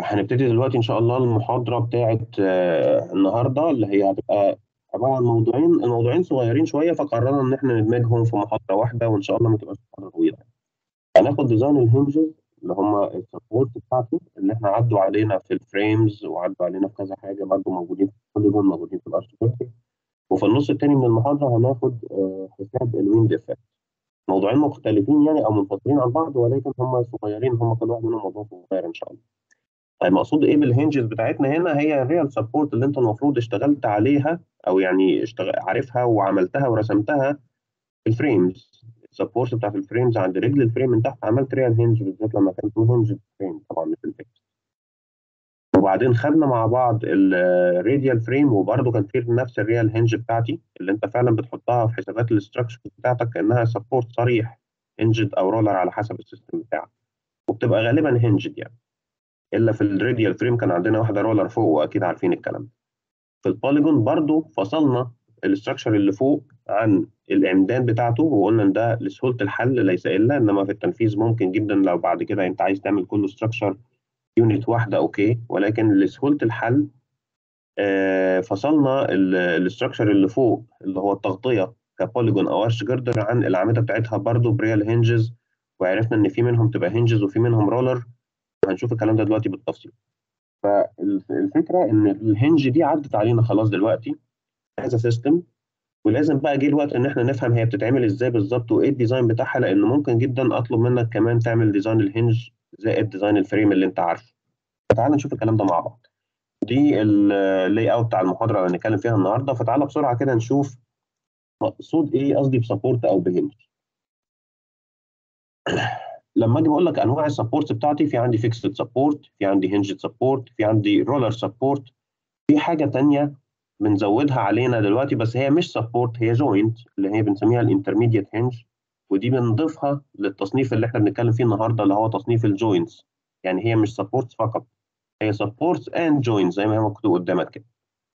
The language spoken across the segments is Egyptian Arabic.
هنبتدي دلوقتي إن شاء الله المحاضرة بتاعة آه، النهاردة اللي هي هتبقى عبارة عن موضوعين الموضوعين صغيرين شوية فقررنا إن إحنا ندمجهم في محاضرة واحدة وإن شاء الله ما تبقاش محاضرة طويلة. هناخد ديزاين الهنجز اللي هم السبورت بتاعته اللي إحنا عدوا علينا في الفريمز وعدوا علينا في كذا حاجة برضه موجودين في البوليجون موجودين في الاركتكتشر وفي النص التاني من المحاضرة هناخد آه، حساب الويند افكت. موضوعين مختلفين يعني أو منفصلين عن بعض ولكن هم صغيرين هم كل واحد منهم موضوع صغير إن شاء الله. طيب مقصود ايه بالهنجز بتاعتنا هنا هي الريال سبورت اللي انت المفروض اشتغلت عليها او يعني اشتغل عارفها وعملتها ورسمتها في الفريمز السبورت بتاعت الفريمز عند رجل الفريم من تحت عملت ريال هنج بالذات لما كان في هنج فريم طبعا مش الفيكس وبعدين خدنا مع بعض الراديال فريم وبرده كان في نفس الريال هنج بتاعتي اللي انت فعلا بتحطها في حسابات الاستراكشر بتاعتك كانها سبورت صريح هنجد او رولر على حسب السيستم بتاعك وبتبقى غالبا هنجد يعني الا في الراديال فريم كان عندنا واحده رولر فوق واكيد عارفين الكلام ده في البوليجون برضو فصلنا الاستراكشر اللي فوق عن العمدان بتاعته وقلنا ان ده لسهوله الحل ليس الا انما في التنفيذ ممكن جدا لو بعد كده انت عايز تعمل كله استراكشر يونت واحده اوكي ولكن لسهوله الحل آه فصلنا الاستراكشر اللي فوق اللي هو التغطيه كبوليجون او ارش جردر عن الاعمده بتاعتها برضو بريال هنجز وعرفنا ان في منهم تبقى هنجز وفي منهم رولر هنشوف الكلام ده دلوقتي بالتفصيل فالفكره ان الهنج دي عدت علينا خلاص دلوقتي هذا سيستم ولازم بقى جه الوقت ان احنا نفهم هي بتتعمل ازاي بالظبط وايه الديزاين بتاعها لان ممكن جدا اطلب منك كمان تعمل ديزاين الهنج زائد ديزاين الفريم اللي انت عارفه فتعال نشوف الكلام ده مع بعض دي اللاي اوت بتاع المحاضره اللي هنتكلم فيها النهارده فتعالى بسرعه كده نشوف مقصود ايه قصدي بسبورت او بهنج لما اجي بقول لك انواع السبورت بتاعتي في عندي فيكسد سبورت في عندي هنجد سبورت في عندي رولر سبورت في حاجه ثانيه بنزودها علينا دلوقتي بس هي مش سبورت هي جوينت اللي هي بنسميها الانترميديت هنج ودي بنضيفها للتصنيف اللي احنا بنتكلم فيه النهارده اللي هو تصنيف الجوينتس يعني هي مش سبورتس فقط هي سبورتس اند جوينتس زي ما هي مكتوب قدامك كده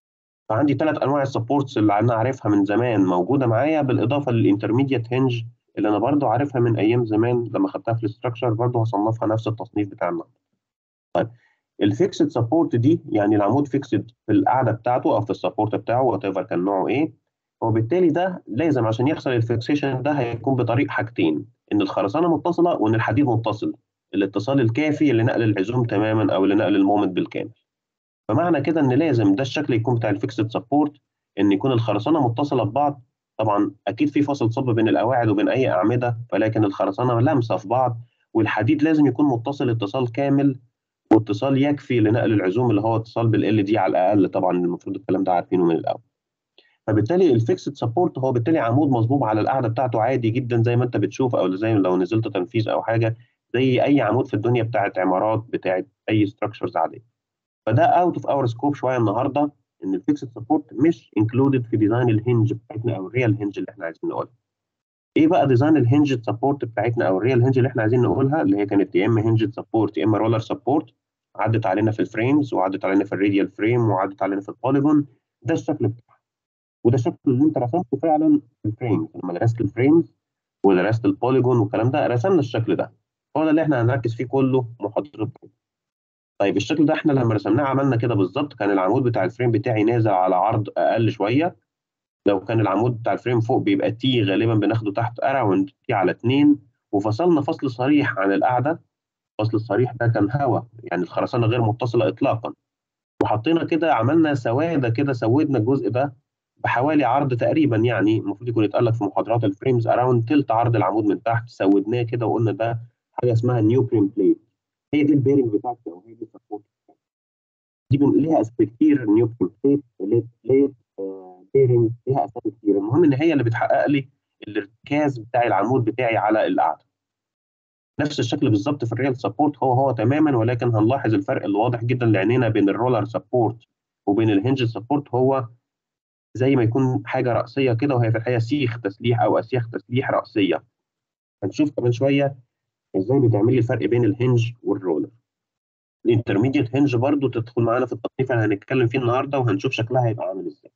فعندي ثلاث انواع السبورتس اللي انا عارفها من زمان موجوده معايا بالاضافه للانترميديت هنج اللي انا برضو عارفها من ايام زمان لما خدتها في الاستراكشر برضو هصنفها نفس التصنيف بتاعنا طيب الفيكسد سبورت دي يعني العمود فيكسد في القاعده بتاعته او في السبورت بتاعه وات ايفر كان نوعه ايه وبالتالي ده لازم عشان يحصل الفيكسيشن ده هيكون بطريق حاجتين ان الخرسانه متصله وان الحديد متصل الاتصال الكافي لنقل العزوم تماما او لنقل المومنت بالكامل فمعنى كده ان لازم ده الشكل يكون بتاع الفيكسد سبورت ان يكون الخرسانه متصله ببعض طبعا اكيد في فاصل صب بين القواعد وبين اي اعمده ولكن الخرسانه لامسه في بعض والحديد لازم يكون متصل اتصال كامل واتصال يكفي لنقل العزوم اللي هو اتصال بالال دي على الاقل طبعا المفروض الكلام ده عارفينه من الاول فبالتالي الفيكسد سبورت هو بالتالي عمود مصبوب على القاعده بتاعته عادي جدا زي ما انت بتشوف او زي لو نزلت تنفيذ او حاجه زي اي عمود في الدنيا بتاعت عمارات بتاعت اي ستراكشرز عاديه فده اوت اوف اور سكوب شويه النهارده ان الفيكسد سبورت مش انكلودد في ديزاين الهنج بتاعتنا او الريال هنج اللي احنا عايزين نقولها. ايه بقى ديزاين الهنج سبورت بتاعتنا او الريال هنج اللي احنا عايزين نقولها اللي هي كانت يا اما هنج سبورت يا اما رولر سبورت عدت علينا في الفريمز وعدت علينا في الراديال فريم وعدت علينا في البوليجون ده الشكل بتاعها وده الشكل اللي انت رسمته فعلا في الفريمز لما درست الفريمز ودرست البوليجون والكلام ده رسمنا الشكل ده هو ده اللي احنا هنركز فيه كله محاضرتنا طيب الشكل ده احنا لما رسمناه عملنا كده بالظبط كان العمود بتاع الفريم بتاعي نازل على عرض اقل شويه لو كان العمود بتاع الفريم فوق بيبقى تي غالبا بناخده تحت اراوند تي على 2 وفصلنا فصل صريح عن القاعده الفصل الصريح ده كان هواء يعني الخرسانه غير متصله اطلاقا وحطينا كده عملنا سواده كده سودنا الجزء ده بحوالي عرض تقريبا يعني المفروض يكون يتقال لك في محاضرات الفريمز اراوند تلت عرض العمود من تحت سودناه كده وقلنا ده حاجه اسمها نيو بريم بليت هي دي البيرنج بتاعتي او هي دي السبورت دي ليها اسم كتير نيوكليم بليت بليت بيرنج ليها اسامي كتير المهم ان هي اللي بتحقق لي الارتكاز بتاع العمود بتاعي على القاعده نفس الشكل بالظبط في الريال سبورت هو هو تماما ولكن هنلاحظ الفرق الواضح جدا لعينينا بين الرولر سبورت وبين الهنج سبورت هو زي ما يكون حاجه راسيه كده وهي في الحقيقه سيخ تسليح او اسياخ تسليح راسيه هنشوف كمان شويه ازاي بتعمل لي الفرق بين الهنج والرولر الانترميديت هنج برضو تدخل معانا في التصنيف اللي هنتكلم فيه النهارده وهنشوف شكلها هيبقى عامل ازاي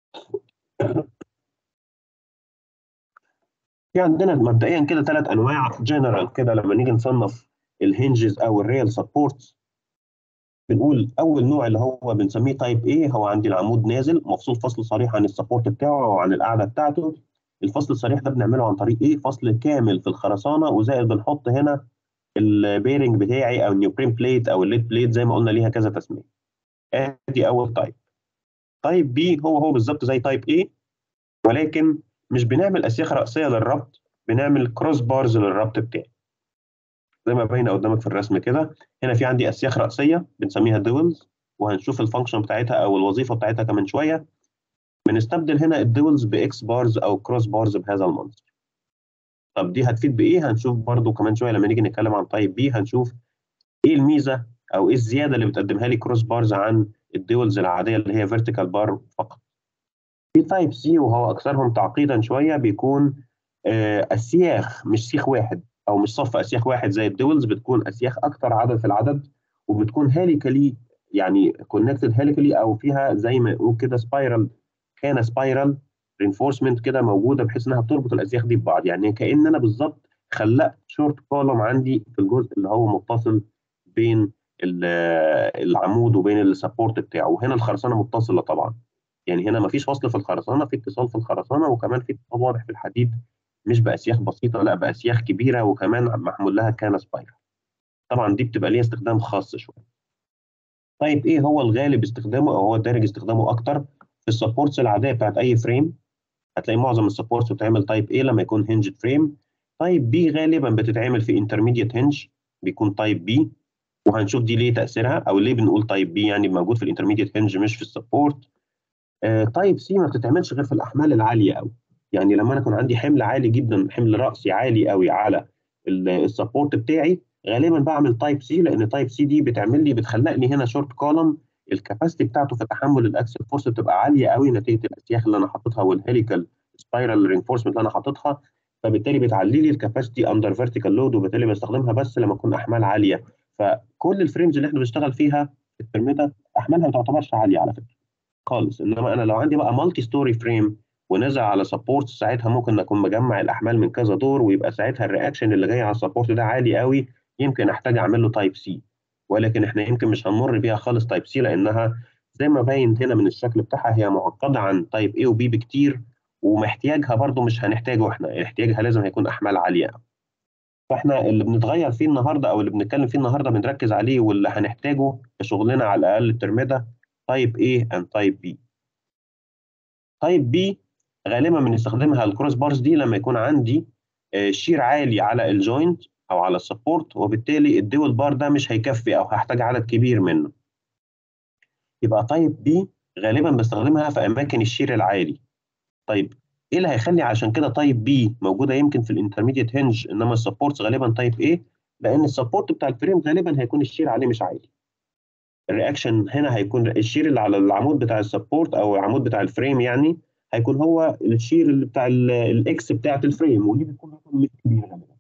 في عندنا مبدئيا كده ثلاث انواع جنرال كده لما نيجي نصنف الهنجز او الريال سبورتس بنقول اول نوع اللي هو بنسميه تايب ايه هو عندي العمود نازل مفصول فصل صريح عن السبورت بتاعه او عن القاعده بتاعته الفصل الصريح ده بنعمله عن طريق ايه فصل كامل في الخرسانه وزائد بنحط هنا البيرنج بتاعي او النيوبرين بليت او الليد بليت زي ما قلنا ليها كذا تسميه ادي اول تايب تايب بي هو هو بالظبط زي تايب ايه ولكن مش بنعمل اسياخ راسيه للربط بنعمل كروس بارز للربط بتاعي زي ما باينه قدامك في الرسم كده هنا في عندي اسياخ راسيه بنسميها ديولز وهنشوف الفانكشن بتاعتها او الوظيفه بتاعتها كمان شويه بنستبدل هنا الديولز باكس بارز او كروس بارز بهذا المنظر طب دي هتفيد بايه هنشوف برضو كمان شويه لما نيجي نتكلم عن تايب بي هنشوف ايه الميزه او ايه الزياده اللي بتقدمها لي كروس بارز عن الديولز العاديه اللي هي فيرتيكال بار فقط في تايب سي وهو اكثرهم تعقيدا شويه بيكون آه اسياخ مش سيخ واحد او مش صف اسياخ واحد زي الدولز بتكون اسياخ اكتر عدد في العدد وبتكون هاليكالي يعني كونكتد هاليكالي او فيها زي ما نقول كده سبايرال كان سبايرال رينفورسمنت كده موجوده بحيث انها بتربط الاسياخ دي ببعض يعني كان انا بالظبط خلقت شورت كولوم عندي في الجزء اللي هو متصل بين العمود وبين السبورت بتاعه وهنا الخرسانه متصله طبعا يعني هنا مفيش فصل في الخرسانه في اتصال في الخرسانه وكمان في اتصال واضح في الحديد مش باسياخ بسيطه لا باسياخ كبيره وكمان محمول لها كان سبايرال طبعا دي بتبقى ليها استخدام خاص شويه طيب ايه هو الغالب استخدامه او هو الدارج استخدامه اكتر في السبورتس العاديه بتاعت اي فريم هتلاقي معظم السبورتس بتتعمل تايب ايه لما يكون هنجد فريم تايب بي غالبا بتتعمل في انترميديت هنج بيكون تايب بي وهنشوف دي ليه تاثيرها او ليه بنقول تايب بي يعني موجود في الانترميديت هنج مش في السبورت آه تايب سي ما بتتعملش غير في الاحمال العاليه قوي يعني لما انا يكون عندي حمل عالي جدا حمل راسي عالي قوي على السبورت بتاعي غالبا بعمل تايب سي لان تايب سي دي بتعمل لي بتخلق لي هنا شورت كولم الكاباسيتي بتاعته في تحمل الاكسل فورس بتبقى عاليه قوي نتيجه الاسياخ اللي انا حاططها والهيليكال سبايرال رينفورسمنت اللي انا حاططها فبالتالي بتعلي لي الكاباسيتي اندر فيرتيكال لود وبالتالي بستخدمها بس لما اكون احمال عاليه فكل الفريمز اللي احنا بنشتغل فيها في الترميتا احمالها ما تعتبرش عاليه على فكره خالص انما انا لو عندي بقى مالتي ستوري فريم ونزل على سبورت ساعتها ممكن اكون مجمع الاحمال من كذا دور ويبقى ساعتها الرياكشن اللي جاي على السبورت ده عالي قوي يمكن احتاج اعمل له تايب سي ولكن احنا يمكن مش هنمر بيها خالص تايب سي لانها زي ما باين هنا من الشكل بتاعها هي معقده عن تايب اي وبي بكتير ومحتاجها برضو مش هنحتاجه احنا احتياجها لازم هيكون احمال عاليه فاحنا اللي بنتغير فيه النهارده او اللي بنتكلم فيه النهارده بنركز عليه واللي هنحتاجه في شغلنا على الاقل الترم ده تايب A and تايب B تايب B غالبا بنستخدمها الكروس بارز دي لما يكون عندي شير عالي على الجوينت او على السبورت وبالتالي الدول بار ده مش هيكفي او هحتاج عدد كبير منه يبقى تايب بي غالبا بستخدمها في اماكن الشير العالي طيب ايه اللي هيخلي عشان كده تايب بي موجوده يمكن في الانترميديت هنج انما السبورتس غالبا تايب ايه لان السبورت بتاع الفريم غالبا هيكون الشير عليه مش عالي الرياكشن هنا هيكون الشير اللي على العمود بتاع السبورت او العمود بتاع الفريم يعني هيكون هو الشير اللي بتاع الاكس بتاعت الفريم ودي بتكون رقم مش كبير غالبا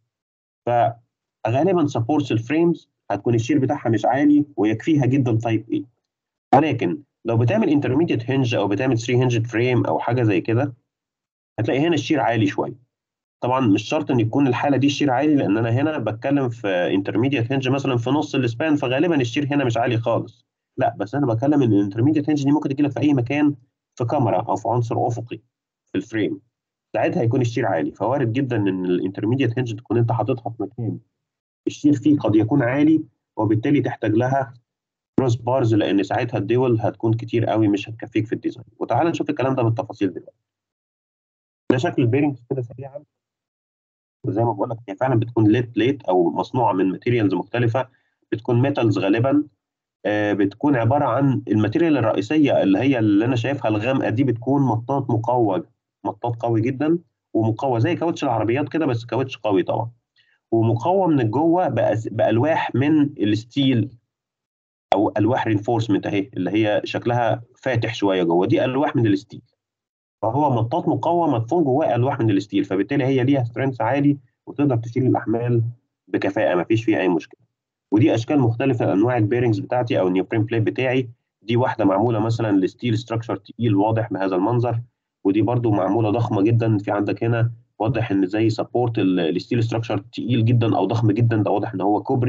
فغالبا سبورتس الفريمز هتكون الشير بتاعها مش عالي ويكفيها جدا تايب ايه ولكن لو بتعمل انترميديت هنج او بتعمل 3 هنج فريم او حاجه زي كده هتلاقي هنا الشير عالي شويه طبعا مش شرط ان يكون الحاله دي الشير عالي لان انا هنا بتكلم في انترميديت هنج مثلا في نص السبان فغالبا الشير هنا مش عالي خالص لا بس انا بتكلم ان الانترميديت هنج دي ممكن تجي لك في اي مكان في كاميرا او في عنصر افقي في الفريم ساعتها هيكون الشير عالي فوارد جدا ان الانترميديت هنج تكون انت حاططها في مكان الشير فيه قد يكون عالي وبالتالي تحتاج لها كروس بارز لان ساعتها الدول هتكون كتير قوي مش هتكفيك في الديزاين وتعال نشوف الكلام ده بالتفاصيل دلوقتي ده شكل البيرنج كده سريعا وزي ما بقول لك هي فعلا بتكون ليت بليت او مصنوعه من ماتيريالز مختلفه بتكون ميتالز غالبا آه بتكون عباره عن الماتيريال الرئيسيه اللي هي اللي انا شايفها الغامقه دي بتكون مطاط مقوى مطاط قوي جدا ومقوى زي كاوتش العربيات كده بس كاوتش قوي طبعا ومقوى من جوه بالواح من الستيل او الواح رينفورسمنت اهي اللي هي شكلها فاتح شويه جوه دي الواح من الستيل فهو مطاط مقوى مدفون جواه الواح من الستيل فبالتالي هي ليها سترينث عالي وتقدر تشيل الاحمال بكفاءه ما فيش فيها اي مشكله ودي اشكال مختلفه انواع البيرنجز بتاعتي او النيوبرين بليت بتاعي دي واحده معموله مثلا لستيل ستراكشر تقيل واضح بهذا المنظر ودي برده معموله ضخمه جدا في عندك هنا واضح ان زي سبورت الستيل ستراكشر تقيل جدا او ضخم جدا ده واضح ان هو كوبري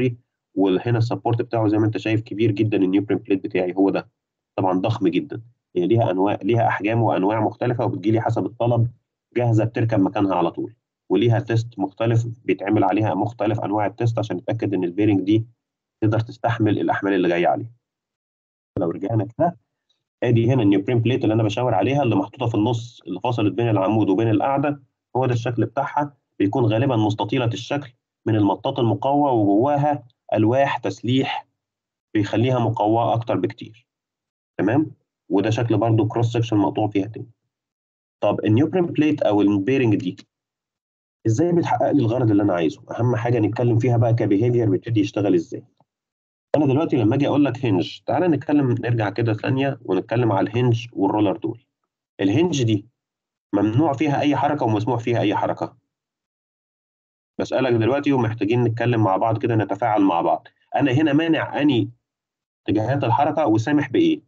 وهنا السبورت بتاعه زي ما انت شايف كبير جدا النيوبرين بليت بتاعي هو ده طبعا ضخم جدا هي ليها انواع ليها احجام وانواع مختلفه وبتجي لي حسب الطلب جاهزه بتركب مكانها على طول وليها تيست مختلف بيتعمل عليها مختلف انواع التيست عشان نتاكد ان البيرنج دي تقدر تستحمل الاحمال اللي جايه عليها لو رجعنا كده ادي هنا النيوبرين بليت اللي انا بشاور عليها اللي محطوطه في النص اللي فصلت بين العمود وبين القاعده هو ده الشكل بتاعها بيكون غالبا مستطيله الشكل من المطاط المقوى وجواها الواح تسليح بيخليها مقواه اكتر بكتير تمام وده شكل برضو كروس سكشن مقطوع فيها تاني طب النيوبرين بليت او البيرنج دي ازاي بتحقق لي الغرض اللي انا عايزه اهم حاجه نتكلم فيها بقى كبيهيفير بيبتدي يشتغل ازاي انا دلوقتي لما اجي اقول لك هنج تعالى نتكلم نرجع كده ثانيه ونتكلم على الهنج والرولر دول الهنج دي ممنوع فيها اي حركه ومسموح فيها اي حركه بسالك دلوقتي ومحتاجين نتكلم مع بعض كده نتفاعل مع بعض انا هنا مانع اني اتجاهات الحركه وسامح بايه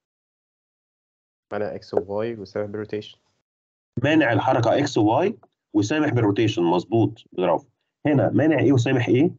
معنى اكس وواي وسامح بالروتيشن مانع الحركه اكس وواي وسامح بالروتيشن مظبوط برافو هنا مانع ايه وسامح ايه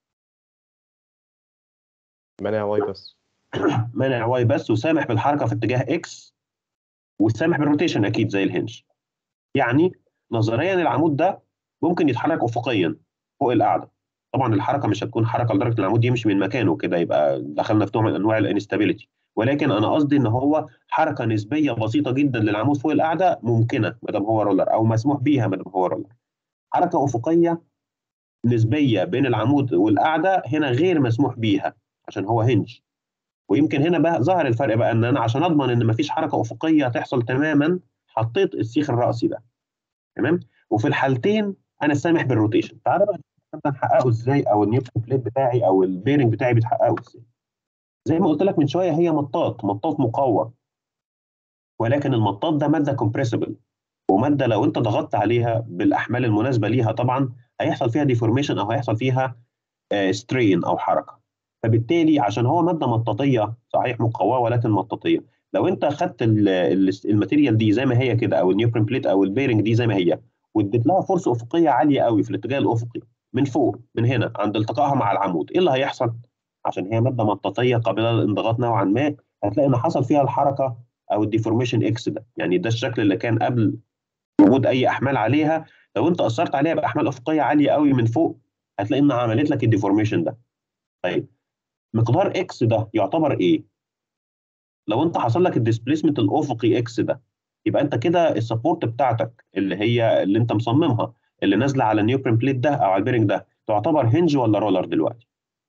مانع واي بس مانع واي بس وسامح بالحركه في اتجاه اكس وسامح بالروتيشن اكيد زي الهنج يعني نظريا العمود ده ممكن يتحرك افقيا فوق القاعده طبعا الحركه مش هتكون حركه لدرجه العمود يمشي من مكانه كده يبقى دخلنا في نوع من انواع الانستابيليتي ولكن انا قصدي ان هو حركه نسبيه بسيطه جدا للعمود فوق القاعده ممكنه ما دام هو رولر او مسموح بيها ما دام هو رولر حركه افقيه نسبيه بين العمود والقاعده هنا غير مسموح بيها عشان هو هنج ويمكن هنا بقى ظهر الفرق بقى ان انا عشان اضمن ان مفيش حركه افقيه تحصل تماما حطيت السيخ الراسي ده تمام وفي الحالتين انا سامح بالروتيشن تعالى بقى نحققه ازاي او النيوتن بليت بتاعي او البيرنج بتاعي بيتحققه ازاي زي ما قلت لك من شويه هي مطاط مطاط مقوى ولكن المطاط ده ماده كومبريسبل وماده لو انت ضغطت عليها بالاحمال المناسبه ليها طبعا هيحصل فيها ديفورميشن او هيحصل فيها سترين او حركه فبالتالي عشان هو ماده مطاطيه صحيح مقواه ولكن مطاطيه لو انت خدت الماتيريال دي زي ما هي كده او النيوبرين بليت او البيرنج دي زي ما هي واديت لها فرصه افقيه عاليه قوي في الاتجاه الافقي من فوق من هنا عند التقائها مع العمود ايه اللي هيحصل عشان هي ماده مطاطيه قابله للانضغاط نوعا ما هتلاقي ان حصل فيها الحركه او الديفورميشن اكس ده يعني ده الشكل اللي كان قبل وجود اي احمال عليها لو انت اثرت عليها باحمال افقيه عاليه قوي من فوق هتلاقي انها عملت لك الديفورميشن ده طيب مقدار اكس ده يعتبر ايه لو انت حصل لك الديسبيسمنت الافقي اكس ده يبقى انت كده السبورت بتاعتك اللي هي اللي انت مصممها اللي نازله على النيوبرين بليت ده او على البيرنج ده تعتبر هنج ولا رولر دلوقتي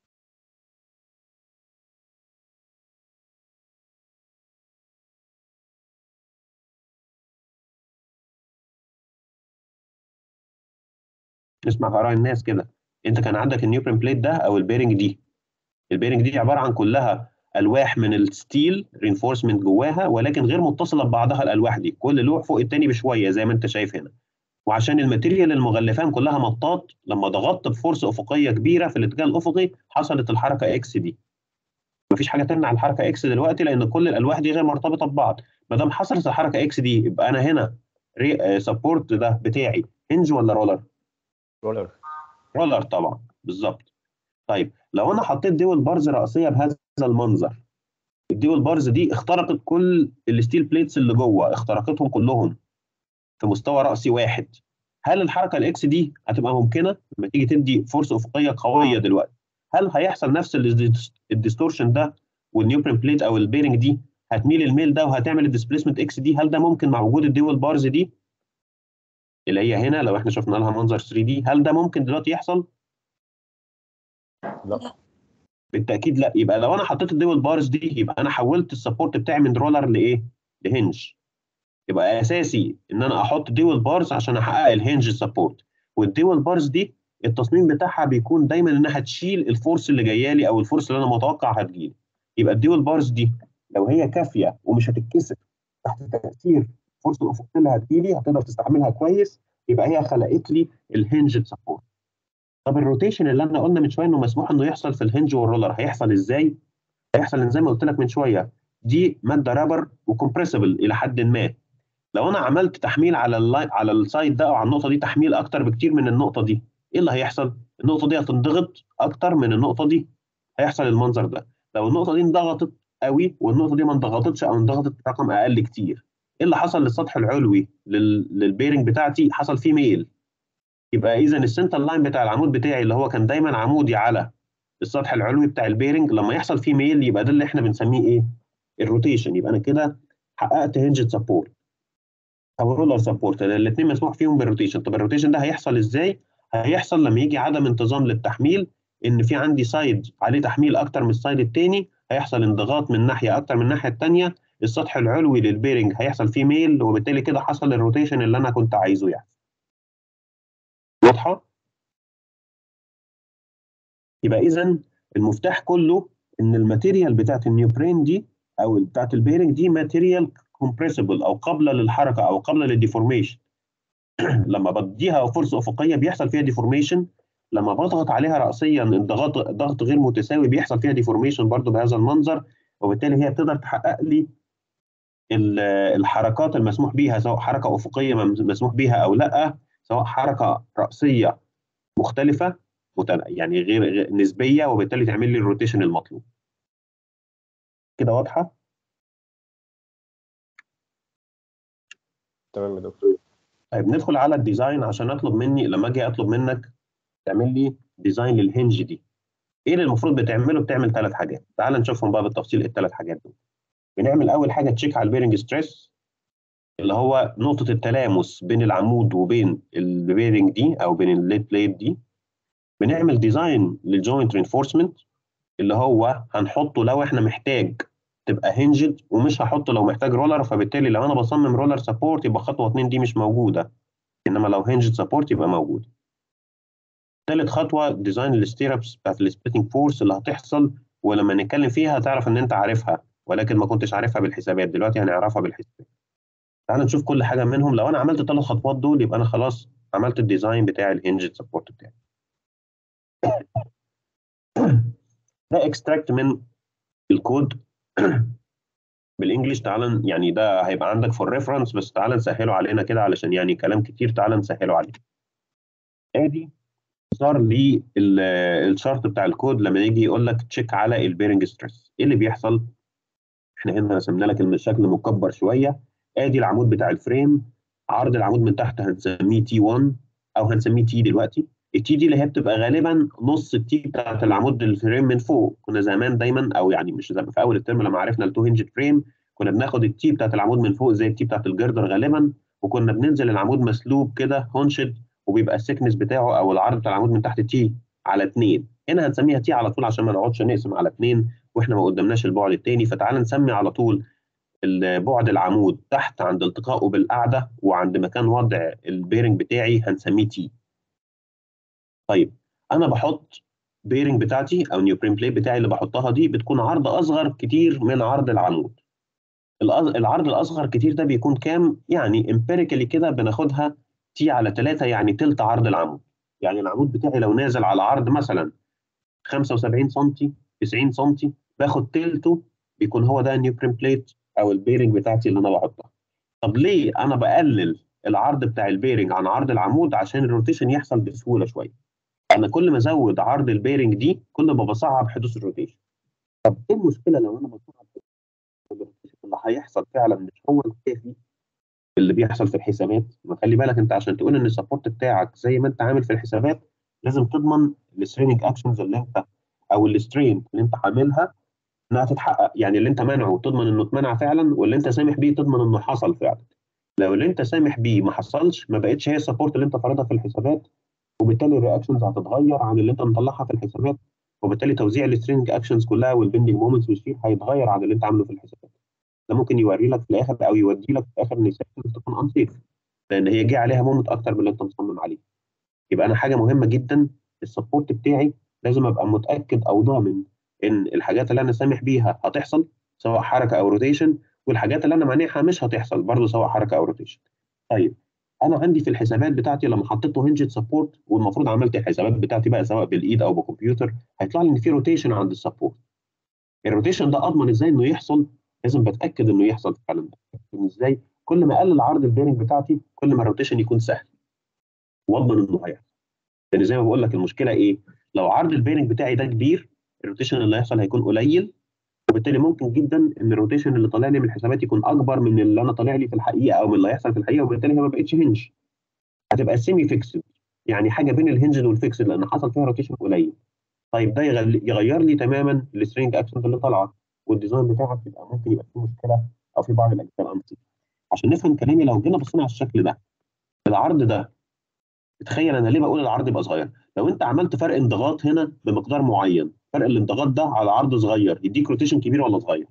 نسمع في اراء الناس كده انت كان عندك النيوبرين بليت ده او البيرنج دي البيرنج دي عباره عن كلها الواح من الستيل رينفورسمنت جواها ولكن غير متصله ببعضها الالواح دي كل لوح فوق الثاني بشويه زي ما انت شايف هنا وعشان الماتيريال المغلفان كلها مطاط لما ضغطت بفرصه افقيه كبيره في الاتجاه الافقي حصلت الحركه اكس دي مفيش حاجه تمنع الحركه اكس دلوقتي لان كل الالواح دي غير مرتبطه ببعض ما دام حصلت الحركه اكس دي يبقى انا هنا سبورت ده بتاعي هنج ولا رولر؟ رولر رولر طبعا بالظبط طيب لو انا حطيت دول بارز رئيسيه بهذا المنظر الدول بارز دي اخترقت كل الستيل بليتس اللي جوه اخترقتهم كلهم في مستوى راسي واحد هل الحركه الاكس دي هتبقى ممكنه لما تيجي تدي فرصه افقيه قويه دلوقتي هل هيحصل نفس الديستورشن ده والنيوبرين بليت او البيرنج دي هتميل الميل ده وهتعمل الديسبيسمنت اكس دي هل ده ممكن مع وجود الدول بارز دي اللي هي هنا لو احنا شفنا لها منظر 3 دي هل ده ممكن دلوقتي يحصل لا بالتاكيد لا يبقى لو انا حطيت الدول بارز دي يبقى انا حولت السبورت بتاعي من رولر لايه لهنج يبقى اساسي ان انا احط دول بارز عشان احقق الهنج سبورت والدول بارز دي التصميم بتاعها بيكون دايما انها تشيل الفورس اللي جايه لي او الفورس اللي انا متوقع هتجيلي يبقى الدول بارز دي لو هي كافيه ومش هتتكسر تحت تاثير الفورس الافقيه اللي هتجيلي هتقدر تستحملها كويس يبقى هي خلقت لي الهنج سبورت طب الروتيشن اللي احنا قلنا من شويه انه مسموح انه يحصل في الهنج والرولر هيحصل ازاي؟ هيحصل زي ما قلت لك من شويه دي ماده رابر وكمبريسبل الى حد ما لو انا عملت تحميل على اللاي... على السايد ده او على النقطه دي تحميل اكتر بكتير من النقطه دي ايه اللي هيحصل؟ النقطه دي هتنضغط اكتر من النقطه دي هيحصل المنظر ده لو النقطه دي انضغطت قوي والنقطه دي ما انضغطتش او انضغطت رقم اقل كتير ايه اللي حصل للسطح العلوي لل... للبيرنج بتاعتي حصل فيه ميل يبقى اذا السنتر لاين بتاع العمود بتاعي اللي هو كان دايما عمودي على السطح العلوي بتاع البيرنج لما يحصل فيه ميل يبقى ده اللي احنا بنسميه ايه الروتيشن يبقى انا كده حققت هنجد سبورت او رولر سبورت الاثنين مسموح فيهم بالروتيشن طب الروتيشن ده هيحصل ازاي هيحصل لما يجي عدم انتظام للتحميل ان في عندي سايد عليه تحميل اكتر من السايد الثاني هيحصل انضغاط من ناحيه اكتر من الناحيه الثانيه السطح العلوي للبيرنج هيحصل فيه ميل وبالتالي كده حصل الروتيشن اللي انا كنت عايزه يعني واضحه يبقى اذا المفتاح كله ان الماتيريال بتاعت النيوبرين دي او بتاعت البيرنج دي ماتيريال كومبريسبل او قابله للحركه او قابله للديفورميشن لما بديها فرص افقيه بيحصل فيها ديفورميشن لما بضغط عليها راسيا الضغط ضغط غير متساوي بيحصل فيها ديفورميشن برضو بهذا المنظر وبالتالي هي بتقدر تحقق لي الحركات المسموح بيها سواء حركه افقيه مسموح بيها او لا سواء حركه راسيه مختلفه يعني غير نسبيه وبالتالي تعمل لي الروتيشن المطلوب كده واضحه تمام يا دكتور طيب ندخل على الديزاين عشان اطلب مني لما اجي اطلب منك تعمل لي ديزاين للهنج دي ايه اللي المفروض بتعمله بتعمل ثلاث حاجات تعال نشوفهم بقى بالتفصيل الثلاث حاات دول بنعمل اول حاجه تشيك على البيرنج ستريس اللي هو نقطه التلامس بين العمود وبين البيرنج دي او بين الليد بليت دي بنعمل ديزاين للجوينت رينفورسمنت اللي هو هنحطه لو احنا محتاج تبقى هنجد ومش هحطه لو محتاج رولر فبالتالي لو انا بصمم رولر سبورت يبقى خطوه اتنين دي مش موجوده انما لو هنجد سبورت يبقى موجود ثالث خطوه ديزاين الستيربس بتاعت السبيتنج فورس اللي هتحصل ولما نتكلم فيها هتعرف ان انت عارفها ولكن ما كنتش عارفها بالحسابات دلوقتي هنعرفها بالحسابات تعال نشوف كل حاجه منهم لو انا عملت الثلاث خطوات دول يبقى انا خلاص عملت الديزاين بتاع الهنجد سبورت بتاعي ده اكستراكت من الكود بالانجلش تعال يعني ده هيبقى عندك فور ريفرنس بس تعال نسهله علينا كده علشان يعني كلام كتير تعال نسهله علينا ادي صار لي الشارت بتاع الكود لما يجي يقول لك تشيك على البيرنج ستريس ايه اللي بيحصل احنا هنا رسمنا لك الشكل مكبر شويه ادي العمود بتاع الفريم عرض العمود من تحت هنسميه تي 1 او هنسميه تي دلوقتي التي دي اللي هي بتبقى غالبا نص التي بتاعت العمود الفريم من فوق كنا زمان دايما او يعني مش زمان في اول الترم لما عرفنا التو هنج فريم كنا بناخد التي بتاعت العمود من فوق زي التي بتاعت الجردر غالبا وكنا بننزل العمود مسلوب كده هونشد وبيبقى السكنس بتاعه او العرض بتاع العمود من تحت تي على 2 هنا هنسميها تي على طول عشان ما نقعدش نقسم على 2 واحنا ما قدامناش البعد الثاني فتعال نسمي على طول بعد العمود تحت عند التقائه بالقاعده وعند مكان وضع البيرنج بتاعي هنسميه تي طيب انا بحط بيرنج بتاعتي او نيو بريم بليت بتاعي اللي بحطها دي بتكون عرض اصغر كتير من عرض العمود العرض الاصغر كتير ده بيكون كام يعني امبيريكالي كده بناخدها تي على 3 يعني تلت عرض العمود يعني العمود بتاعي لو نازل على عرض مثلا 75 سم 90 سم باخد تلته بيكون هو ده النيو بريم بليت او البيرنج بتاعتي اللي انا بحطها طب ليه انا بقلل العرض بتاع البيرنج عن عرض العمود عشان الروتيشن يحصل بسهوله شويه انا كل ما ازود عرض البيرنج دي كل ما بصعب حدوث الروتيشن طب ايه المشكله لو انا بصعب الروتيشن اللي هيحصل فعلا مش هو الكافي اللي بيحصل في الحسابات ما خلي بالك انت عشان تقول ان السبورت بتاعك زي ما انت عامل في الحسابات لازم تضمن الستريننج اكشنز اللي انت او السترين اللي انت عاملها انها تتحقق يعني اللي انت مانعه تضمن انه اتمنع فعلا واللي انت سامح بيه تضمن انه حصل فعلا لو اللي انت سامح بيه ما حصلش ما بقتش هي السبورت اللي انت فارضها في الحسابات وبالتالي الرياكشنز هتتغير عن اللي انت مطلعها في الحسابات وبالتالي توزيع السترينج اكشنز كلها والبندنج مومنتس والشير هيتغير عن اللي انت عامله في الحسابات ده ممكن يوري لك في الاخر او يودي لك في الاخر ان السيستم تكون انسيف لان هي جه عليها مومنت اكتر من اللي انت مصمم عليه يبقى انا حاجه مهمه جدا السبورت بتاعي لازم ابقى متاكد او ضامن ان الحاجات اللي انا سامح بيها هتحصل سواء حركه او روتيشن والحاجات اللي انا مانعها مش هتحصل برضه سواء حركه او روتيشن طيب انا عندي في الحسابات بتاعتي لما حطيت له هنجد سبورت والمفروض عملت الحسابات بتاعتي بقى سواء بالايد او بكمبيوتر هيطلع لي ان في روتيشن عند السبورت الروتيشن ده اضمن ازاي انه يحصل لازم بتاكد انه يحصل فعلا ازاي كل ما اقلل عرض البيرنج بتاعتي كل ما الروتيشن يكون سهل واضمن انه هيحصل لان زي ما بقول لك المشكله ايه لو عرض البيرنج بتاعي ده كبير الروتيشن اللي هيحصل هيكون قليل وبالتالي ممكن جدا ان الروتيشن اللي طالع لي من الحسابات يكون اكبر من اللي انا طالع لي في الحقيقه او من اللي هيحصل في الحقيقه وبالتالي هي ما بقتش هنج هتبقى سيمي فيكسد يعني حاجه بين الهنج والفيكسد لان حصل فيها روتيشن قليل طيب ده يغل- يغير لي تماما السترينج اكشنز اللي طالعه والديزاين بتاعك يبقى ممكن يبقى فيه مشكله او في بعض الاجزاء الانسيب عشان نفهم كلامي لو جينا بصينا على الشكل ده العرض ده تخيل انا ليه بقول العرض يبقى صغير لو انت عملت فرق انضغاط هنا بمقدار معين فرق الانضغاط ده على عرض صغير يديك روتيشن كبير ولا صغير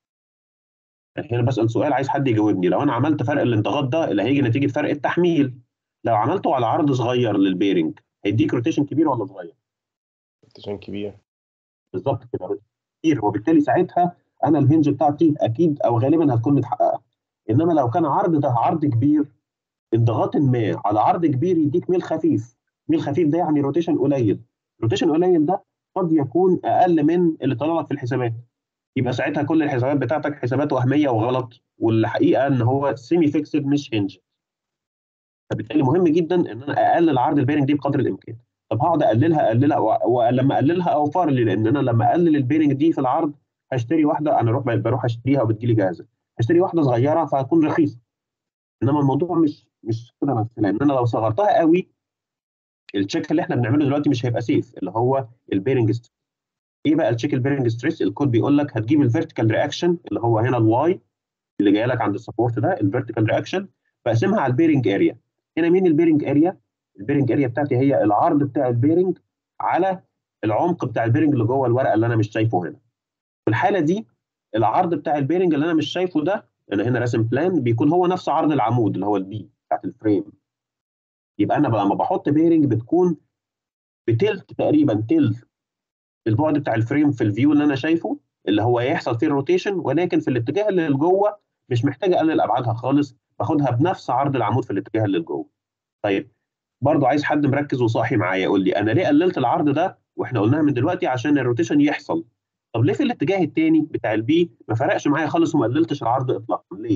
يعني هنا بسال سؤال عايز حد يجاوبني لو انا عملت فرق الانضغاط ده اللي هيجي نتيجه فرق التحميل لو عملته على عرض صغير للبيرنج هيديك روتيشن كبير ولا صغير روتيشن كبير بالظبط كده روتيشن كبير وبالتالي ساعتها انا الهنج بتاعتي اكيد او غالبا هتكون متحققه انما لو كان عرض ده عرض كبير انضغاط ما على عرض كبير يديك ميل خفيف ميل خفيف ده يعني روتيشن قليل روتيشن قليل ده قد يكون اقل من اللي طلع لك في الحسابات يبقى ساعتها كل الحسابات بتاعتك حسابات وهميه وغلط والحقيقه ان هو سيمي فيكسد مش هنج فبالتالي مهم جدا ان انا اقلل عرض البيرنج دي بقدر الامكان طب هقعد اقللها اقللها و- ولما اقللها اوفر لي لان انا لما اقلل البيرنج دي في العرض هشتري واحده انا اروح بروح اشتريها وبتجيلي جاهزه هشتري واحده صغيره فهتكون رخيصه انما الموضوع مش مش كده بس لان انا لو صغرتها قوي التشيك اللي احنا بنعمله دلوقتي مش هيبقى سيف اللي هو البيرنج ستريس ايه بقى التشيك البيرنج ستريس الكود بيقول لك هتجيب الفيرتيكال رياكشن اللي هو هنا الواي اللي جاي لك عند السبورت ده الفيرتيكال رياكشن بقسمها على البيرنج اريا هنا مين البيرنج اريا البيرنج اريا بتاعتي هي العرض بتاع البيرنج على العمق بتاع البيرنج اللي جوه الورقه اللي انا مش شايفه هنا في الحاله دي العرض بتاع البيرنج اللي انا مش شايفه ده انا هنا راسم بلان بيكون هو نفس عرض العمود اللي هو البي بتاعت الفريم يبقى انا بقى لما بحط بيرنج بتكون بتلت تقريبا تلت البعد بتاع الفريم في الفيو اللي انا شايفه اللي هو يحصل فيه الروتيشن ولكن في الاتجاه اللي لجوه مش محتاج اقلل ابعادها خالص باخدها بنفس عرض العمود في الاتجاه اللي لجوه طيب برضو عايز حد مركز وصاحي معايا يقول لي انا ليه قللت العرض ده واحنا قلناها من دلوقتي عشان الروتيشن يحصل طب ليه في الاتجاه الثاني بتاع البي ما فرقش معايا خالص وما قللتش العرض اطلاقا ليه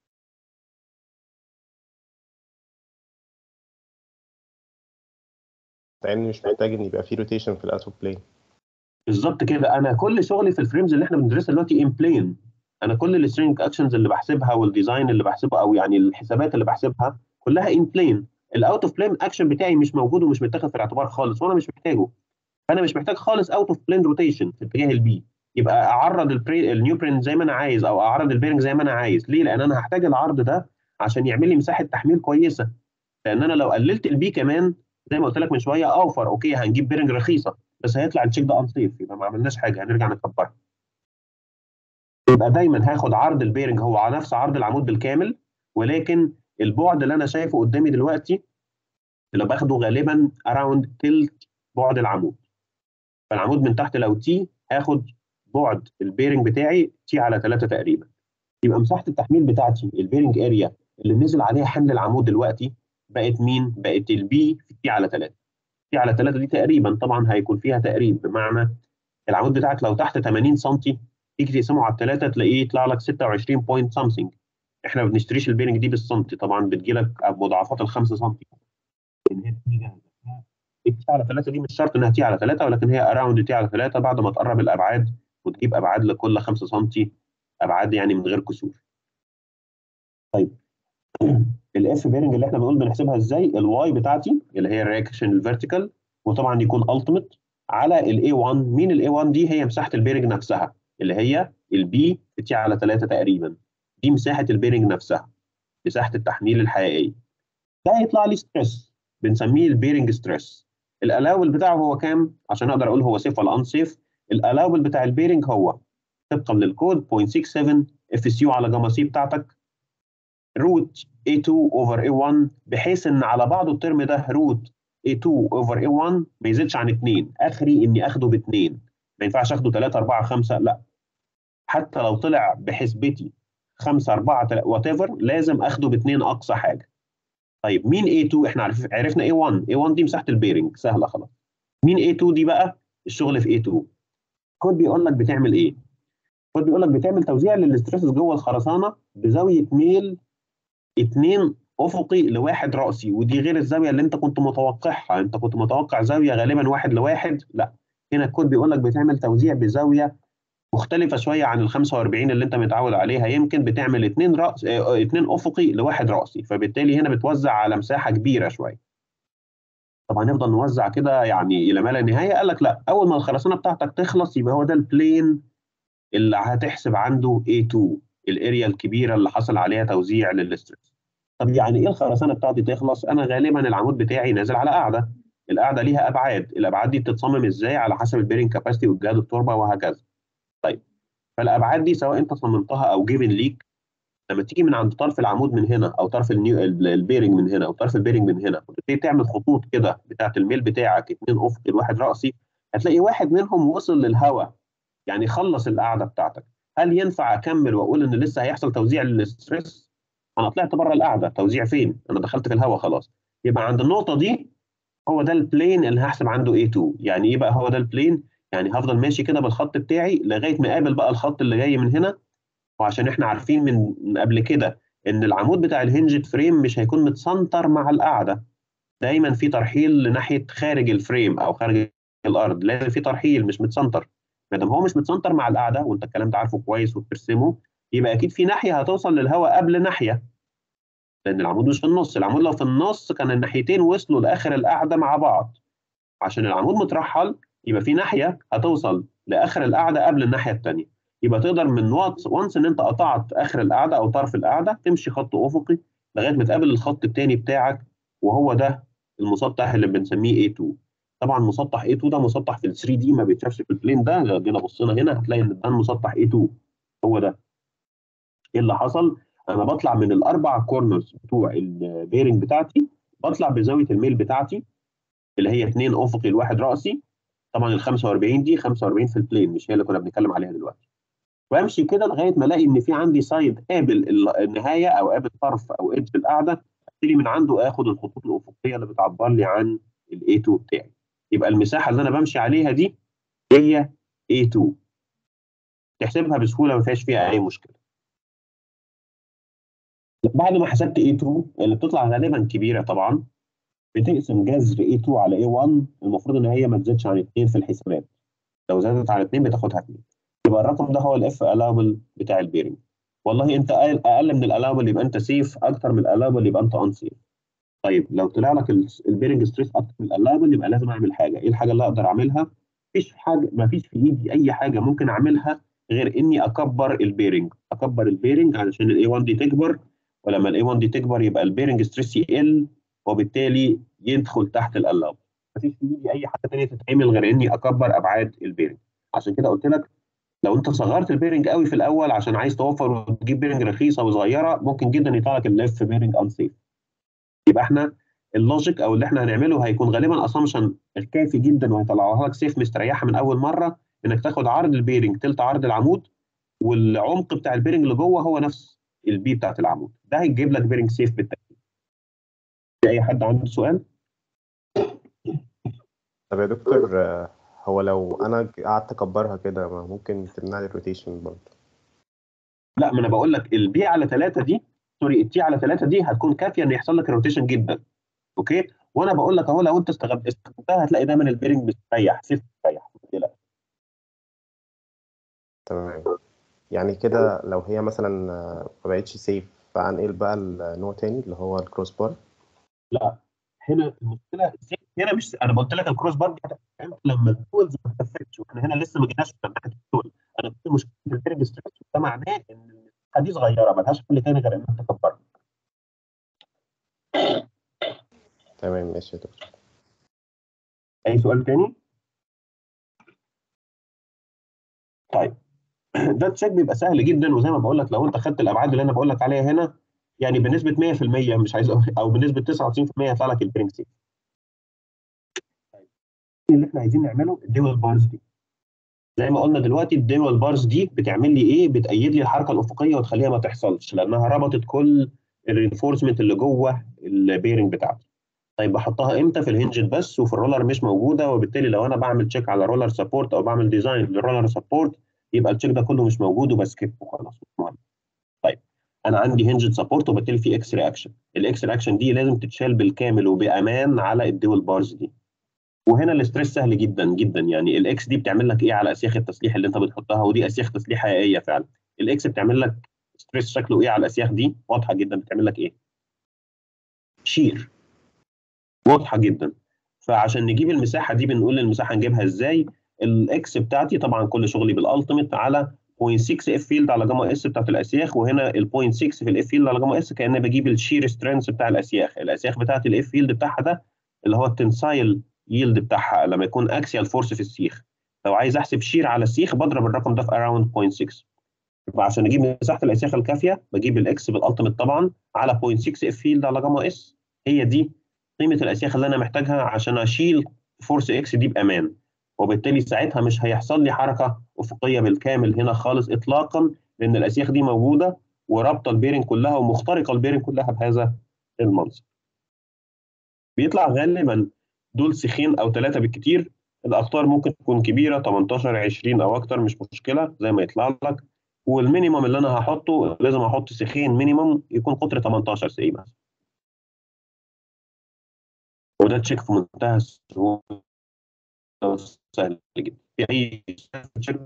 لان مش محتاج ان يبقى في روتيشن في الاوت بلين بالظبط كده انا كل شغلي في الفريمز اللي احنا بندرسها دلوقتي ان بلين انا كل السترينج اكشنز اللي بحسبها والديزاين اللي بحسبه او يعني الحسابات اللي بحسبها كلها ان بلين الاوت اوف بلين اكشن بتاعي مش موجود ومش متاخد في الاعتبار خالص وانا مش محتاجه فانا مش محتاج خالص اوت اوف بلين روتيشن في اتجاه البي يبقى اعرض البري النيو برين زي ما انا عايز او اعرض البيرنج زي ما انا عايز ليه لان انا هحتاج العرض ده عشان يعمل لي مساحه تحميل كويسه لان انا لو قللت البي كمان زي ما قلت لك من شويه اوفر اوكي هنجيب بيرنج رخيصه بس هيطلع التشيك ده انسيف يبقى ما عملناش حاجه هنرجع نكبرها يبقى دايما هاخد عرض البيرنج هو على نفس عرض العمود بالكامل ولكن البعد اللي انا شايفه قدامي دلوقتي اللي باخده غالبا اراوند تلت بعد العمود فالعمود من تحت لو تي هاخد بعد البيرنج بتاعي تي على 3 تقريبا يبقى مساحه التحميل بتاعتي البيرنج اريا اللي نزل عليها حمل العمود دلوقتي بقت مين؟ بقت البي في تي على 3 تي على 3 دي تقريبا طبعا هيكون فيها تقريب بمعنى العمود بتاعك لو تحت 80 سم تيجي تقسمه على 3 تلاقيه يطلع لك 26 بوينت سمثينج احنا ما بنشتريش البيرنج دي بالسنتي طبعا بتجي لك مضاعفات ال 5 سم لان هي بتيجي جاهزه التي على 3 دي مش شرط انها تي على 3 ولكن هي اراوند تي على 3 بعد ما تقرب الابعاد وتجيب ابعاد لكل 5 سم ابعاد يعني من غير كسور. طيب الاف بيرنج اللي احنا بنقول بنحسبها ازاي؟ الواي بتاعتي اللي هي الرياكشن الفيرتيكال وطبعا يكون التيميت على الاي 1 مين الاي 1 دي هي مساحه البيرنج نفسها اللي هي البي في تي على 3 تقريبا دي مساحه البيرنج نفسها مساحه التحميل الحقيقيه ده هيطلع لي ستريس بنسميه البيرنج ستريس الالاول بتاعه هو كام عشان اقدر اقول هو سيف ولا انسيف الالاول بتاع البيرنج هو طبقا للكود 0.67 اف اس يو على جاما سي بتاعتك روت A2 اوفر A1 بحيث ان على بعضه الترم ده روت A2 اوفر A1 ما يزيدش عن 2 اخري اني اخده ب 2 ما ينفعش اخده 3 4 5 لا حتى لو طلع بحسبتي 5 4 وات ايفر لازم اخده ب 2 اقصى حاجه طيب مين A2 احنا عرف عرفنا A1 A1 دي مساحه البيرنج سهله خلاص مين A2 دي بقى الشغل في A2 الكود بيقول لك بتعمل ايه الكود بيقول لك بتعمل توزيع للاستريسز جوه الخرسانه بزاويه ميل 2 افقي لواحد راسي ودي غير الزاويه اللي انت كنت متوقعها انت كنت متوقع زاويه غالبا واحد لواحد لا هنا الكود بيقول لك بتعمل توزيع بزاويه مختلفه شويه عن ال 45 اللي انت متعود عليها يمكن بتعمل اثنين راس اه اثنين افقي لواحد راسي فبالتالي هنا بتوزع على مساحه كبيره شويه طبعا نفضل نوزع كده يعني الى ما لا نهايه قال لك لا اول ما الخرسانه بتاعتك تخلص يبقى هو ده البلين اللي هتحسب عنده A2 الاريا الكبيره اللي حصل عليها توزيع للستريس طب يعني ايه الخرسانه بتاعتي تخلص انا غالبا العمود بتاعي نازل على قاعده القاعده ليها ابعاد الابعاد دي بتتصمم ازاي على حسب البيرنج كاباسيتي والجهاد التربه وهكذا طيب فالابعاد دي سواء انت صممتها او جيفن ليك لما تيجي من عند طرف العمود من هنا او طرف النيو البيرنج من هنا او طرف البيرنج من هنا وتبتدي تعمل خطوط كده بتاعت الميل بتاعك اثنين افقي لواحد راسي هتلاقي واحد منهم وصل للهواء يعني خلص القاعده بتاعتك هل ينفع اكمل واقول ان لسه هيحصل توزيع للستريس انا طلعت بره القاعده توزيع فين انا دخلت في الهواء خلاص يبقى عند النقطه دي هو ده البلين اللي هحسب عنده A2 يعني ايه بقى هو ده البلين يعني هفضل ماشي كده بالخط بتاعي لغايه ما اقابل بقى الخط اللي جاي من هنا وعشان احنا عارفين من من قبل كده ان العمود بتاع الهنجد فريم مش هيكون متسنتر مع القاعده دايما في ترحيل لناحيه خارج الفريم او خارج الارض لازم في ترحيل مش متسنتر ما دام هو مش متسنتر مع القاعده وانت الكلام ده عارفه كويس وبترسمه يبقى اكيد في ناحيه هتوصل للهواء قبل ناحيه لان العمود مش في النص العمود لو في النص كان الناحيتين وصلوا لاخر القاعده مع بعض عشان العمود مترحل يبقى في ناحيه هتوصل لاخر القاعده قبل الناحيه الثانيه يبقى تقدر من وانس ان انت قطعت اخر القاعده او طرف القاعده تمشي خط افقي لغايه ما تقابل الخط الثاني بتاعك وهو ده المسطح اللي بنسميه A2 طبعا مسطح A2 ده مسطح في ال 3 دي ما بيتشافش في البلين ده لو جينا بصينا هنا هتلاقي ان ده مسطح A2 هو ده ايه اللي حصل؟ انا بطلع من الاربع كورنرز بتوع البيرنج بتاعتي بطلع بزاويه الميل بتاعتي اللي هي 2 افقي لواحد راسي طبعا ال 45 دي 45 في البلين مش هي اللي كنا بنتكلم عليها دلوقتي وامشي كده لغايه ما الاقي ان في عندي سايد قابل النهايه او قابل طرف او ايدج القاعده ابتدي من عنده اخد الخطوط الافقيه اللي بتعبر لي عن الاي 2 بتاعي يبقى المساحه اللي انا بمشي عليها دي هي A2 تحسبها بسهوله ما فيهاش فيها اي مشكله بعد ما حسبت A2 اللي بتطلع غالبا كبيره طبعا بتقسم جذر A2 على A1 المفروض ان هي ما تزيدش عن 2 في الحسابات لو زادت عن 2 بتاخدها 2 يبقى الرقم ده هو الاف الاوبل بتاع البيرنج والله انت اقل من الالاوبل يبقى انت سيف اكتر من الالاوبل يبقى انت ان سيف طيب لو طلع لك البيرنج ستريس اكتر من الالاوبل يبقى لازم اعمل حاجه ايه الحاجه اللي اقدر اعملها مفيش حاجه مفيش في ايدي اي حاجه ممكن اعملها غير اني اكبر البيرنج اكبر البيرنج علشان الاي 1 دي تكبر ولما الاي 1 دي تكبر يبقى البيرنج ستريس يقل وبالتالي يدخل تحت الالاوبل مفيش في ايدي اي حاجه ثانيه تتعمل غير اني اكبر ابعاد البيرنج عشان كده قلت لك لو انت صغرت البيرنج قوي في الاول عشان عايز توفر وتجيب بيرنج رخيصه وصغيره ممكن جدا يطلع لك الليف بيرنج انسيف يبقى احنا اللوجيك او اللي احنا هنعمله هيكون غالبا اسامبشن الكافي جدا وهيطلعها لك سيف مستريحه من اول مره انك تاخد عرض البيرنج تلت عرض العمود والعمق بتاع البيرنج اللي جوه هو نفس البي بتاعت العمود ده هيجيب لك بيرنج سيف بالتاكيد في اي حد عنده سؤال طب يا دكتور هو لو انا قعدت اكبرها كده ما ممكن تمنع لي الروتيشن برضه لا ما انا بقول لك البي على 3 دي سوري التي على 3 دي هتكون كافيه ان يحصل لك روتيشن جدا اوكي وانا بقول لك اهو لو انت استخدمتها هتلاقي دايما البيرنج مستريح سيف مستريح لا تمام يعني كده لو هي مثلا ما بقتش سيف فانقل بقى النوع تاني اللي هو الكروس بار لا هنا المشكله هنا مش انا قلت لك الكروس بار دي هتتعمل لما التولز ما اتكفتش واحنا هنا لسه ما جيناش في ناحيه التول انا كنت مشكله البيرنج ستريس ده معناه ان المساحه دي صغيره ما لهاش حل تاني غير انك تكبرها تمام ماشي يا دكتور اي سؤال تاني؟ طيب ده تشيك بيبقى سهل جدا وزي ما بقول لك لو انت خدت الابعاد اللي انا بقول لك عليها هنا يعني بنسبه 100% مش عايز او بنسبه 99% هيطلع لك البرينج سيف. طيب اللي احنا عايزين نعمله الدول بارز دي. زي ما قلنا دلوقتي الدول بارز دي بتعمل لي ايه؟ بتأيد لي الحركه الافقيه وتخليها ما تحصلش لانها ربطت كل الرينفورسمنت اللي جوه البيرنج بتاعتي. طيب بحطها امتى في الهنجد بس وفي الرولر مش موجوده وبالتالي لو انا بعمل تشيك على رولر سبورت او بعمل ديزاين للرولر سبورت يبقى التشيك ده كله مش موجود وبسكيب وخلاص مش مهم. طيب انا عندي هنجد سبورت وبالتالي في اكس رياكشن الاكس رياكشن دي لازم تتشال بالكامل وبامان على الدول بارز دي وهنا الاستريس سهل جدا جدا يعني الاكس دي بتعمل لك ايه على اسياخ التسليح اللي انت بتحطها ودي اسياخ تسليح حقيقيه فعلا الاكس بتعمل لك ستريس شكله ايه على الاسياخ دي واضحه جدا بتعمل لك ايه شير واضحه جدا فعشان نجيب المساحه دي بنقول المساحه نجيبها ازاي الاكس بتاعتي طبعا كل شغلي بالالتيميت على 0.6 اف فيلد على جاما اس بتاعت الاسياخ وهنا ال 0.6 في الاف فيلد على جاما اس كاني بجيب الشير سترينث بتاع الاسياخ الاسياخ بتاعت الاف فيلد بتاعها ده اللي هو التنسايل ييلد بتاعها لما يكون اكسيال فورس في السيخ لو عايز احسب شير على السيخ بضرب الرقم ده في اراوند 0.6 يبقى عشان اجيب مساحه الاسياخ الكافيه بجيب الاكس بالالتيميت طبعا على 0.6 اف فيلد على جاما اس هي دي قيمه الاسياخ اللي انا محتاجها عشان اشيل فورس اكس دي بامان وبالتالي ساعتها مش هيحصل لي حركه افقيه بالكامل هنا خالص اطلاقا لان الاسياخ دي موجوده ورابطه البيرنج كلها ومخترقه البيرنج كلها بهذا المنظر. بيطلع غالبا دول سيخين او ثلاثه بالكتير الاقطار ممكن تكون كبيره 18 20 او اكتر مش مشكله زي ما يطلع لك والمينيمم اللي انا هحطه لازم احط سيخين مينيمم يكون قطر 18 سي مثلا. وده تشيك في منتهى السهوله سهل جدا في اي تشيك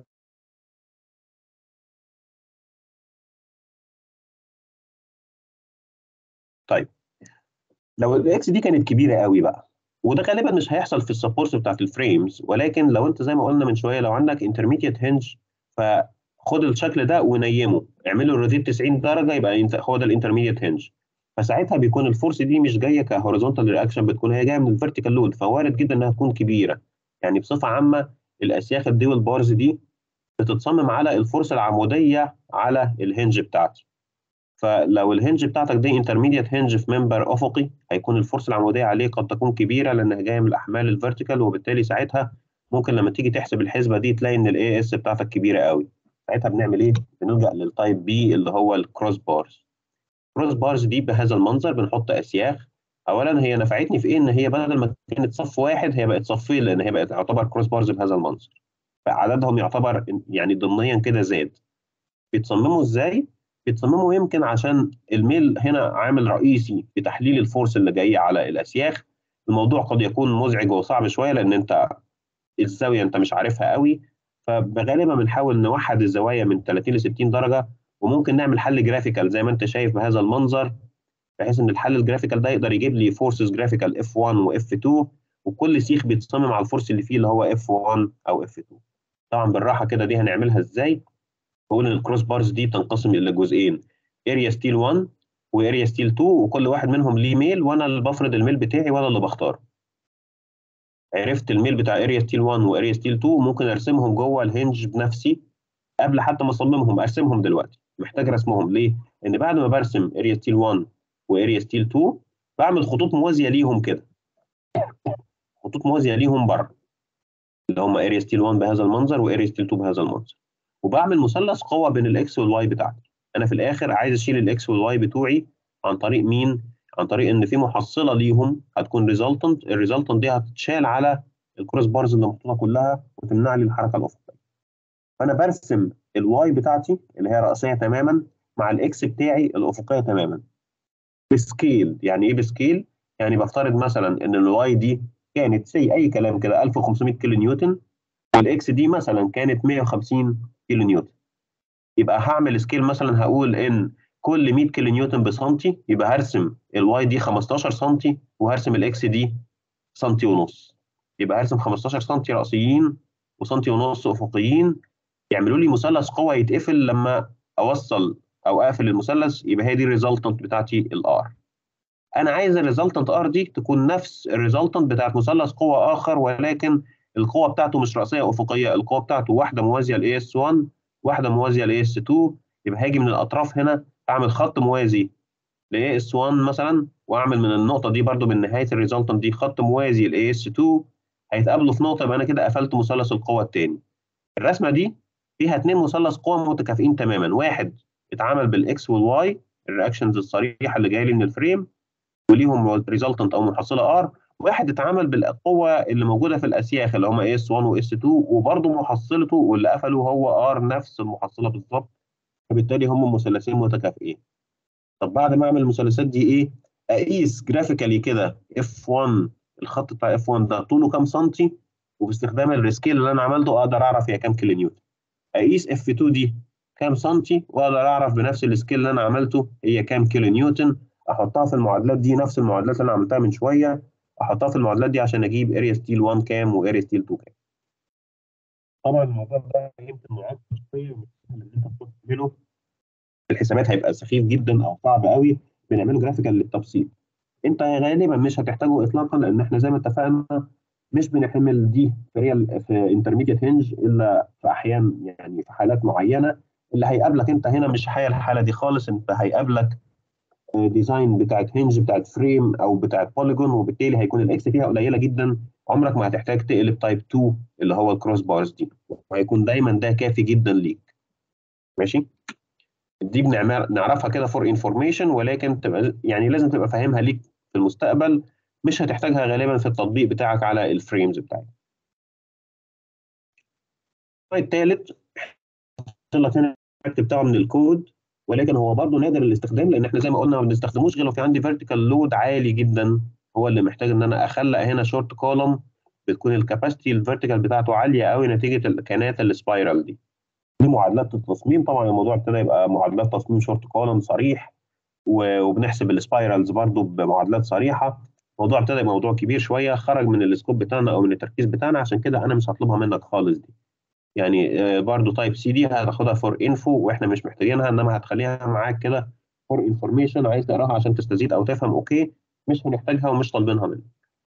طيب لو الاكس دي كانت كبيره قوي بقى وده غالبا مش هيحصل في السبورتس بتاعت الفريمز ولكن لو انت زي ما قلنا من شويه لو عندك انترميديت هنج فخد الشكل ده ونيمه اعمله روتيت 90 درجه يبقى هو ده الانترميديت هنج فساعتها بيكون الفورس دي مش جايه كهوريزونتال رياكشن بتكون هي جايه من الفيرتيكال لود فوارد جدا انها تكون كبيره يعني بصفه عامه الاسياخ الديول بارز دي بتتصمم على الفورس العموديه على الهنج بتاعتي فلو الهنج بتاعتك دي انترميديت هنج في ممبر افقي هيكون الفورس العموديه عليه قد تكون كبيره لانها جايه من الاحمال الفيرتيكال وبالتالي ساعتها ممكن لما تيجي تحسب الحسبه دي تلاقي ان الاي اس بتاعتك كبيره قوي ساعتها بنعمل ايه؟ بنلجا للتايب بي اللي هو الكروس بارز الكروس بارز دي بهذا المنظر بنحط اسياخ اولا هي نفعتني في ايه ان هي بدل ما كانت صف واحد هي بقت صفين لان هي بقت تعتبر كروس بارز بهذا المنظر فعددهم يعتبر يعني ضمنيا كده زاد بيتصمموا ازاي؟ بيتصمموا يمكن عشان الميل هنا عامل رئيسي في تحليل الفورس اللي جايه على الاسياخ الموضوع قد يكون مزعج وصعب شويه لان انت الزاويه انت مش عارفها قوي فغالبا بنحاول نوحد الزوايا من 30 ل 60 درجه وممكن نعمل حل جرافيكال زي ما انت شايف بهذا المنظر بحيث ان الحل الجرافيكال ده يقدر يجيب لي فورسز جرافيكال اف 1 واف 2 وكل سيخ بيتصمم على الفورس اللي فيه اللي هو اف 1 او اف 2 طبعا بالراحه كده دي هنعملها ازاي بقول ان الكروس بارز دي بتنقسم الى جزئين اريا ستيل 1 واريا ستيل 2 وكل واحد منهم ليه ميل وانا اللي بفرض الميل بتاعي وانا اللي بختاره عرفت الميل بتاع اريا ستيل 1 واريا ستيل 2 ممكن ارسمهم جوه الهنج بنفسي قبل حتى ما اصممهم ارسمهم دلوقتي محتاج رسمهم ليه؟ لان بعد ما برسم اريا ستيل 1 واريا ستيل 2 بعمل خطوط موازيه ليهم كده خطوط موازيه ليهم بره اللي هم اريا ستيل 1 بهذا المنظر واريا ستيل 2 بهذا المنظر وبعمل مثلث قوه بين الاكس والواي بتاعتي انا في الاخر عايز اشيل الاكس والواي بتوعي عن طريق مين عن طريق ان في محصله ليهم هتكون ريزلتنت الريزلتنت دي هتتشال على الكروس بارز اللي محطوطه كلها وتمنع لي الحركه الافقيه فانا برسم الواي بتاعتي اللي هي راسيه تماما مع الاكس بتاعي الافقيه تماما بسكيل يعني ايه بسكيل يعني بفترض مثلا ان الواي دي كانت زي اي كلام كده 1500 كيلو نيوتن والاكس دي مثلا كانت 150 كيلو نيوتن يبقى هعمل سكيل مثلا هقول ان كل 100 كيلو نيوتن بسنتي يبقى هرسم الواي دي 15 سنتي وهرسم الاكس دي سنتي ونص يبقى هرسم 15 سنتي راسيين وسنتي ونص افقيين يعملوا لي مثلث قوه يتقفل لما اوصل او اقفل المثلث يبقى هي دي الريزلتنت بتاعتي الار انا عايز الريزلتنت ار دي تكون نفس الريزلتنت بتاعت مثلث قوه اخر ولكن القوه بتاعته مش راسيه افقيه القوه بتاعته واحده موازيه لاي اس 1 واحده موازيه لاي اس 2 يبقى هاجي من الاطراف هنا اعمل خط موازي لاي اس 1 مثلا واعمل من النقطه دي برده من نهايه الريزلتنت دي خط موازي لاي اس 2 هيتقابلوا في نقطه يبقى انا كده قفلت مثلث القوه الثاني الرسمه دي فيها اثنين مثلث قوى متكافئين تماما واحد اتعمل بالاكس والواي الرياكشنز الصريحه اللي جايه لي من الفريم وليهم ريزلتنت او محصله ار واحد اتعمل بالقوه اللي موجوده في الاسياخ اللي هم اس 1 واس 2 وبرده محصلته واللي قفله هو ار نفس المحصله بالظبط فبالتالي هم مثلثين متكافئين طب بعد ما اعمل المثلثات دي ايه اقيس جرافيكالي كده اف 1 الخط بتاع اف 1 ده طوله كام سنتي وباستخدام السكيل اللي انا عملته اقدر اعرف هي كام كيلو نيوتن اقيس اف 2 دي كام سنتي واقدر اعرف بنفس السكيل اللي انا عملته هي كام كيلو نيوتن احطها في المعادلات دي نفس المعادلات اللي انا عملتها من شويه احطها في المعادلات دي عشان اجيب اريا ستيل 1 كام واريا ستيل 2 كام طبعا الموضوع ده يمكن معقد شويه ومش سهل ان انت تروح تعمله الحسابات هيبقى سخيف جدا او صعب قوي بنعمله جرافيكال للتبسيط انت غالبا مش هتحتاجه اطلاقا لان احنا زي ما اتفقنا مش بنحمل دي في ريال في انترميديت هنج الا في احيان يعني في حالات معينه اللي هيقابلك انت هنا مش هي الحاله دي خالص انت هيقابلك ديزاين بتاعت هنج بتاعت فريم او بتاعت بوليجون وبالتالي هيكون الاكس فيها قليله جدا عمرك ما هتحتاج تقلب تايب 2 اللي هو الكروس بارز دي وهيكون دايما ده كافي جدا ليك ماشي دي بنعرفها كده فور انفورميشن ولكن تبقى يعني لازم تبقى فاهمها ليك في المستقبل مش هتحتاجها غالبا في التطبيق بتاعك على الفريمز بتاعك الثالث لك هنا بتاعه من الكود ولكن هو برضه نادر الاستخدام لان احنا زي ما قلنا ما بنستخدموش غير لو في عندي فيرتيكال لود عالي جدا هو اللي محتاج ان انا اخلق هنا شورت كولوم بتكون الكاباسيتي الفيرتيكال بتاعته عاليه قوي نتيجه الكانات السبايرال دي دي معادلات التصميم طبعا الموضوع ابتدى يبقى معادلات تصميم شورت كولوم صريح وبنحسب السبايرالز برضه بمعادلات صريحه الموضوع ابتدى يبقى موضوع كبير شويه خرج من السكوب بتاعنا او من التركيز بتاعنا عشان كده انا مش هطلبها منك خالص دي يعني برضه تايب سي دي هتاخدها فور انفو واحنا مش محتاجينها انما هتخليها معاك كده فور انفورميشن عايز تقراها عشان تستزيد او تفهم اوكي مش هنحتاجها ومش طالبينها منك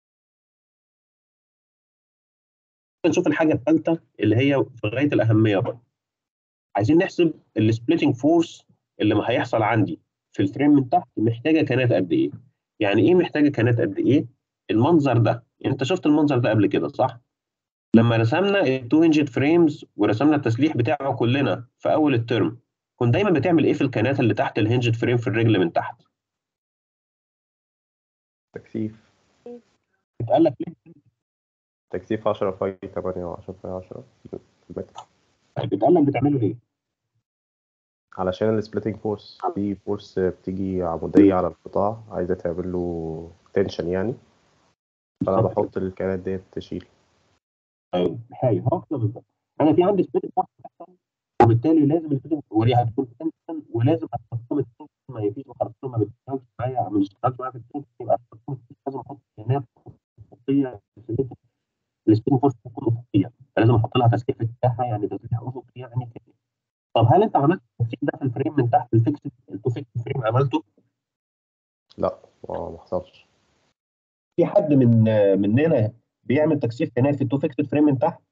نشوف الحاجه الثالثه اللي هي في غايه الاهميه برضه عايزين نحسب السبليتنج فورس اللي هيحصل عندي في الفريم من تحت محتاجه كانات قد ايه يعني ايه محتاجه كانات قد ايه المنظر ده يعني انت شفت المنظر ده قبل كده صح لما رسمنا التو هنجد فريمز ورسمنا التسليح بتاعه كلنا في اول الترم كنت دايما بتعمل ايه في الكانات اللي تحت الهنجد فريم في الرجل من تحت تكثيف اتقال لك ليه تكثيف 10 في 8 و10 في 10 المتر اتقال لك بتعمله ليه علشان السبليتنج فورس في فورس بتيجي عمودية على القطاع عايزة تعمل له تنشن يعني فأنا بحط الكانات ديت تشيل طيب هاي هو كده بالظبط انا في عندي سبليتنج فورس وبالتالي لازم السبليتنج وليه هتكون تنشن ولازم اتخصم التنشن ما يفيش وخرطوم ما بتشتغلش معايا ما بتشتغلش معايا في التنشن يبقى الخرطوم لازم احط كانات افقيه السبليتنج فورس تكون افقيه فلازم احط لها تسليح بتاعها يعني تسليح افقي يعني كده طب هل انت عملت التسليح ده في الفريم من تحت الفيكس التو فيكس فريم عملته؟ لا ما حصلش في حد من مننا بيعمل تكثيف كانات في التو فيكس فريم من تحت؟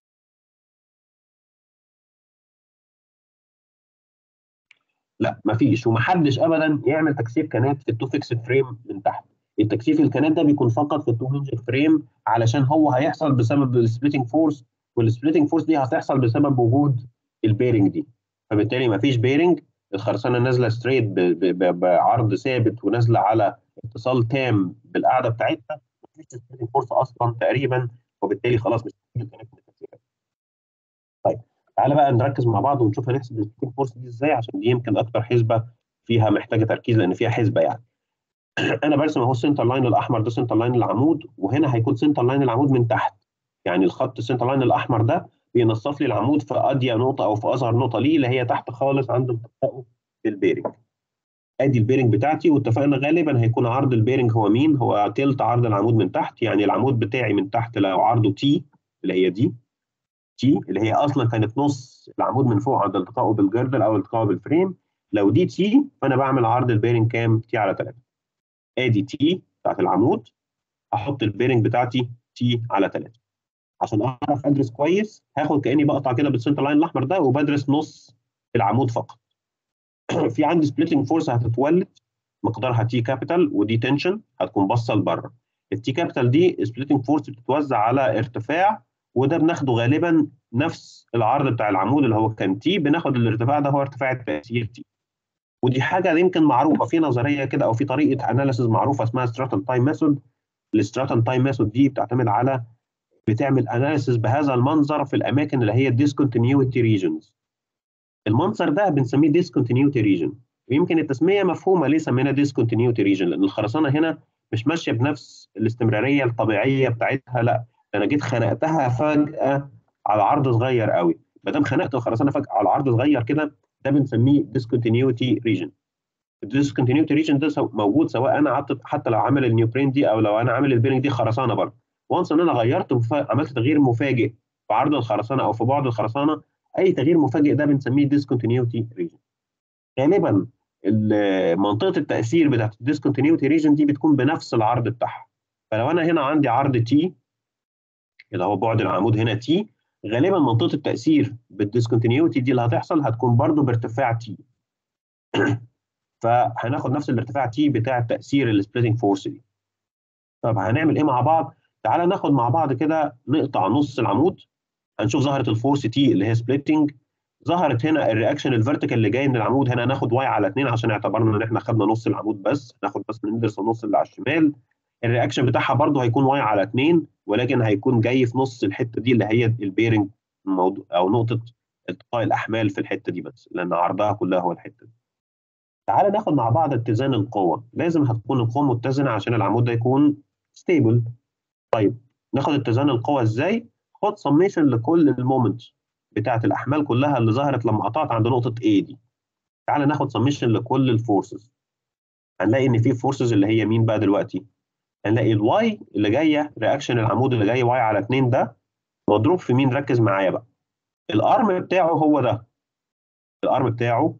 لا مفيش ومحدش ابدا يعمل تكثيف كانات في التو فيكس فريم من تحت التكثيف الكانات ده بيكون فقط في التو هنج فريم علشان هو هيحصل بسبب السبليتنج فورس والسبليتنج فورس دي هتحصل بسبب وجود البيرنج دي فبالتالي مفيش بيرنج الخرسانه نازله ستريت بعرض ثابت ونازله على اتصال تام بالقاعده بتاعتها مفيش سبليتنج فورس اصلا تقريبا وبالتالي خلاص مش محتاج طيب تعالى بقى نركز مع بعض ونشوف هنحسب السبليتنج فورس دي ازاي عشان دي يمكن اكتر حسبه فيها محتاجه تركيز لان فيها حسبه يعني انا برسم اهو السنتر لاين الاحمر ده سنتر لاين العمود وهنا هيكون سنتر لاين العمود من تحت يعني الخط السنتر لاين الاحمر ده بينصف لي العمود في اضيق نقطه او في اصغر نقطه ليه اللي هي تحت خالص عند التقائه بالبيرنج ادي البيرنج بتاعتي واتفقنا غالبا هيكون عرض البيرنج هو مين هو تلت عرض العمود من تحت يعني العمود بتاعي من تحت لو عرضه تي اللي هي دي تي اللي هي اصلا كانت نص العمود من فوق عند التقائه بالجردل او التقائه بالفريم لو دي تي فانا بعمل عرض البيرنج كام تي على 3 ادي تي بتاعت العمود احط البيرنج بتاعتي تي على 3 عشان اعرف ادرس كويس هاخد كاني بقطع كده بالسنتر لاين الاحمر ده وبدرس نص العمود فقط في عندي سبليتنج فورس هتتولد مقدارها تي كابيتال ودي تنشن هتكون باصه لبره التي كابيتال دي سبليتنج فورس بتتوزع على ارتفاع وده بناخده غالبا نفس العرض بتاع العمود اللي هو كان تي بناخد الارتفاع ده هو ارتفاع التاثير تي ودي حاجه يمكن معروفه في نظريه كده او في طريقه اناليسيز معروفه اسمها ستراتن تايم ميثود الستراتن تايم ميثود دي بتعتمد على بتعمل اناليسيز بهذا المنظر في الاماكن اللي هي discontinuity regions المنظر ده بنسميه discontinuity region ويمكن التسميه مفهومه ليه سمينا discontinuity region لان الخرسانه هنا مش ماشيه بنفس الاستمراريه الطبيعيه بتاعتها لا ده انا جيت خنقتها فجاه على عرض صغير قوي ما دام خنقت الخرسانه فجاه على عرض صغير كده ده بنسميه discontinuity region الديسكونتينيوتي ريجن ده سو- موجود سواء انا عطت حتى لو عامل النيوبرين دي او لو انا عامل البيرنج دي خرسانه برضه وانس ان انا غيرت مفا... عملت تغيير مفاجئ في عرض الخرسانه او في بعد الخرسانه اي تغيير مفاجئ ده بنسميه ديسكونتينيوتي ريجن غالبا ال- منطقه التاثير بتاعت الديسكونتينيوتي ريجن دي بتكون بنفس العرض بتاعها فلو انا هنا عندي عرض تي اللي هو بعد العمود هنا تي غالبا منطقه التاثير بالديسكونتينيوتي دي اللي هتحصل هتكون برضو بارتفاع تي فهناخد نفس الارتفاع تي بتاع تاثير السبليتنج فورس دي طب هنعمل ايه مع بعض تعالى ناخد مع بعض كده نقطع نص العمود هنشوف ظهرت الفورس تي اللي هي سبليتنج ظهرت هنا الرياكشن الفيرتيكال اللي جاي من العمود هنا ناخد واي على 2 عشان اعتبرنا ان احنا خدنا نص العمود بس ناخد بس ندرس النص اللي على الشمال الرياكشن بتاعها برضو هيكون واي على 2 ولكن هيكون جاي في نص الحته دي اللي هي البيرنج الموضوع او نقطه التقاء الاحمال في الحته دي بس لان عرضها كلها هو الحته دي تعالى ناخد مع بعض اتزان القوة لازم هتكون القوة متزنة عشان العمود ده يكون ستيبل طيب ناخد اتزان القوة ازاي خد سميشن لكل المومنت بتاعت الأحمال كلها اللي ظهرت لما قطعت عند نقطة A دي تعالى ناخد سميشن لكل الفورسز هنلاقي ان في فورسز اللي هي مين بقى دلوقتي هنلاقي الواي اللي جايه رياكشن العمود اللي جاي واي على 2 ده مضروب في مين ركز معايا بقى الارم بتاعه هو ده الارم بتاعه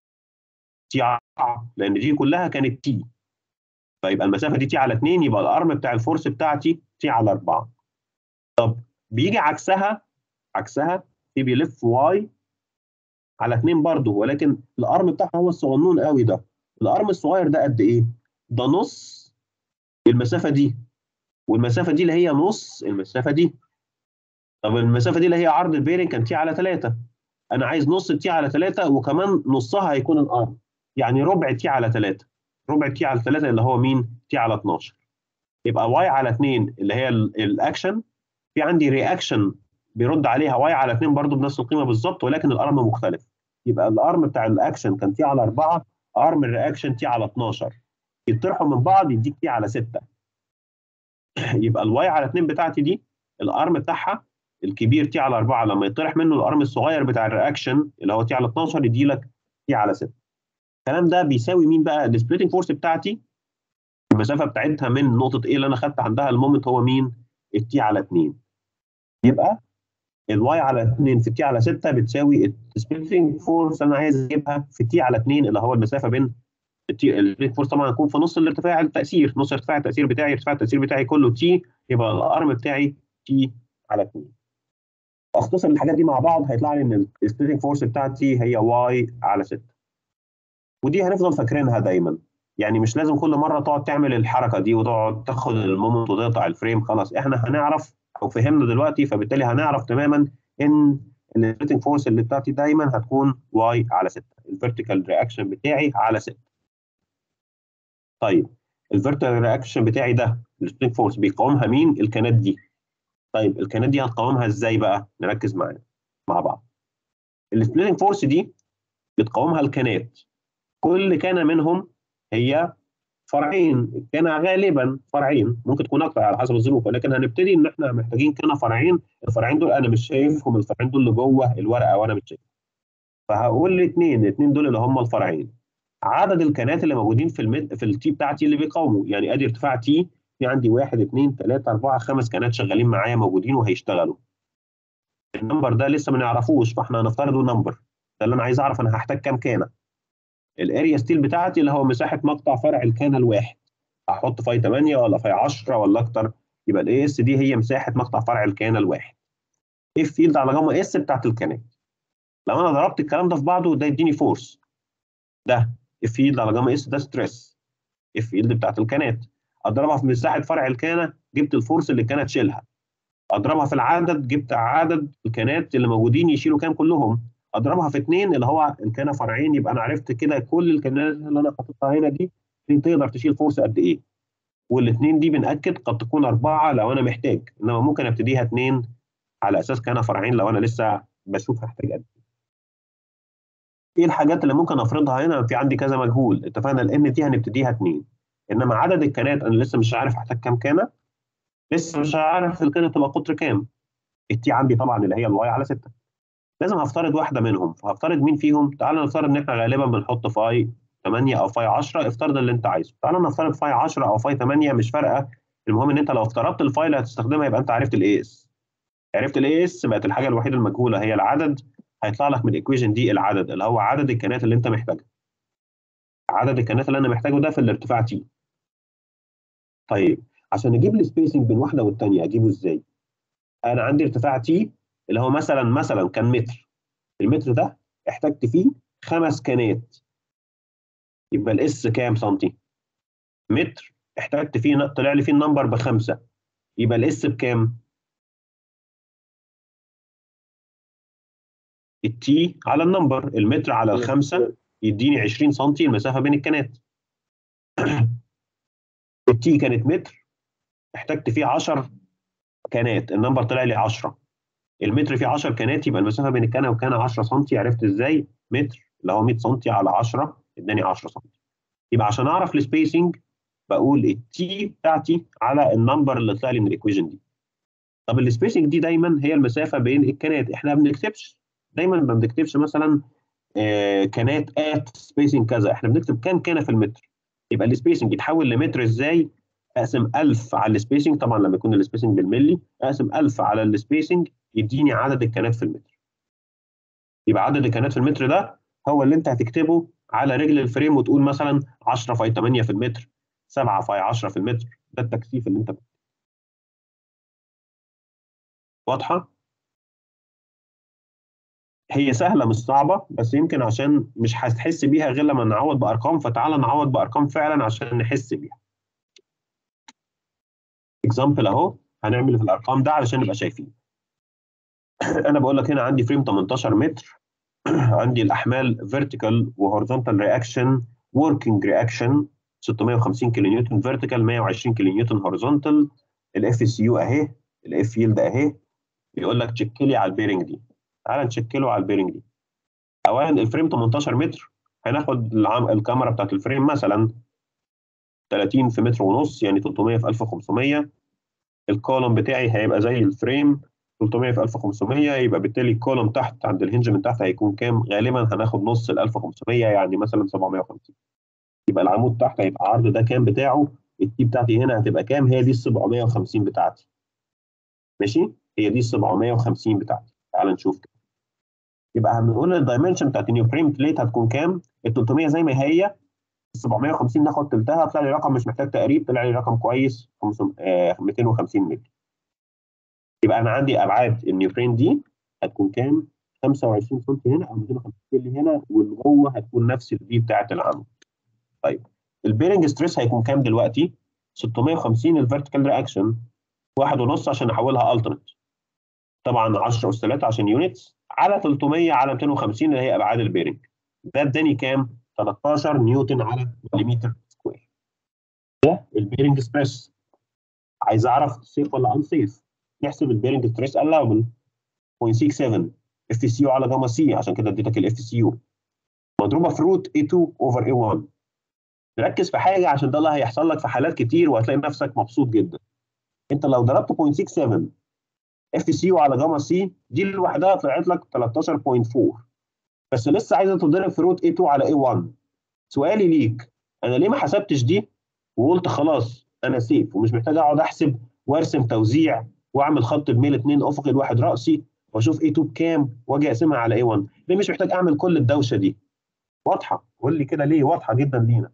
تي ع لان دي كلها كانت تي فيبقى المسافه دي تي على 2 يبقى الارم بتاع الفورس بتاعتي تي على 4 طب بيجي عكسها عكسها في بيلف واي على 2 برضه ولكن الارم بتاعها هو الصغنون قوي ده الارم الصغير ده قد ايه ده نص المسافه دي والمسافه دي اللي هي نص المسافه دي طب المسافه دي اللي هي عرض البيرنج كان تي على 3 انا عايز نص تي على 3 وكمان نصها هيكون الارم يعني ربع تي على 3 ربع تي على 3 اللي هو مين تي على 12 يبقى واي على 2 اللي هي ال- الاكشن في عندي رياكشن بيرد عليها واي على 2 برضو بنفس القيمه بالظبط ولكن الارم مختلف يبقى الارم بتاع الاكشن كان تي على 4 ارم الرياكشن تي على 12 يطرحوا من بعض يديك تي على 6 يبقى الواي على 2 بتاعتي دي الارم بتاعها الكبير تي على 4 لما يطرح منه الارم الصغير بتاع الرياكشن اللي هو تي على 12 يدي لك تي على 6 الكلام ده بيساوي مين بقى السبليتنج فورس بتاعتي المسافه بتاعتها من نقطه ايه اللي انا خدت عندها المومنت هو مين التي على 2 يبقى الواي على 2 في تي على 6 بتساوي السبليتنج فورس انا عايز اجيبها في تي على 2 اللي هو المسافه بين السبليتنج فورس طبعا هيكون في نص الارتفاع التاثير نص ارتفاع التاثير بتاعي ارتفاع التاثير بتاعي كله تي يبقى الارم بتاعي تي على 2 اختصر الحاجات دي مع بعض هيطلع لي ان السبليتنج فورس بتاعتي هي واي على 6 ودي هنفضل فاكرينها دايما يعني مش لازم كل مره تقعد تعمل الحركه دي وتقعد تاخد المومنت وتقطع الفريم خلاص احنا هنعرف او فهمنا دلوقتي فبالتالي هنعرف تماما ان السبليتنج فورس اللي بتاعتي دايما هتكون واي على 6 الفيرتيكال رياكشن بتاعي على 6 طيب الفيرتيكال رياكشن بتاعي ده السبليتنج فورس بيقاومها مين الكانات دي طيب الكانات دي هتقاومها ازاي بقى نركز معانا مع بعض السبليتنج فورس دي بتقاومها الكانات كل كانه منهم هي فرعين كان غالبا فرعين ممكن تكون اكتر على حسب الظروف ولكن هنبتدي ان احنا محتاجين كانه فرعين الفرعين دول انا مش شايفهم الفرعين دول اللي جوه الورقه وانا مش شايف فهقول الاثنين الاثنين دول اللي هم الفرعين عدد الكانات اللي موجودين في المد... في التي بتاعتي اللي بيقاوموا يعني ادي ارتفاع تي في عندي واحد اثنين ثلاثة أربعة خمس كانات شغالين معايا موجودين وهيشتغلوا. النمبر ده لسه ما نعرفوش فاحنا هنفترضه نمبر ده اللي انا عايز اعرف انا هحتاج كام كانه. الاريا ستيل بتاعتي اللي هو مساحه مقطع فرع الكانه الواحد. هحط فاي 8 ولا فاي 10 ولا اكتر يبقى الاي اس دي هي مساحه مقطع فرع الكانه الواحد. اف فيلد على جاما اس بتاعت الكانات. لو انا ضربت الكلام ده في بعضه ده يديني فورس. ده اف فيلد على جاما اس ده ستريس. اف فيلد بتاعت الكانات. اضربها في مساحه فرع الكانه جبت الفورس اللي الكانه تشيلها اضربها في العدد جبت عدد الكانات اللي موجودين يشيلوا كام كلهم اضربها في اثنين اللي هو الكانه فرعين يبقى انا عرفت كده كل الكانات اللي انا حاططها هنا دي تقدر تشيل فورس قد ايه والاثنين دي بنأكد قد تكون اربعه لو انا محتاج انما ممكن ابتديها اثنين على اساس كانه فرعين لو انا لسه بشوف هحتاج قد ايه ايه الحاجات اللي ممكن افرضها هنا في عندي كذا مجهول اتفقنا الان دي هنبتديها اثنين انما عدد الكانات انا لسه مش عارف احتاج كام كانه لسه مش عارف الكانه تبقى قطر كام التي عندي طبعا اللي هي الواي على 6 لازم هفترض واحده منهم فهفترض مين فيهم تعال نفترض ان احنا غالبا بنحط فاي 8 او فاي 10 افترض اللي انت عايزه تعال نفترض فاي 10 او فاي 8 مش فارقه المهم ان انت لو افترضت الفاي اللي هتستخدمها يبقى انت عرفت الاي اس عرفت الاي اس بقت الحاجه الوحيده المجهوله هي العدد هيطلع لك من الايكويشن دي العدد اللي هو عدد الكانات اللي انت محتاجها عدد الكانات اللي انا محتاجه ده في الارتفاع تي طيب عشان اجيب السبيسنج بين واحده والثانيه اجيبه ازاي انا عندي ارتفاع تي اللي هو مثلا مثلا كان متر المتر ده احتجت فيه خمس كانات يبقى الاس كام سنتي متر احتجت فيه طلع لي فيه النمبر بخمسه يبقى الاس بكام التي على النمبر المتر على الخمسه يديني 20 سم المسافه بين الكانات التي كانت متر احتجت فيه 10 كانات النمبر طلع لي 10 المتر فيه 10 كانات يبقى المسافه بين الكانه والكانه 10 سم عرفت ازاي متر اللي هو 100 سم على 10 اداني 10 سم يبقى عشان اعرف السبيسنج بقول التي بتاعتي على النمبر اللي طلع لي من الايكويشن دي طب السبيسنج دي دايما هي المسافه بين الكانات احنا ما بنكتبش دايما ما بنكتبش مثلا آه كانات ات سبيسنج كذا احنا بنكتب كام كانه في المتر يبقى السبيسنج يتحول لمتر ازاي اقسم 1000 على السبيسنج طبعا لما يكون السبيسنج بالملي اقسم 1000 على السبيسنج يديني عدد الكانات في المتر يبقى عدد الكانات في المتر ده هو اللي انت هتكتبه على رجل الفريم وتقول مثلا 10 في 8 في المتر 7 في 10 في المتر ده التكثيف اللي انت بتكتبه. واضحه هي سهله مش صعبه بس يمكن عشان مش هتحس بيها غير لما نعوض بارقام فتعالى نعوض بارقام فعلا عشان نحس بيها اكزامبل اهو هنعمل في الارقام ده علشان نبقى شايفين انا بقول لك هنا عندي فريم 18 متر عندي الاحمال فيرتيكال وهورزونتال رياكشن وركينج رياكشن 650 كيلو نيوتن فيرتيكال 120 كيلو نيوتن هورزونتال الاف سي يو اهي الاف يلد اهي بيقول لك تشيك لي على البيرنج دي تعال نتشيك له على البيرنج دي اولا الفريم 18 متر هناخد العم... الكاميرا بتاعت الفريم مثلا 30 في متر ونص يعني 300 في 1500 الكولوم بتاعي هيبقى زي الفريم 300 في 1500 يبقى بالتالي الكولوم تحت عند الهنج من تحت هيكون كام؟ غالبا هناخد نص ال 1500 يعني مثلا 750 يبقى العمود تحت هيبقى عرض ده كام بتاعه التي بتاعتي هنا هتبقى كام؟ هي دي ال 750 بتاعتي ماشي؟ هي دي ال 750 بتاعتي تعال نشوف كده يبقى هنقول الدايمنشن بتاعت النيو فريم بليت هتكون كام؟ ال 300 زي ما هي ال 750 ناخد تلتها طلع لي رقم مش محتاج تقريب طلع لي رقم كويس 250 متر يبقى انا عندي ابعاد النيو فريم دي هتكون كام؟ 25 سم هنا او 250 اللي هنا واللي جوه هتكون نفس الدي بتاعت العمود. طيب البيرنج ستريس هيكون كام دلوقتي؟ 650 الفيرتيكال رياكشن واحد ونص عشان احولها الترنت طبعا 10 اس 3 عشان يونتس على 300 على 250 اللي هي ابعاد البيرنج ده اداني كام؟ 13 نيوتن على مليمتر سكوير ده البيرنج ستريس عايز اعرف سيف ولا ان سيف نحسب البيرنج ستريس الاوبل 0.67 اف سي يو على جاما سي عشان كده اديتك الاف سي يو مضروبه في روت A2 اوفر A1 ركز في حاجه عشان ده اللي هيحصل لك في حالات كتير وهتلاقي نفسك مبسوط جدا انت لو ضربت 0.67 اف سي يو على جاما سي دي لوحدها طلعت لك 13.4 بس لسه عايزه تضرب في روت A2 على A1 سؤالي ليك انا ليه ما حسبتش دي وقلت خلاص انا سيف ومش محتاج اقعد احسب وارسم توزيع واعمل خط بميل 2 افقي لواحد راسي واشوف A2 بكام واجي اقسمها على A1 ليه مش محتاج اعمل كل الدوشه دي واضحه قول لي كده ليه واضحه جدا لينا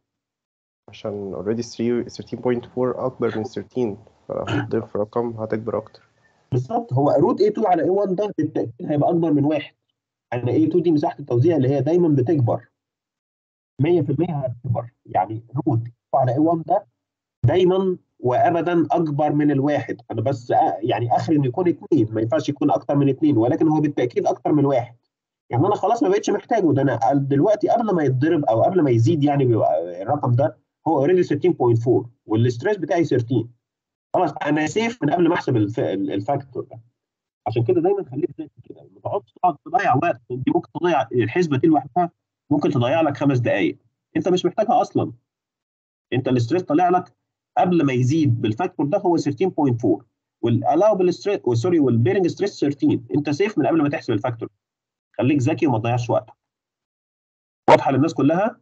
عشان اوريدي 13.4 اكبر من 13 فلو هتضيف رقم هتكبر اكتر بالظبط هو روت A2 على A1 ده بالتاكيد هيبقى اكبر من واحد يعني A2 دي مساحه التوزيع اللي هي دايما بتكبر 100% هتكبر يعني روت على A1 ده دايما وابدا اكبر من الواحد انا بس يعني اخر انه يكون اثنين ما ينفعش يكون اكتر من اثنين ولكن هو بالتاكيد اكتر من واحد يعني انا خلاص ما بقتش محتاجه ده انا دلوقتي قبل ما يتضرب او قبل ما يزيد يعني بيبقى الرقم ده هو اوريدي 13.4 والستريس بتاعي 13 خلاص انا سيف من قبل ما احسب الف... الفاكتور ده عشان كده دايما خليك زي كده ما تقعدش تقعد تضيع وقت دي ممكن تضيع الحسبه دي لوحدها ممكن تضيع لك خمس دقائق انت مش محتاجها اصلا انت الاستريس طالع لك قبل ما يزيد بالفاكتور ده هو 13.4 والالاوبل ستريس سوري والبيرنج ستريس 13 انت سيف من قبل ما تحسب الفاكتور خليك ذكي وما تضيعش وقتك واضحه للناس كلها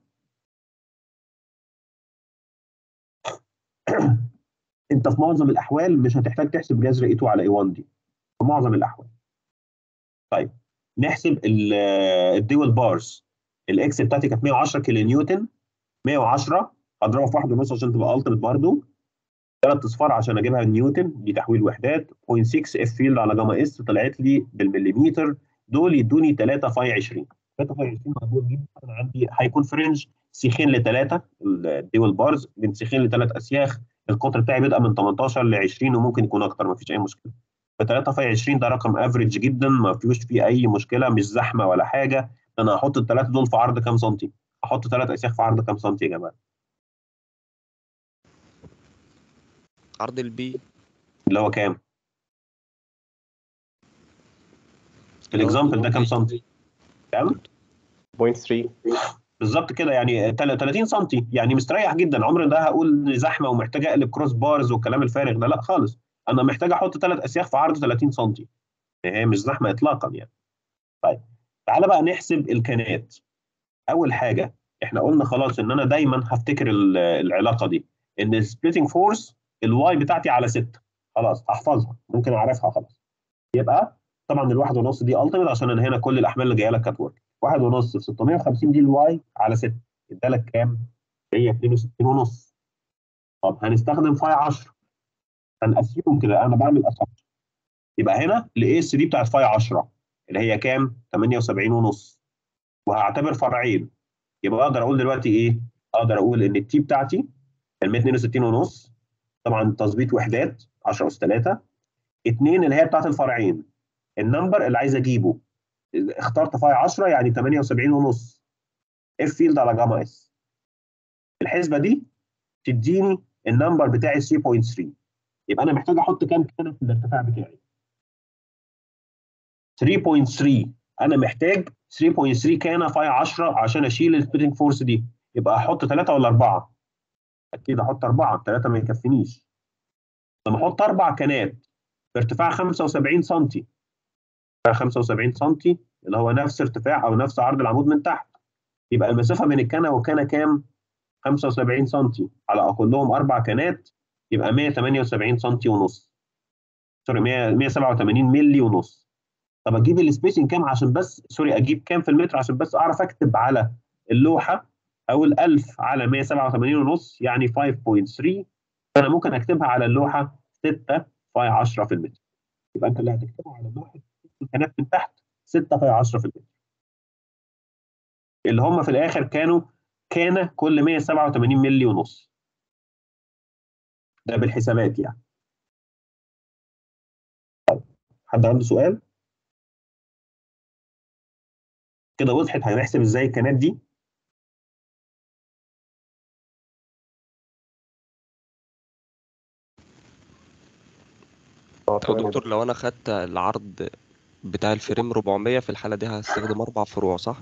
انت في معظم الاحوال مش هتحتاج تحسب جذر اي 2 على اي 1 دي في معظم الاحوال طيب نحسب الدول بارز الاكس بتاعتي كانت 110 كيلو نيوتن 110 هضربها في واحد ونص عشان تبقى التمت برضه ثلاث اصفار عشان اجيبها نيوتن دي تحويل وحدات 0.6 اف فيلد على جاما اس طلعت لي بالمليمتر دول يدوني 3 فاي 20 3 فاي 20 مقبول جدا انا عندي هيكون فرنج سيخين لثلاثه الدول بارز من سيخين لثلاث اسياخ القطر بتاعي بيبقى من 18 ل 20 وممكن يكون اكتر ما فيش اي مشكله ف 3 في 20 ده رقم افريج جدا ما فيهوش فيه اي مشكله مش زحمه ولا حاجه انا هحط الثلاثه دول في عرض كام سنتي؟ احط ثلاث اسياخ في عرض كام سنتي يا جماعه؟ عرض البي اللي هو كام؟ الاكزامبل ده كام سنتي؟ كام؟ 0.3 بالظبط كده يعني تل- 30 سم يعني مستريح جدا عمر ده هقول زحمه ومحتاج اقلب كروس بارز والكلام الفارغ ده لا خالص انا محتاج احط ثلاث اسياخ في عرض 30 سم هي مش زحمه اطلاقا يعني طيب تعالى بقى نحسب الكانات اول حاجه احنا قلنا خلاص ان انا دايما هفتكر ال- العلاقه دي ان السبليتنج فورس الواي بتاعتي على 6 خلاص هحفظها ممكن اعرفها خلاص يبقى طبعا الواحد ونص دي التيميت عشان انا هنا كل الاحمال اللي جايه لك كانت ورك واحد ونص في 650 دي الواي على 6 ادالك كام؟ هي 62 ونص طب هنستخدم فاي 10 هنقسمهم كده انا بعمل اسامبشن يبقى هنا الاي اس دي بتاعت فاي 10 اللي هي كام؟ 78 ونص وهعتبر فرعين يبقى اقدر اقول دلوقتي ايه؟ اقدر اقول ان التي بتاعتي ال 162 ونص طبعا تظبيط وحدات 10 اس 3 2 اللي هي بتاعت الفرعين النمبر اللي عايز اجيبه اخترت فاي 10 يعني 78 ونص اف فيلد على جاما اس الحسبه دي تديني النمبر بتاعي 3.3 يبقى انا محتاج احط كام كانه في الارتفاع بتاعي 3.3 انا محتاج 3.3 كانه فاي 10 عشان اشيل السبيتنج فورس دي يبقى احط 3 ولا 4 اكيد احط 4 3 ما يكفينيش لما احط اربع كانات بارتفاع 75 سم 75 سم اللي هو نفس ارتفاع او نفس عرض العمود من تحت يبقى المسافه بين الكنه والكنه كام 75 سم على اقلهم اربع كنات يبقى 178 سم ونص سوري 100 187 مللي ونص طب اجيب السبيسنج كام عشان بس سوري اجيب كام في المتر عشان بس اعرف اكتب على اللوحه اقول 1000 على 187 ونص يعني 5.3 انا ممكن اكتبها على اللوحه 6 في 10 في المتر يبقى انت اللي هتكتبه على اللوحه الكنات من تحت 6 في 10 في المتر اللي هم في الاخر كانوا كان كل 187 مللي ونص ده بالحسابات يعني طيب حد عنده سؤال كده وضحت هنحسب ازاي الكنات دي اه طب تمام دكتور لو انا خدت العرض بتاع الفريم 400 في الحالة دي هستخدم اربع فروع صح؟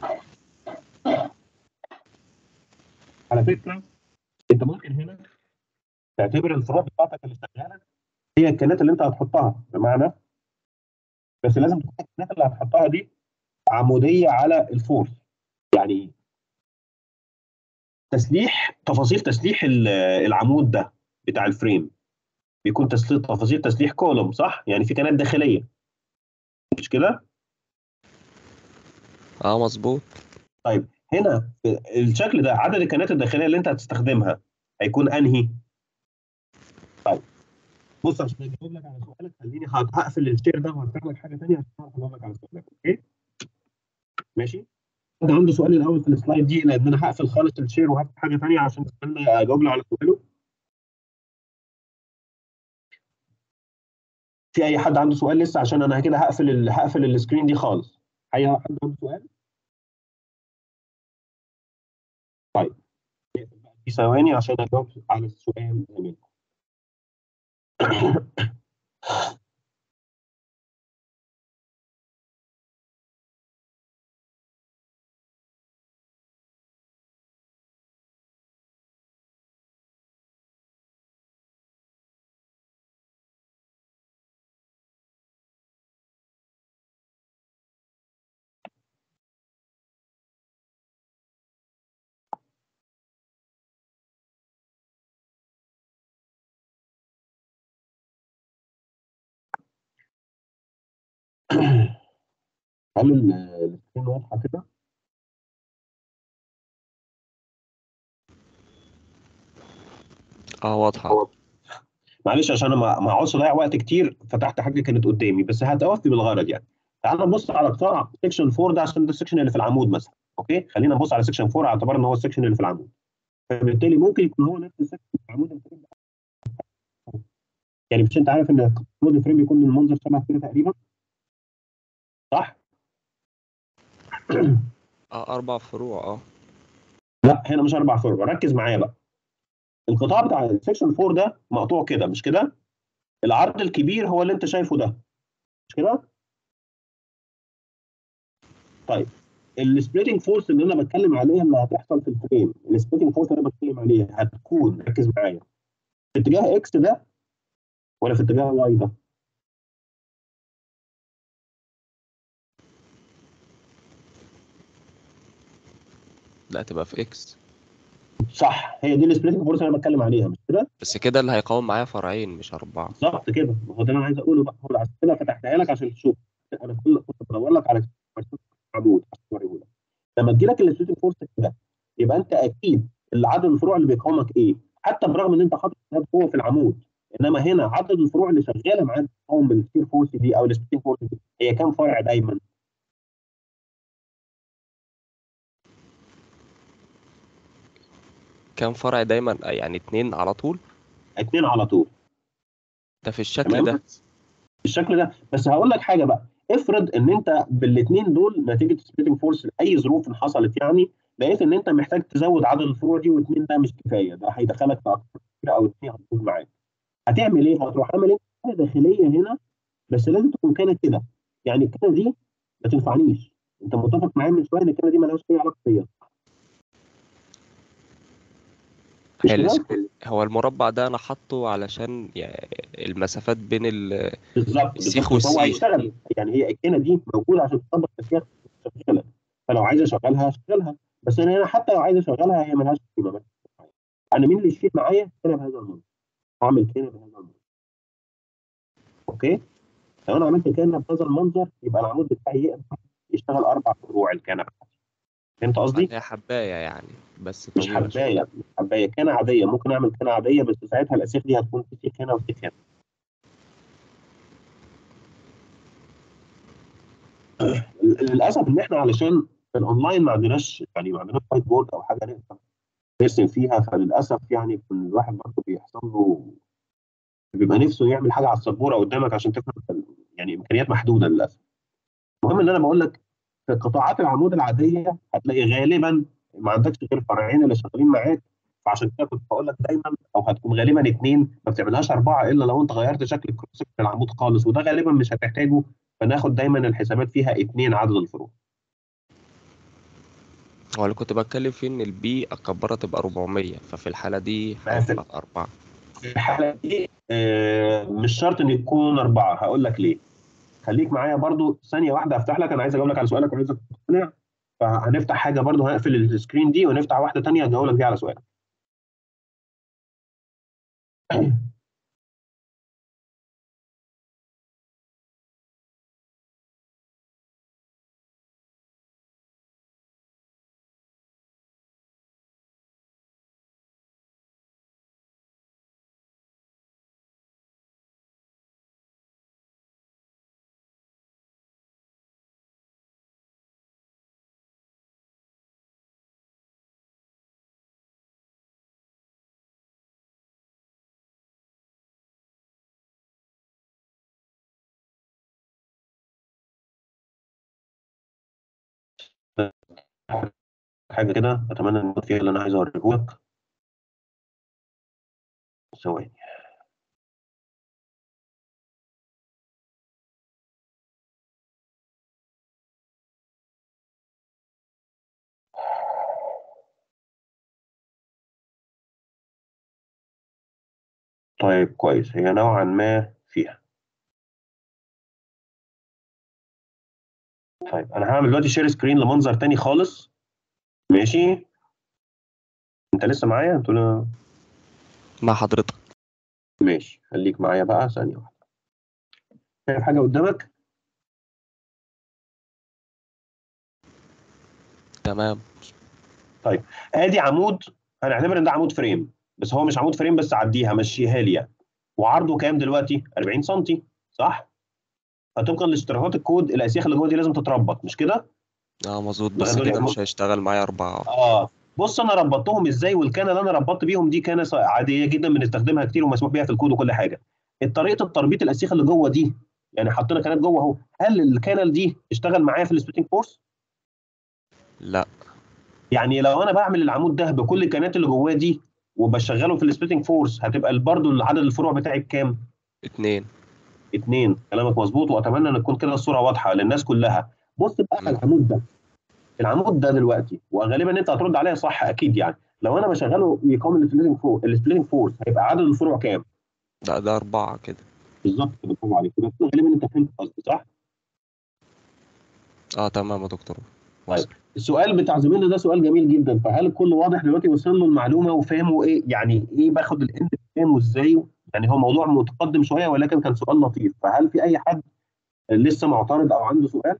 على فكره انت ممكن هنا تعتبر الفروع بتاعتك اللي شغاله هي الكنات اللي انت هتحطها بمعنى بس لازم تكون الكنات اللي هتحطها دي عموديه على الفورس يعني ايه؟ تسليح تفاصيل تسليح ال- العمود ده بتاع الفريم بيكون تسليح تفاصيل تسليح كولوم صح؟ يعني في كنات داخليه مش كده؟ اه مظبوط طيب هنا في الشكل ده عدد الكنات الداخليه اللي انت هتستخدمها هيكون انهي؟ طيب بص عشان اجاوب لك على سؤالك خليني هق- هقفل الشير ده وهفتح لك حاجه ثانيه عشان اعرف اجاوب لك على سؤالك اوكي؟ ماشي؟ حد عنده سؤال الاول في السلايد دي لان انا هقفل خالص الشير وهفتح حاجه ثانيه عشان استنى اجاوب له على سؤاله في اي حد عنده سؤال لسه عشان انا كده هقفل ال... هقفل السكرين دي خالص اي حد عنده سؤال طيب في ثواني عشان اجاوب على السؤال منكم هل ال- السكرين واضحه كده؟ اه واضحة معلش عشان انا ما ما اقعدش اضيع وقت كتير فتحت حاجه كانت قدامي بس هتوفي بالغرض يعني تعال نبص على قطاع سيكشن 4 ده عشان ده السكشن اللي في العمود مثلا اوكي خلينا نبص على سيكشن 4 على اعتبار ان هو السكشن اللي في العمود فبالتالي ممكن يكون هو نفس السكشن في العمود الفريم ده. يعني مش انت عارف ان عمود الفريم بيكون المنظر شبه كده تقريبا صح؟ اه أربع فروع اه لا هنا مش اربع فروع ركز معايا بقى القطاع بتاع السكشن 4 ده مقطوع كده مش كده؟ العرض الكبير هو اللي انت شايفه ده مش كده؟ طيب السبليتنج فورس اللي انا بتكلم عليها اللي هتحصل في الفريم السبليتنج فورس اللي انا بتكلم عليها هتكون ركز معايا في اتجاه اكس ده ولا في اتجاه واي ده؟ لا تبقى في اكس صح هي دي السبليتنج فورس اللي انا بتكلم عليها مش كده؟ بس كده اللي هيقاوم معايا فرعين مش أربعة بالظبط كده ما هو ده اللي انا عايز اقوله بقى هو عشان كده فتحتها لك عشان تشوف انا كل كنت بدور لك على عمود عشان أوريه لك. لما تجي لك السبليتنج فورس كده يبقى انت اكيد عدد الفروع اللي بيقاومك ايه؟ حتى برغم ان انت حاطط هذا قوه في العمود انما هنا عدد الفروع اللي شغاله معاك بتقاوم الستير فورس دي او السبليتنج فورس دي هي كام فرع دايما؟ كام فرع دايما يعني اتنين على طول اثنين على طول ده في الشكل تمام؟ ده بالشكل ده بس هقول لك حاجه بقى افرض ان انت بالاثنين دول نتيجه سبليتنج فورس لاي ظروف حصلت يعني لقيت ان انت محتاج تزود عدد الفروع دي واثنين ده مش كفايه ده هيدخلك في اكتر كتير او اثنين هتكون معاك هتعمل ايه؟ هتروح عامل انت حاجه داخليه هنا بس لازم تكون كانت كده يعني الكانه دي ما تنفعنيش انت متفق معايا من شويه ان الكانه دي مالهاش اي علاقه بيا مش هي كده؟ الس- هو المربع ده انا حاطه علشان يعني المسافات بين ال بالظبط السيخ بالظبط هو والسين. هيشتغل يعني هي الكانه دي موجوده عشان تطبق السياق شغاله فلو عايز اشغلها اشغلها بس انا هنا حتى لو عايز اشغلها هي مالهاش قيمه بس انا مين اللي يشيل معايا كانه بهذا المنظر هعمل كانه بهذا المنظر اوكي لو انا عملت كانه بهذا المنظر يبقى العمود بتاعي يقدر يشتغل اربع فروع الكانه بتاعتي فهمت قصدي؟ هي حبايه يعني بس مش طويله شوية. حبايه مش حبايه كانه عاديه ممكن اعمل كانه عاديه بس ساعتها الاسياخ دي هتكون في سيخ هنا وسيخ هنا للاسف ان احنا علشان في الاونلاين ما عندناش يعني ما عندناش وايت بورد او حاجه نقدر نرسم فيها فللاسف يعني يكون الواحد برضه بيحصل له بيبقى نفسه يعمل حاجه على السبوره قدامك عشان تفهم يعني امكانيات محدوده للاسف. المهم ان انا بقول لك في قطاعات العمود العاديه هتلاقي غالبا ما عندكش غير فرعين اللي شغالين معاك فعشان كده كنت بقول لك دايما او هتكون غالبا اثنين ما بتعملهاش اربعه الا لو انت غيرت شكل الكروس العمود خالص وده غالبا مش هتحتاجه فناخد دايما الحسابات فيها اثنين عدد الفروع. هو اللي كنت بتكلم فيه ان البي اكبرها تبقى 400 ففي الحاله دي بس- هيبقى أربعة في الحاله دي آه، مش شرط ان يكون اربعه هقول لك ليه خليك معايا برضو ثانيه واحده افتح لك انا عايز اجاوب لك على سؤالك وعايزك تقتنع فهنفتح حاجه برضو هقفل السكرين دي ونفتح واحده ثانيه اجاوب لك فيها على سؤالك حاجه كده اتمنى ان فيها اللي انا عايز اوريه لك ثواني طيب كويس هي نوعا ما فيها طيب انا هعمل دلوقتي شير سكرين لمنظر تاني خالص ماشي انت لسه معايا انت ولا- مع حضرتك ماشي خليك معايا بقى ثانيه واحده شايف حاجه قدامك تمام ادي عمود هنعتبر ان ده عمود فريم بس هو مش عمود فريم بس عديها مشيها لي يعني وعرضه كام دلوقتي 40 سم صح فطبقا لاشتراطات الكود الاسياخ اللي جوه دي لازم تتربط مش كده اه مظبوط بقى بس دول كده يعملوا- مش هيشتغل معايا أربعة اه بص انا ربطتهم ازاي والكانه اللي انا ربطت بيهم دي كانه عاديه جدا بنستخدمها كتير ومسموح بيها في الكود وكل حاجه طريقه التربيط الاسيخ اللي جوه دي يعني حطينا كانات جوه اهو هل الكانال دي اشتغل معايا في السبليتنج فورس لا يعني لو انا بعمل العمود ده بكل الكانات اللي جواه دي وبشغله في السبليتنج فورس هتبقى برضه عدد الفروع بتاعي بكام؟ اتنين اتنين كلامك مظبوط واتمنى ان تكون كده الصوره واضحه للناس كلها بص بقى على العمود ده العمود ده دلوقتي وغالبا انت هترد عليا صح اكيد يعني لو انا بشغله يقاوم السبليتنج فورس السبليتنج فورس هيبقى عدد الفروع كام؟ لا ده أربعة كده بالظبط كده برافو عليك كده غالبا انت فهمت قصدي صح؟ اه تمام يا دكتور وصل السؤال بتاع زميلنا ده سؤال جميل جدا فهل الكل واضح دلوقتي وصل له المعلومه وفهموا ايه يعني ايه باخد الاند فين وازاي يعني هو موضوع متقدم شويه ولكن كان سؤال لطيف فهل في اي حد لسه معترض او عنده سؤال؟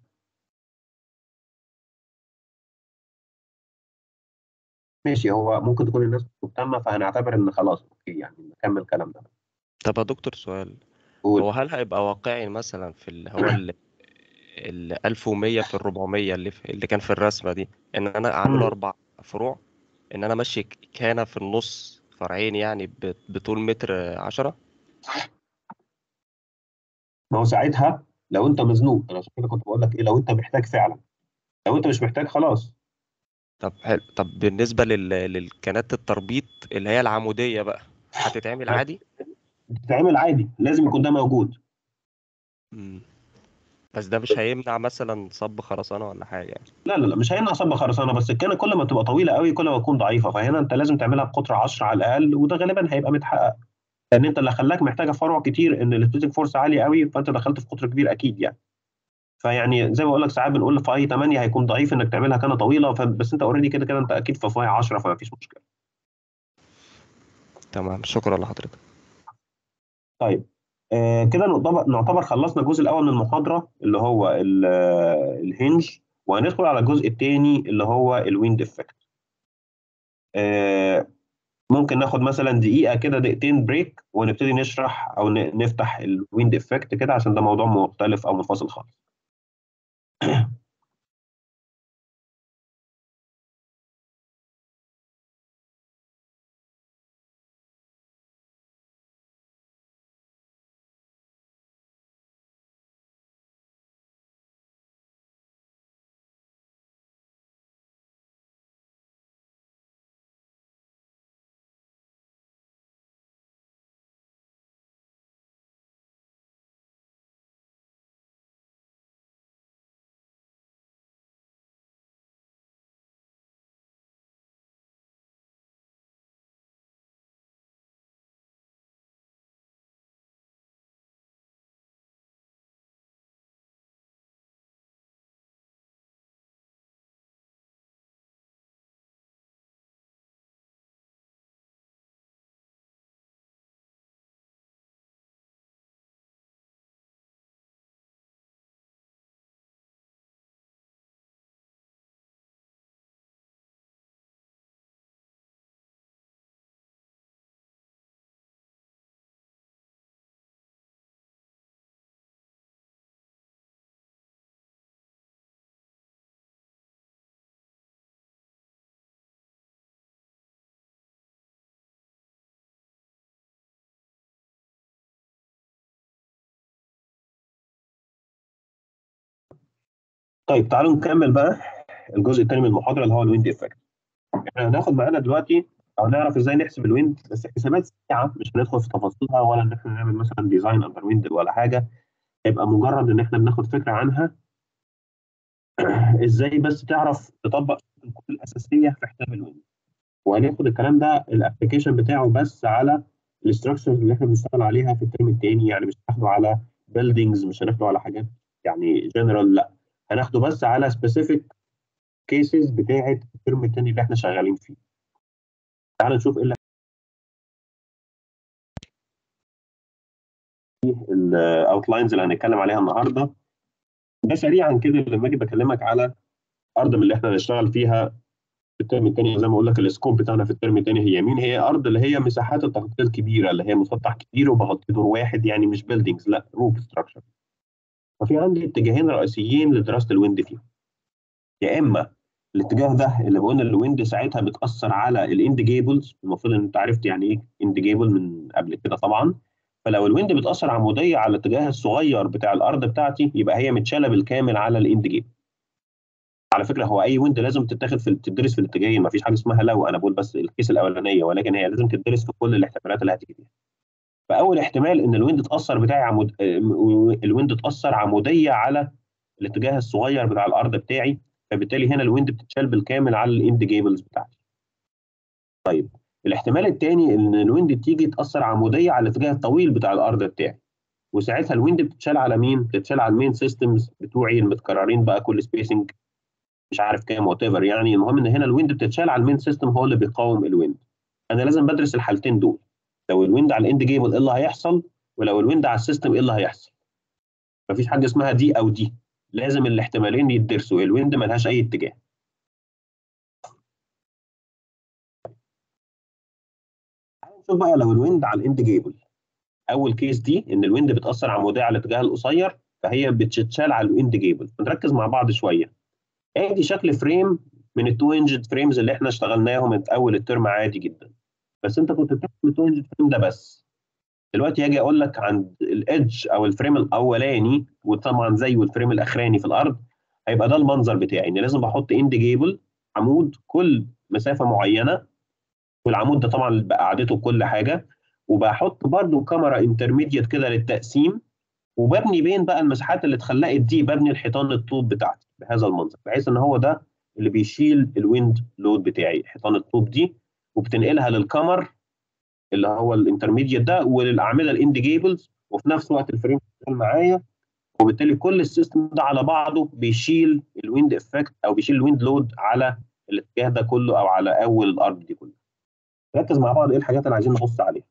ماشي هو ممكن تكون الناس مهتمه فهنعتبر ان خلاص اوكي يعني نكمل كلامنا طب يا دكتور سؤال قول. هو هل هيبقى واقعي مثلا في اللي هو ال ال 1100 في ال 400 اللي في اللي كان في الرسمة دي ان انا مم. اعمله اربع فروع ان انا ماشي كان في النص فرعين يعني ب- بطول متر عشرة ما هو ساعتها لو انت مزنوق انا عشان كده كنت بقول لك ايه لو انت محتاج فعلا لو انت مش محتاج خلاص طب حلو طب بالنسبة لل... للكنات التربيط اللي هي العمودية بقى هتتعمل عادي؟ بتتعمل عادي لازم يكون ده موجود مم. بس ده مش هيمنع مثلا صب خرسانة ولا حاجة يعني لا لا لا مش هيمنع صب خرسانه بس الكانه كل ما تبقى طويله قوي كل ما تكون ضعيفه فهنا انت لازم تعملها بقطر 10 على الاقل وده غالبا هيبقى متحقق لان انت اللي خلاك محتاجه فروع كتير ان السبليتنج فورس عالي قوي فانت دخلت في قطر كبير اكيد يعني فيعني زي ما بقول لك ساعات بنقول في اي 8 هيكون ضعيف انك تعملها كانه طويله ف- بس انت اوريدي كده كده انت اكيد في فاي 10 فما فيش مشكله تمام شكرا لحضرتك طيب آه كده نعتبر نعتبر خلصنا الجزء الاول من المحاضره اللي هو ال- آه، الهنج وهندخل على الجزء الثاني اللي هو الويند افكت آه ممكن ناخد مثلا دقيقه كده دقيقتين بريك ونبتدي نشرح او ن- نفتح الويند افكت كده عشان ده موضوع مختلف او منفصل خالص طيب تعالوا نكمل بقى الجزء الثاني من المحاضره اللي هو الويند افكت احنا هناخد معانا دلوقتي او نعرف ازاي نحسب الويند بس حسابات سريعه مش هندخل في تفاصيلها ولا ان احنا نعمل مثلا ديزاين اندر ويند ولا حاجه هيبقى مجرد ان احنا بناخد فكره عنها ازاي بس تعرف تطبق الكود الاساسيه في حساب الويند وهناخد الكلام ده الابلكيشن بتاعه بس على الاستراكشرز اللي احنا بنشتغل عليها في الترم الثاني يعني مش هناخده على بيلدينجز مش هناخده على حاجات يعني جنرال لا هناخده بس على سبيسيفيك كيسز بتاعه الترم الثاني اللي احنا شغالين فيه تعال نشوف ايه الاوتلاينز اللي هنتكلم عليها النهارده ده سريعا كده لما اجي بكلمك على ارض من اللي احنا هنشتغل فيها في الترم الثاني زي ما اقول لك السكوب بتاعنا في الترم الثاني هي مين هي ارض اللي هي مساحات التغطيه الكبيره اللي هي مسطح كبير وبغطي دور واحد يعني مش بيلدينجز لا روف ستراكشر ففي عندي اتجاهين رئيسيين لدراسه الويند فيهم يا اما الاتجاه ده اللي بقول الويند ساعتها بتاثر على الاند جيبلز المفروض ان انت عرفت يعني ايه اند جيبل من قبل كده طبعا فلو الويند بتاثر عموديه على الاتجاه الصغير بتاع الارض بتاعتي يبقى هي متشاله بالكامل على الاند جيبل على فكره هو اي ويند لازم تتاخد في تدرس في الاتجاهين ما فيش حاجه اسمها لو انا بقول بس الكيس الاولانيه ولكن هي لازم تدرس في كل الاحتمالات اللي هتيجي فيها فاول احتمال ان الويند تاثر بتاعي عمود الويند تاثر عموديه على الاتجاه الصغير بتاع الارض بتاعي فبالتالي هنا الويند بتتشال بالكامل على الاند جيبلز بتاعتي طيب الاحتمال الثاني ان الويند تيجي تاثر عموديه على الاتجاه الطويل بتاع الارض بتاعي وساعتها الويند بتتشال على مين؟ بتتشال على المين سيستمز بتوعي المتكررين بقى كل سبيسنج مش عارف كام وات ايفر يعني المهم ان هنا الويند بتتشال على المين سيستم هو اللي بيقاوم الويند انا لازم بدرس الحالتين دول لو الويند على الاند جيبل ايه اللي هيحصل ولو الويند على السيستم ايه اللي هيحصل مفيش حاجه اسمها دي او دي لازم الاحتمالين يدرسوا الويند ملهاش اي اتجاه نشوف بقى لو الويند على الاند جيبل اول كيس دي ان الويند بتاثر عموديه على الاتجاه القصير فهي بتتشال على الاند جيبل نركز مع بعض شويه ادي شكل فريم من التو انجد فريمز اللي احنا اشتغلناهم من اول الترم عادي جدا بس انت كنت بتعمل التو انجد فريم ده بس دلوقتي هاجي اقول لك عند الايدج او الفريم الاولاني وطبعا زيه الفريم الاخراني في الارض هيبقى ده المنظر بتاعي ان لازم بحط اند جيبل عمود كل مسافه معينه والعمود ده طبعا بقعدته بكل حاجه وبحط برده كاميرا انترميديت كده للتقسيم وببني بين بقى المساحات اللي اتخلقت دي ببني الحيطان الطوب بتاعتي بهذا المنظر بحيث ان هو ده اللي بيشيل الويند لود بتاعي حيطان الطوب دي وبتنقلها للكمر اللي هو الانترميديت ده وللاعمده الاند جيبلز وفي نفس الوقت الفريم معايا وبالتالي كل السيستم ده على بعضه بيشيل الويند افكت او بيشيل الويند لود على الاتجاه ده كله او على اول الارض دي كلها ركز مع بعض ايه الحاجات اللي عايزين نبص عليها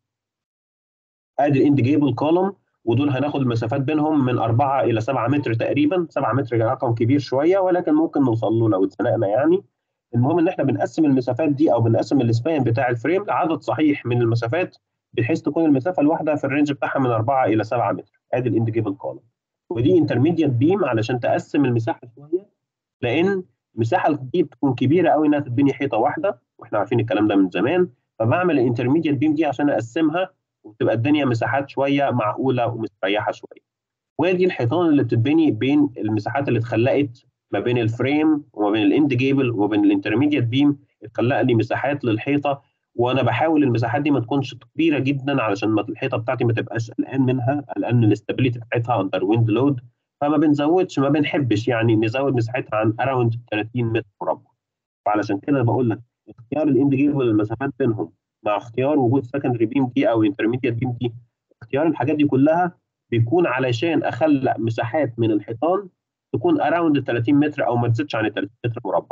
ادي الاند جيبل كولوم ودول هناخد المسافات بينهم من 4 الى 7 متر تقريبا 7 متر رقم كبير شويه ولكن ممكن نوصل له لو اتزنقنا يعني المهم ان احنا بنقسم المسافات دي او بنقسم السبان بتاع الفريم لعدد صحيح من المسافات بحيث تكون المسافه الواحده في الرينج بتاعها من 4 الى 7 متر ادي الاند جيبل كولوم ودي انترميديت بيم علشان تقسم المساحه شويه لان المساحه دي بتكون كبيره قوي انها تتبني حيطه واحده واحنا عارفين الكلام ده من زمان فبعمل الانترميديت بيم دي عشان اقسمها وتبقى الدنيا مساحات شويه معقوله ومستريحه شويه ودي الحيطان اللي بتتبني بين المساحات اللي اتخلقت ما بين الفريم وما بين الاند جيبل وما بين الانترميديت بيم اتخلق لي مساحات للحيطه وانا بحاول المساحات دي ما تكونش كبيره جدا علشان ما الحيطه بتاعتي ما تبقاش قلقان منها قلقان من الاستابيليتي بتاعتها اندر ويند لود فما بنزودش ما بنحبش يعني نزود مساحتها عن اراوند 30 متر مربع وعلشان كده بقول لك اختيار الاند جيبل المسافات بينهم مع اختيار وجود سكندري بيم دي او انترميديت بيم دي اختيار الحاجات دي كلها بيكون علشان اخلق مساحات من الحيطان تكون اراوند 30 متر او ما تزيدش عن 30 متر مربع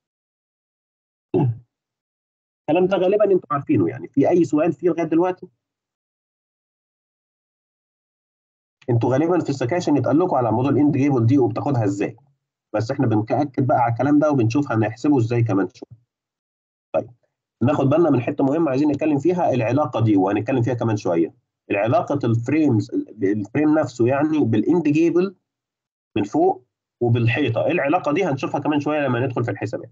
الكلام ده غالبا انتم عارفينه يعني في اي سؤال فيه لغايه دلوقتي انتوا غالبا في السكاشن يتقال لكم على موضوع الاند جيبل دي وبتاخدها ازاي بس احنا بنأكد بقى على الكلام ده وبنشوف هنحسبه ازاي كمان شويه طيب ناخد بالنا من حته مهمه عايزين نتكلم فيها العلاقه دي وهنتكلم فيها كمان شويه العلاقه الفريمز الفريم نفسه يعني بالاند جيبل من فوق وبالحيطه ايه العلاقه دي هنشوفها كمان شويه لما ندخل في الحسابات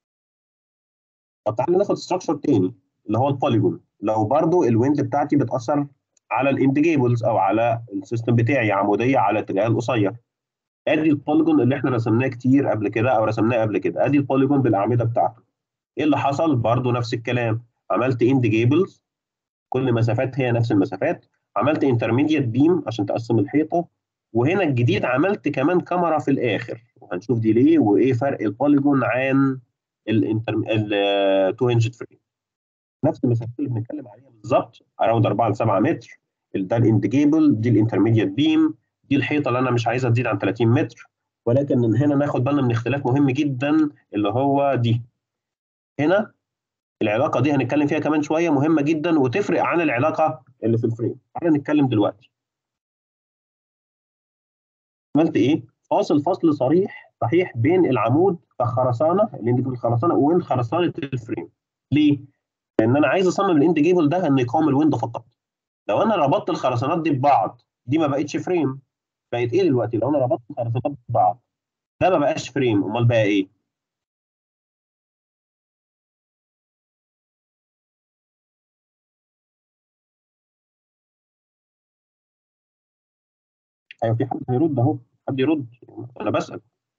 طب تعالى ناخد ستراكشر تاني اللي هو البوليجون لو برضو الويند بتاعتي بتاثر على الاند جيبلز او على السيستم بتاعي عموديه على الاتجاه القصير ادي البوليجون اللي احنا رسمناه كتير قبل كده او رسمناه قبل كده ادي البوليجون بالاعمده بتاعته ايه اللي حصل برضو نفس الكلام عملت اند جيبلز كل مسافات هي نفس المسافات عملت انترميديت بيم عشان تقسم الحيطه وهنا الجديد عملت كمان كاميرا في الاخر وهنشوف دي ليه وايه فرق البوليجون عن الانتر التو هنجد فريم نفس المسافات اللي بنتكلم عليها بالظبط اراوند 4 ل 7 متر ده الاند جيبل دي الانترميديت بيم دي الحيطه اللي انا مش عايزها تزيد عن 30 متر ولكن من هنا ناخد بالنا من اختلاف مهم جدا اللي هو دي هنا العلاقه دي هنتكلم فيها كمان شويه مهمه جدا وتفرق عن العلاقه اللي في الفريم تعالى نتكلم دلوقتي عملت ايه فاصل فصل صريح صحيح بين العمود كخرسانه الاند جيبل الخرسانه وبين خرسانه الفريم ليه؟ لان انا عايز اصمم الاند جيبل ده انه يقاوم الويند فقط لو انا ربطت الخرسانات دي ببعض دي ما بقتش فريم بقت ايه دلوقتي لو انا ربطت الخرسانات ببعض ده ما بقاش فريم امال بقى ايه؟ ايوه في حد هيرد اهو حد يرد انا بسال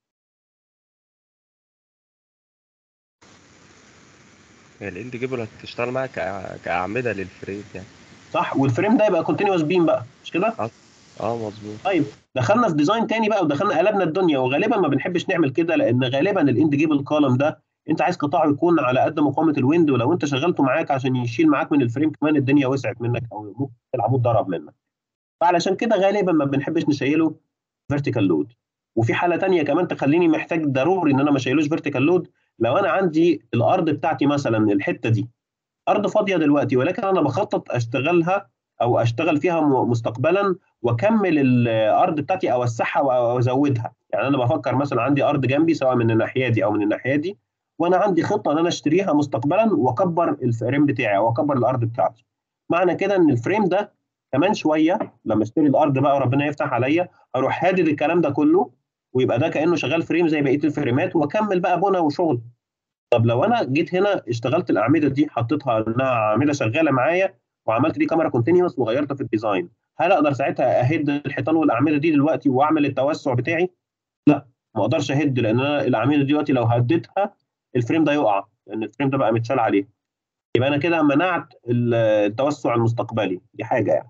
هي الاند جيبل هتشتغل معاك كأع- كأعمدة للفريم يعني صح والفريم ده يبقى كونتينوس بيم بقى مش كده؟ اه مظبوط طيب دخلنا في ديزاين تاني بقى ودخلنا قلبنا الدنيا وغالبا ما بنحبش نعمل كده لان غالبا الاند جيبل كولم ده انت عايز قطاعه يكون على قد مقاومه الويند ولو انت شغلته معاك عشان يشيل معاك من الفريم كمان الدنيا وسعت منك او ممكن العمود ضرب منك فعلشان كده غالبا ما بنحبش نشيله فيرتيكال لود وفي حاله تانية كمان تخليني محتاج ضروري ان انا ما اشيلوش فيرتيكال لود لو انا عندي الارض بتاعتي مثلا الحته دي ارض فاضيه دلوقتي ولكن انا بخطط اشتغلها او اشتغل فيها م- مستقبلا واكمل الارض بتاعتي اوسعها وازودها يعني انا بفكر مثلا عندي ارض جنبي سواء من الناحيه دي او من الناحيه دي وانا عندي خطه ان انا اشتريها مستقبلا واكبر الفريم بتاعي او اكبر الارض بتاعتي معنى كده ان الفريم ده كمان شويه لما اشتري الارض بقى وربنا يفتح عليا اروح هادد الكلام ده كله ويبقى ده كانه شغال فريم زي بقيه الفريمات واكمل بقى بنا وشغل طب لو انا جيت هنا اشتغلت الاعمده دي حطيتها انها اعمده شغاله معايا وعملت دي كاميرا كونتينوس وغيرتها في الديزاين هل اقدر ساعتها اهد الحيطان والاعمده دي دلوقتي واعمل التوسع بتاعي؟ لا ما اقدرش اهد لان انا الاعمده دي دلوقتي لو هديتها الفريم ده يقع لان الفريم ده بقى متشال عليه يبقى انا كده منعت ال- التوسع المستقبلي دي حاجه يعني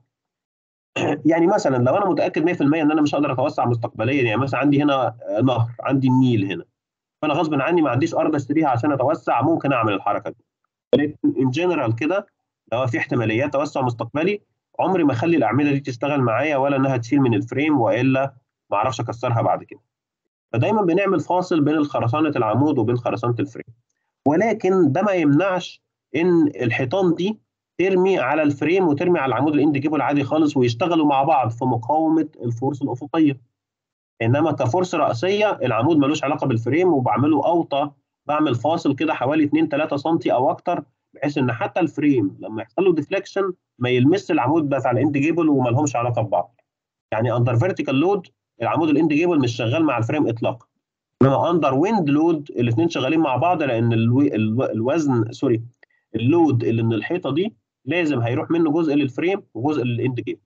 يعني مثلا لو انا متاكد 100% ان انا مش هقدر اتوسع مستقبليا يعني مثلا عندي هنا نهر عندي النيل هنا فانا غصب عني ما عنديش ارض اشتريها عشان اتوسع ممكن اعمل الحركه دي ولكن ان جنرال كده لو في احتماليات توسع مستقبلي عمري ما اخلي الاعمده دي تشتغل معايا ولا انها تشيل من الفريم والا ما اعرفش اكسرها بعد كده فدايما بنعمل فاصل بين خرسانه العمود وبين خرسانه الفريم ولكن ده ما يمنعش ان الحيطان دي ترمي على الفريم وترمي على العمود الاند جيبل عادي خالص ويشتغلوا مع بعض في مقاومه الفورس الافقيه انما كفورس راسيه العمود ملوش علاقه بالفريم وبعمله اوطى بعمل فاصل كده حوالي 2 3 سم او اكتر بحيث ان حتى الفريم لما يحصل له ديفليكشن ما يلمس العمود بتاع الاند جيبل وما لهمش علاقه ببعض يعني اندر فيرتيكال لود العمود الاند جيبل مش شغال مع الفريم اطلاقا انما اندر ويند لود الاثنين شغالين مع بعض لان الو... الو... الوزن سوري اللود اللي من الحيطه دي لازم هيروح منه جزء للفريم وجزء للاند جيبل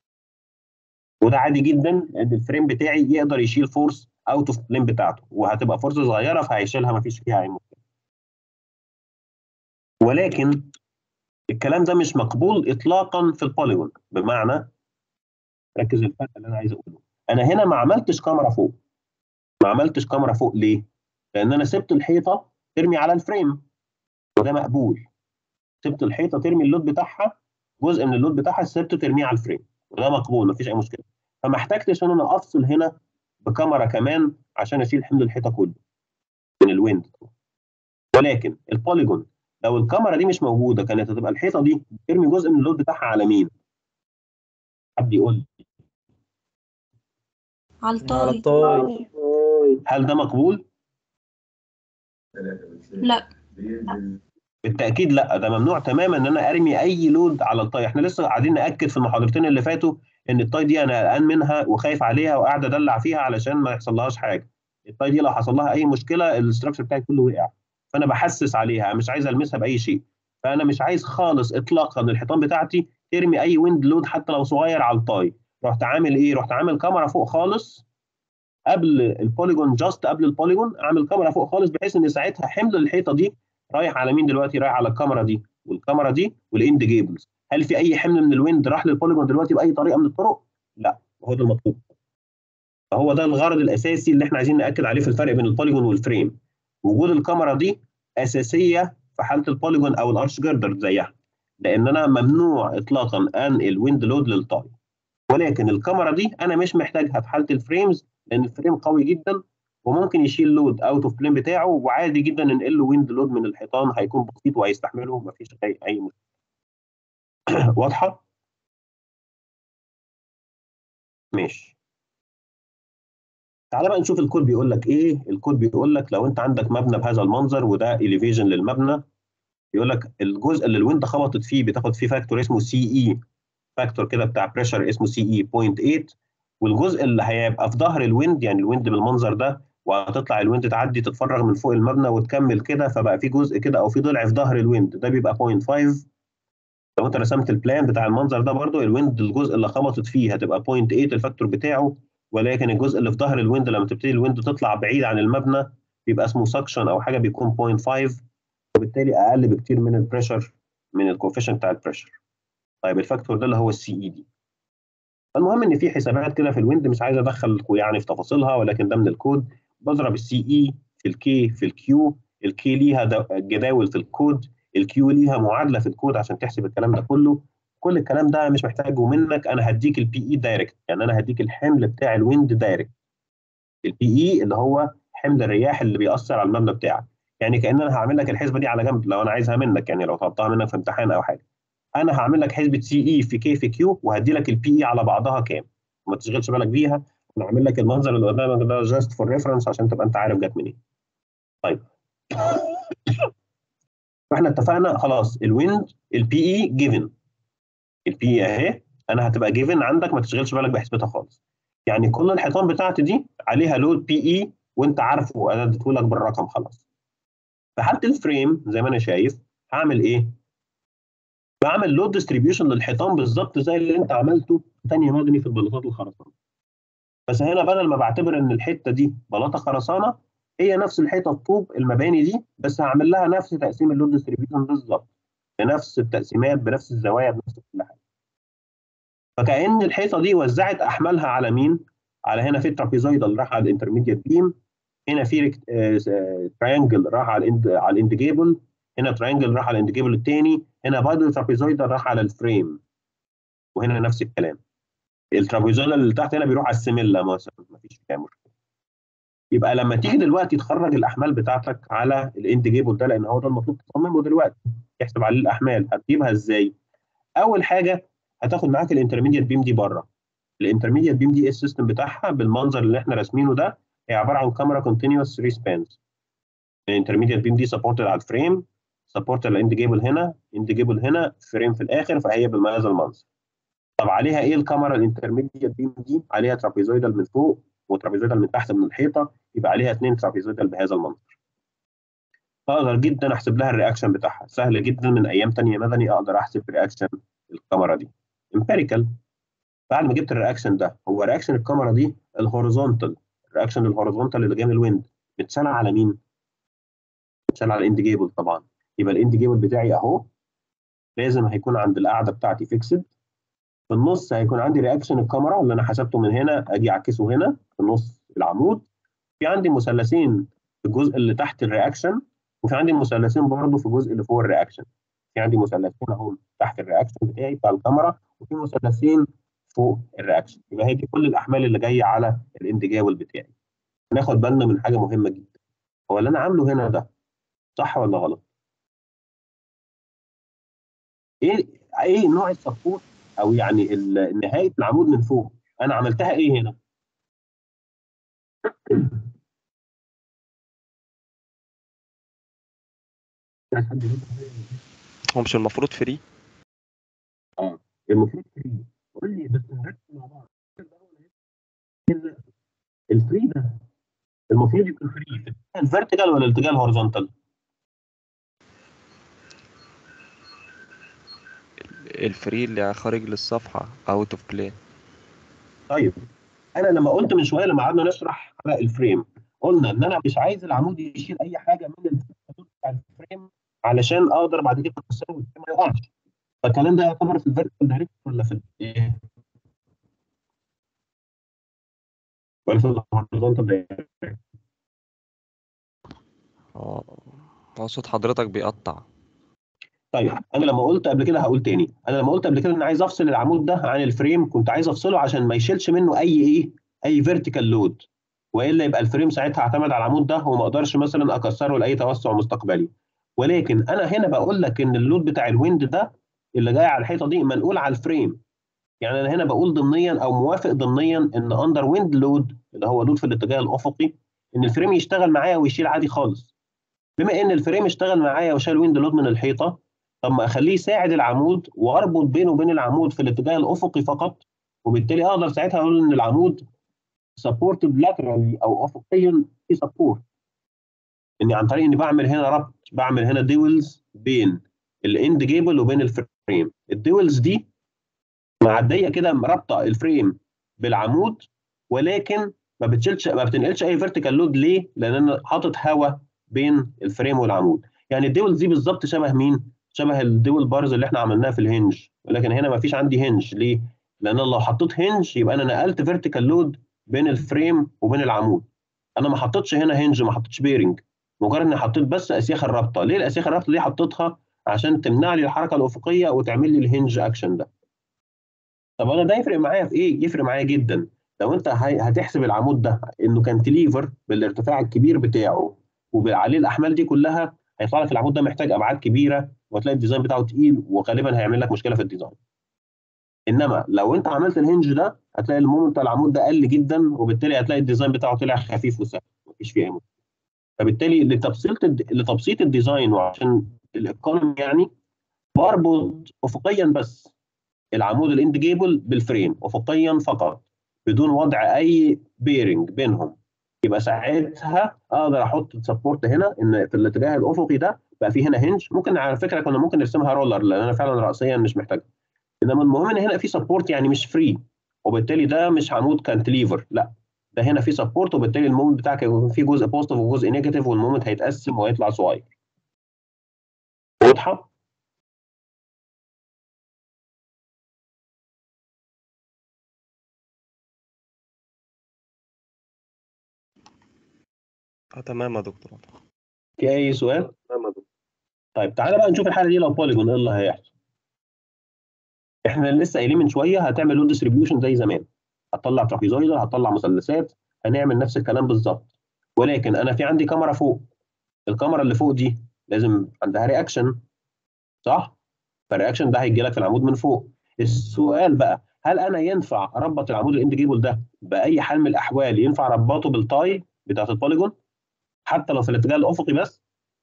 وده عادي جدا لان الفريم بتاعي يقدر يشيل فورس اوت اوف بلين بتاعته وهتبقى فرصه صغيره فهيشيلها ما فيش فيها اي مشكله ولكن الكلام ده مش مقبول اطلاقا في البوليجون بمعنى ركز الفرق اللي انا عايز اقوله انا هنا ما عملتش كاميرا فوق ما عملتش كاميرا فوق ليه؟ لان انا سبت الحيطه ترمي على الفريم وده مقبول سبت الحيطه ترمي اللود بتاعها جزء من اللود بتاعها سبته ترميه على الفريم وده مقبول مفيش اي مشكله فما احتجتش ان انا افصل هنا بكاميرا كمان عشان اشيل حمل الحيطه كله من الويند ولكن البوليجون لو الكاميرا دي مش موجوده كانت هتبقى الحيطه دي ترمي جزء من اللود بتاعها على مين؟ حد يقول لي على على الطاي الطاي هل ده مقبول؟ لا بالتاكيد لا ده ممنوع تماما ان انا ارمي اي لود على الطاي احنا لسه قاعدين ناكد في المحاضرتين اللي فاتوا ان الطاي دي انا قلقان منها وخايف عليها وقاعد ادلع فيها علشان ما يحصلهاش حاجه الطاي دي لو حصل لها اي مشكله الاستراكشر بتاعي كله وقع فانا بحسس عليها مش عايز المسها باي شيء فانا مش عايز خالص اطلاقا الحيطان بتاعتي ترمي اي ويند لود حتى لو صغير على الطاي رحت عامل ايه رحت عامل كاميرا فوق خالص قبل البوليجون جاست قبل البوليجون اعمل كاميرا فوق خالص بحيث ان ساعتها حمل الحيطه دي رايح على مين دلوقتي رايح على الكاميرا دي والكاميرا دي والاند جيبلز هل في اي حمل من الويند راح للبوليجون دلوقتي باي طريقه من الطرق لا هو ده المطلوب فهو ده الغرض الاساسي اللي احنا عايزين ناكد عليه في الفرق بين البوليجون والفريم وجود الكاميرا دي اساسيه في حاله البوليجون او الارش جردر زيها لان انا ممنوع اطلاقا انقل ويند لود للطاي ولكن الكاميرا دي انا مش محتاجها في حاله الفريمز لان الفريم قوي جدا وممكن يشيل لود اوت اوف بلين بتاعه وعادي جدا ننقل له ويند لود من الحيطان هيكون بسيط وهيستحمله مفيش اي اي مشكله واضحه ماشي تعالى بقى نشوف الكود بيقول لك ايه الكود بيقول لك لو انت عندك مبنى بهذا المنظر وده اليفيجن للمبنى بيقول لك الجزء اللي الويند خبطت فيه بتاخد فيه فاكتور اسمه سي اي فاكتور كده بتاع بريشر اسمه سي اي 0.8 والجزء اللي هيبقى في ظهر الويند يعني الويند بالمنظر ده وهتطلع الويند تعدي تتفرغ من فوق المبنى وتكمل كده فبقى في جزء كده او في ضلع في ظهر الويند ده بيبقى 0.5 لو انت رسمت البلان بتاع المنظر ده برضو الويند الجزء اللي خبطت فيه هتبقى 0.8 الفاكتور بتاعه ولكن الجزء اللي في ظهر الويند لما تبتدي الويند تطلع بعيد عن المبنى بيبقى اسمه سكشن او حاجه بيكون 0.5 وبالتالي اقل بكتير من البريشر من الكوفيشنت بتاع البريشر طيب الفاكتور ده اللي هو السي اي دي المهم ان في حسابات كده في الويند مش عايز ادخل يعني في تفاصيلها ولكن ده من الكود بضرب السي اي في الكي في الكيو الكي ليها جداول في الكود الكيو ليها معادله في الكود عشان تحسب الكلام ده كله كل الكلام ده مش محتاجه منك انا هديك البي اي دايركت يعني انا هديك الحمل بتاع الويند دايركت البي اي اللي هو حمل الرياح اللي بيأثر على المبنى بتاعك يعني كأن انا هعمل لك الحسبه دي على جنب لو انا عايزها منك يعني لو طلبتها منك في امتحان او حاجه انا هعمل لك حسبه سي اي في كي في كيو وهدي لك البي اي على بعضها كام ما تشغلش بالك بيها انا عامل لك المنظر اللي قدامك ده جاست فور ريفرنس عشان تبقى انت عارف جت منين طيب فاحنا اتفقنا خلاص الويند البي اي جيفن البي اي اهي انا هتبقى جيفن عندك ما تشغلش بالك بحسبتها خالص يعني كل الحيطان بتاعتي دي عليها لود بي اي وانت عارفه وانا اديته لك بالرقم خلاص في حاله الفريم زي ما انا شايف هعمل ايه؟ بعمل لود ديستريبيوشن للحيطان بالظبط زي اللي انت عملته تاني مدني في البلاطات الخرسانه بس هنا بدل ما بعتبر ان الحته دي بلاطه خرسانه هي نفس الحيطه الطوب المباني دي بس هعمل لها نفس تقسيم اللود ديستريبيوشن بالظبط بنفس التقسيمات بنفس الزوايا بنفس كل حاجه فكأن الحيطه دي وزعت احمالها على مين؟ على هنا في ترابيزويدال راح على الانترميديت بيم هنا في تريانجل راح على الاند على الاندجيبل هنا تريانجل راح على الاندجيبل الثاني هنا برضه ترابيزويدال راح على الفريم وهنا نفس الكلام الترابيزويدال اللي تحت هنا بيروح على السمله مثلا مفيش فيها مشكله يبقى لما تيجي دلوقتي تخرج الاحمال بتاعتك على الاند جيبل ده لان هو ده المطلوب تصممه دلوقتي تحسب عليه الاحمال هتجيبها ازاي؟ اول حاجه هتاخد معاك الانترميديت بيم دي بره الانترميديت بيم دي السيستم بتاعها بالمنظر اللي احنا راسمينه ده هي عباره عن كاميرا كونتينوس 3 سبانز الانترميديت بيم دي سبورتد على الفريم سبورتد على الاند جيبل هنا اند جيبل هنا فريم في الاخر فهي بهذا المنظر طب عليها ايه الكاميرا الانترميديت بيم دي عليها ترابيزويدال من فوق وترابيزويدال من تحت من الحيطه يبقى عليها اثنين ترابيزويدال بهذا المنظر اقدر جدا احسب لها الرياكشن بتاعها سهل جدا من ايام ثانيه مدني اقدر احسب رياكشن الكاميرا دي امبيريكال بعد ما جبت الرياكشن ده هو رياكشن الكاميرا دي الهوريزونتال الرياكشن الهوريزونتال اللي جاي من الويند متسال على مين؟ متسال على الاند جيبل طبعا يبقى الاند جيبل بتاعي اهو لازم هيكون عند القاعده بتاعتي فيكسد في النص هيكون عندي رياكشن الكاميرا اللي انا حسبته من هنا اجي اعكسه هنا في نص العمود في عندي مثلثين في الجزء اللي تحت الرياكشن وفي عندي مثلثين برضه في الجزء اللي فوق الرياكشن في عندي مثلثين اهو تحت الرياكشن بتاعي بتاع الكاميرا وفي مثلثين فوق الرياكشن يبقى هي دي كل الاحمال اللي جايه على الاند جاول بتاعي ناخد بالنا من حاجه مهمه جدا هو اللي انا عامله هنا ده صح ولا غلط ايه ايه نوع السبورت او يعني نهايه العمود من فوق انا عملتها ايه هنا هو مش المفروض فري اه المفروض فري قول لي بس نركز مع بعض الفري ده المفروض يكون فري في الاتجاه الفيرتيكال ولا الاتجاه الهوريزونتال؟ الفري اللي خارج للصفحة اوت اوف بلان طيب انا لما قلت من شويه لما قعدنا نشرح على الفريم قلنا ان انا مش عايز العمود يشيل اي حاجه من الحدود بتاع الفريم علشان اقدر بعد كده اسوي ما يقعش فالكلام ده يعتبر في الفيرتيكال دايركت ولا في ايه؟ ولا في الهوريزونتال دايركت؟ اه هو صوت حضرتك بيقطع طيب انا لما قلت قبل كده هقول تاني انا لما قلت قبل كده ان عايز افصل العمود ده عن الفريم كنت عايز افصله عشان ما يشيلش منه اي ايه اي فيرتيكال لود والا يبقى الفريم ساعتها اعتمد على العمود ده وما اقدرش مثلا اكسره لاي توسع مستقبلي ولكن انا هنا بقول لك ان اللود بتاع الويند ده اللي جاي على الحيطه دي منقول على الفريم يعني انا هنا بقول ضمنيا او موافق ضمنيا ان اندر ويند لود اللي هو لود في الاتجاه الافقي ان الفريم يشتغل معايا ويشيل عادي خالص بما ان الفريم اشتغل معايا وشال ويند لود من الحيطه طب ما اخليه يساعد العمود واربط بينه وبين العمود في الاتجاه الافقي فقط وبالتالي اقدر ساعتها اقول ان العمود سبورتد لاترالي او افقيا في سبورت اني عن طريق اني بعمل هنا ربط بعمل هنا ديولز بين الاند جيبل وبين الفريم الديولز دي معديه كده رابطه الفريم بالعمود ولكن ما بتشيلش ما بتنقلش اي فيرتيكال لود ليه؟ لان انا حاطط هواء بين الفريم والعمود يعني الديولز دي بالظبط شبه مين؟ شبه الدول بارز اللي احنا عملناها في الهنج ولكن هنا ما فيش عندي هنج ليه؟ لان انا لو حطيت هنج يبقى انا نقلت فيرتيكال لود بين الفريم وبين العمود انا ما حطيتش هنا هنج ما حطيتش بيرنج مجرد اني حطيت بس اسياخ الرابطه ليه الاسياخ الرابطه دي حطيتها عشان تمنع لي الحركه الافقيه وتعمل لي الهنج اكشن ده طب انا ده يفرق معايا في ايه يفرق معايا جدا لو انت هتحسب العمود ده انه كانتليفر بالارتفاع الكبير بتاعه وعليه الاحمال دي كلها هيطلع لك العمود ده محتاج ابعاد كبيره وتلاقي الديزاين بتاعه تقيل وغالبا هيعمل لك مشكله في الديزاين انما لو انت عملت الهنج ده هتلاقي المومنت بتاع العمود ده قل جدا وبالتالي هتلاقي الديزاين بتاعه طلع خفيف وسهل مفيش فيه اي مشكله فبالتالي لتبسيط لتبسيط الديزاين وعشان الايكونومي يعني بربط افقيا بس العمود الاند جيبل بالفريم افقيا فقط بدون وضع اي بيرنج بينهم يبقى ساعتها اقدر احط سبورت هنا ان في الاتجاه الافقي ده بقى في هنا هنج ممكن على فكره كنا ممكن نرسمها رولر لان انا فعلا راسيا مش محتاجها انما المهم ان هنا في سبورت يعني مش فري وبالتالي ده مش عمود كانتليفر لا ده هنا في سبورت وبالتالي المومنت بتاعك هيكون فيه جزء بوزيتيف وجزء نيجاتيف والمومنت هيتقسم وهيطلع صغير واضحه؟ اه تمام يا دكتور في اي سؤال؟ طيب تعالى بقى نشوف الحاله دي لو بوليجون ايه اللي هيحصل احنا لسه قايلين من شويه هتعمل لود ديستريبيوشن زي زمان هتطلع ترابيزويدال هتطلع مثلثات هنعمل نفس الكلام بالظبط ولكن انا في عندي كاميرا فوق الكاميرا اللي فوق دي لازم عندها رياكشن صح فالرياكشن ده هيجي لك في العمود من فوق السؤال بقى هل انا ينفع اربط العمود الاند جيبل ده باي حال من الاحوال ينفع اربطه بالتاي بتاعت البوليجون حتى لو في الاتجاه الافقي بس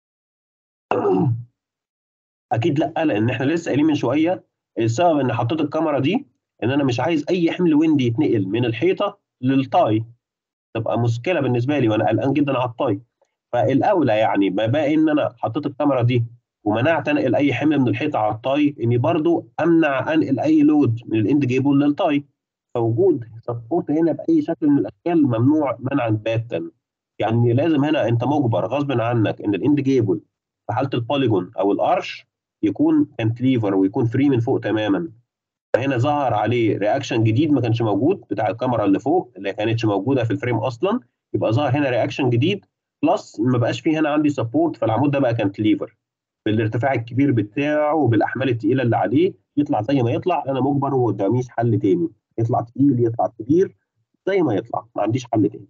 اكيد لا لان احنا لسه قايلين من شويه السبب ان حطيت الكاميرا دي ان انا مش عايز اي حمل ويندي يتنقل من الحيطه للطاي تبقى مشكله بالنسبه لي وانا قلقان جدا على الطاي فالاولى يعني ما بقى ان انا حطيت الكاميرا دي ومنعت انقل اي حمل من الحيطه على الطاي اني برضو امنع انقل اي لود من الاند جيبل للطاي فوجود سبورت هنا باي شكل من الاشكال ممنوع منعا باتا يعني لازم هنا انت مجبر غصب عنك ان الاند جيبل في حاله البوليجون او الارش يكون كانتليفر ويكون فري من فوق تماما فهنا ظهر عليه رياكشن جديد ما كانش موجود بتاع الكاميرا اللي فوق اللي كانتش موجوده في الفريم اصلا يبقى ظهر هنا رياكشن جديد بلس ما بقاش فيه هنا عندي سبورت فالعمود ده بقى كانتليفر بالارتفاع الكبير بتاعه وبالاحمال الثقيله اللي عليه يطلع زي ما يطلع انا مجبر وما قداميش حل تاني يطلع تقيل يطلع كبير زي ما يطلع ما عنديش حل تاني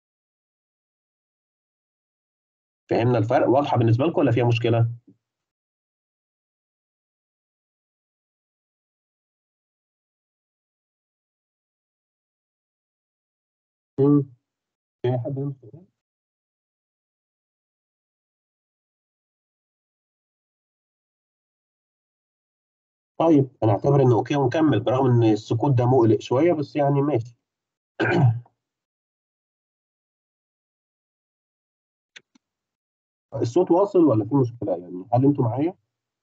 فهمنا الفرق واضحه بالنسبه لكم ولا فيها مشكله؟ في حد عنده سؤال؟ طيب انا اعتبر انه اوكي ونكمل برغم ان السكوت ده مقلق شويه بس يعني ماشي الصوت واصل ولا في مشكله يعني هل انتوا معايا؟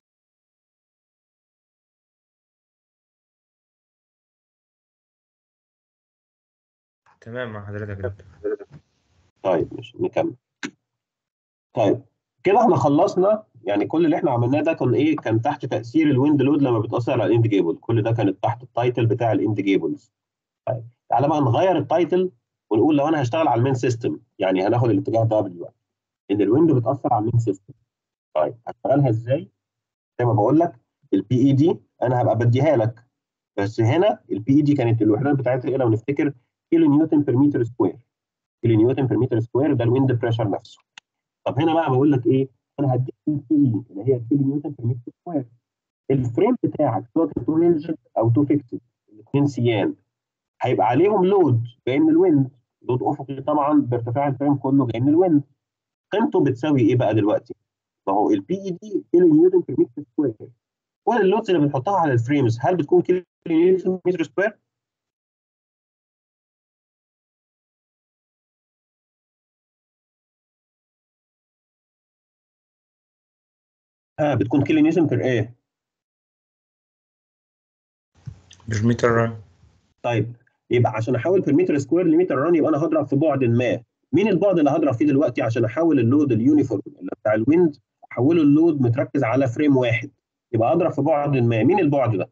تمام مع حضرتك يا دكتور طيب ماشي نكمل طيب كده احنا خلصنا يعني كل اللي احنا عملناه ده كان ايه كان تحت تاثير الويند لود لما بتاثر على الاند جيبل كل ده كانت تحت التايتل بتاع الاند جيبلز طيب تعالى بقى نغير التايتل ونقول لو انا هشتغل على المين سيستم يعني هناخد الاتجاه ده دلوقتي ان الويند بتاثر على المين سيستم طيب هشتغلها ازاي زي ما بقول لك البي اي دي انا هبقى بديها لك بس هنا البي اي دي كانت الوحدات بتاعتها ايه لو نفتكر كيلو نيوتن بير متر سكوير كيلو نيوتن بير متر سكوير ده الويند بريشر نفسه طب هنا بقى بقول لك ايه انا هديك البي اي اللي هي كيلو نيوتن بير متر سكوير الفريم بتاعك سواء كان تو هنجد او تو فيكسد 2 سيان هيبقى عليهم لود جاي من الويند لود افقي طبعا بارتفاع الفريم كله جاي من الويند قيمته بتساوي ايه بقى دلوقتي؟ ما هو البي اي دي كيلو نيوتن في متر سكوير كل اللودز اللي بنحطها على الفريمز هل بتكون كيلو نيوتن متر سكوير؟ ها بتكون كيلو نيوتن بير ايه؟ بالمتر ران طيب يبقى عشان احول بير متر سكوير لمتر ران يبقى انا هضرب في بعد ما مين البعد اللي هضرب فيه دلوقتي عشان احول اللود اليونيفورم اللي بتاع الويند احوله اللود متركز على فريم واحد يبقى اضرب في بعد ما مين البعد ده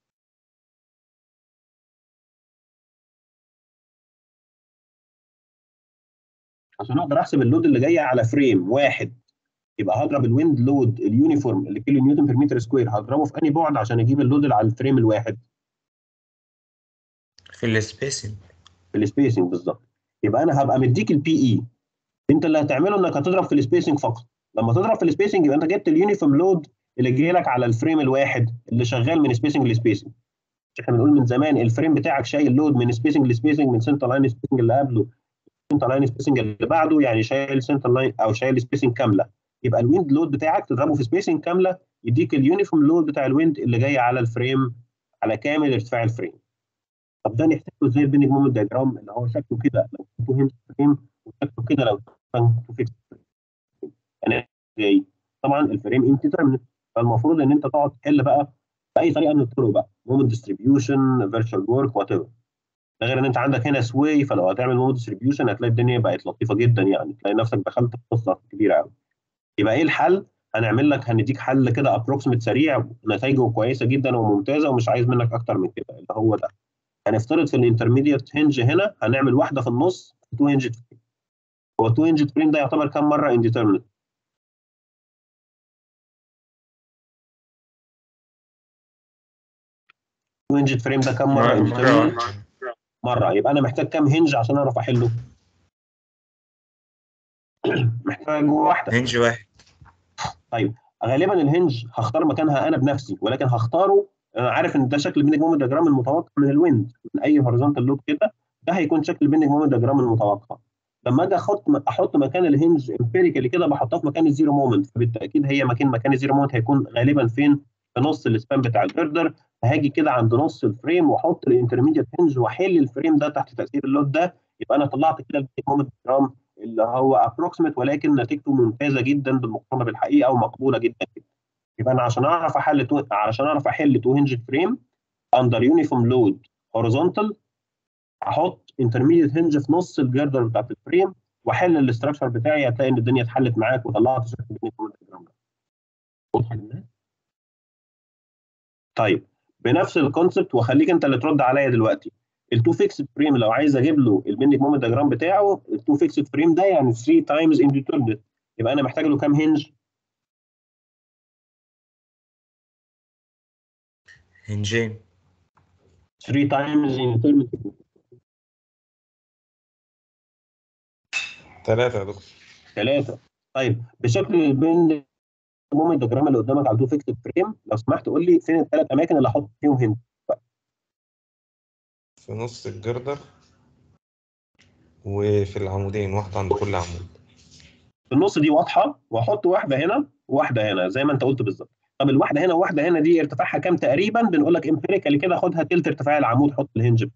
عشان اقدر احسب اللود اللي جاي على فريم واحد يبقى هضرب الويند لود اليونيفورم اللي كيلو نيوتن بير متر سكوير هضربه في انهي بعد عشان اجيب اللود اللي على الفريم الواحد في السبيسنج في السبيسنج بالظبط يبقى انا هبقى مديك البي اي انت اللي هتعمله انك هتضرب في السبيسنج فقط لما تضرب في السبيسنج يبقى انت جبت اليونيفورم لود اللي جاي لك على الفريم الواحد اللي شغال من سبيسنج لسبيسنج احنا بنقول من زمان الفريم بتاعك شايل لود من سبيسنج لسبيسنج من سنتر لاين سبيسنج اللي قبله سنتر لاين سبيسنج اللي بعده يعني شايل سنتر لاين او شايل سبيسنج كامله يبقى الويند لود بتاعك تضربه في سبيسنج كامله يديك اليونيفورم لود بتاع الويند اللي جاي على الفريم على كامل ارتفاع الفريم طب ده نحتاجه ازاي البينج مومنت دايجرام اللي هو شكله كده لو كنتوا هنا فريم وشكله كده لو كنتوا فيكس يعني ازاي طبعا الفريم انت فالمفروض ان انت تقعد تحل بقى باي طريقه من الطرق بقى مومنت ديستريبيوشن فيرتشوال ورك وات ايفر ده غير ان انت عندك هنا سواي فلو هتعمل مومنت ديستريبيوشن هتلاقي الدنيا بقت لطيفه جدا يعني تلاقي نفسك دخلت في قصه كبيره قوي يبقى ايه الحل؟ هنعمل لك هنديك حل كده ابروكسيمت سريع نتائجه كويسه جدا وممتازه ومش عايز منك اكتر من كده اللي هو ده هنفترض في الانترميديت هنج هنا هنعمل واحده في النص 2 هنج فريم هو 2 هنج فريم ده يعتبر كام مره انديترمينت هنج فريم ده كام مره مرة انديترمينت واحدة. مره يبقى انا محتاج كام هنج عشان اعرف احله محتاج واحده هنج واحد غالبا الهنج هختار مكانها انا بنفسي ولكن هختاره انا عارف ان ده شكل البينج مومنت دياجرام المتوقع من الويند من اي هوريزونتال لود كده ده هيكون شكل البينج مومنت دياجرام المتوقع لما اجي احط احط مكان الهنج امبيريكالي كده بحطها في مكان الزيرو مومنت فبالتاكيد هي مكان مكان الزيرو مومنت هيكون غالبا فين في نص السبان بتاع الجردر فهاجي كده عند نص الفريم واحط الانترميديت هنج واحل الفريم ده تحت تاثير اللود ده يبقى انا طلعت كده البينج مومنت دياجرام اللي هو ابروكسيمت ولكن نتيجته ممتازه جدا بالمقارنه بالحقيقه ومقبوله جدا جدا يبقى انا عشان اعرف احل تو... عشان اعرف احل تو هنج فريم اندر يونيفورم لود هوريزونتال احط انترميديت هنج في نص الجردر بتاعت الفريم واحل الاستراكشر بتاعي هتلاقي ان الدنيا اتحلت معاك وطلعت شكل اليونيفورم دياجرام ده واضحه للناس؟ طيب بنفس الكونسبت واخليك انت اللي ترد عليا دلوقتي التو فيكس فريم لو عايز اجيب له البيندنج مومنت دياجرام بتاعه التو فيكس فريم ده يعني 3 تايمز انديترمينت يبقى انا محتاج له كام هنج؟ هنجين 3 تايمز انديترمينت ثلاثة يا دكتور ثلاثة طيب بشكل البيند مومنت دياجرام اللي قدامك على التو فيكس فريم لو سمحت قول لي فين الثلاث اماكن اللي احط فيهم هند في نص الجردر وفي العمودين واحدة عند كل عمود في النص دي واضحه واحط واحده هنا وواحده هنا زي ما انت قلت بالظبط طب الواحده هنا وواحده هنا دي ارتفاعها كام تقريبا بنقول لك امبيريكالي كده خدها تلت ارتفاع العمود حط الهنج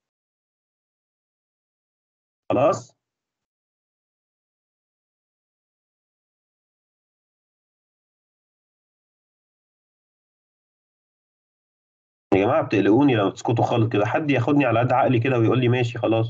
خلاص يا جماعه بتقلقوني لما تسكتوا خالص كده حد ياخدني على قد عقلي كده ويقول لي ماشي خلاص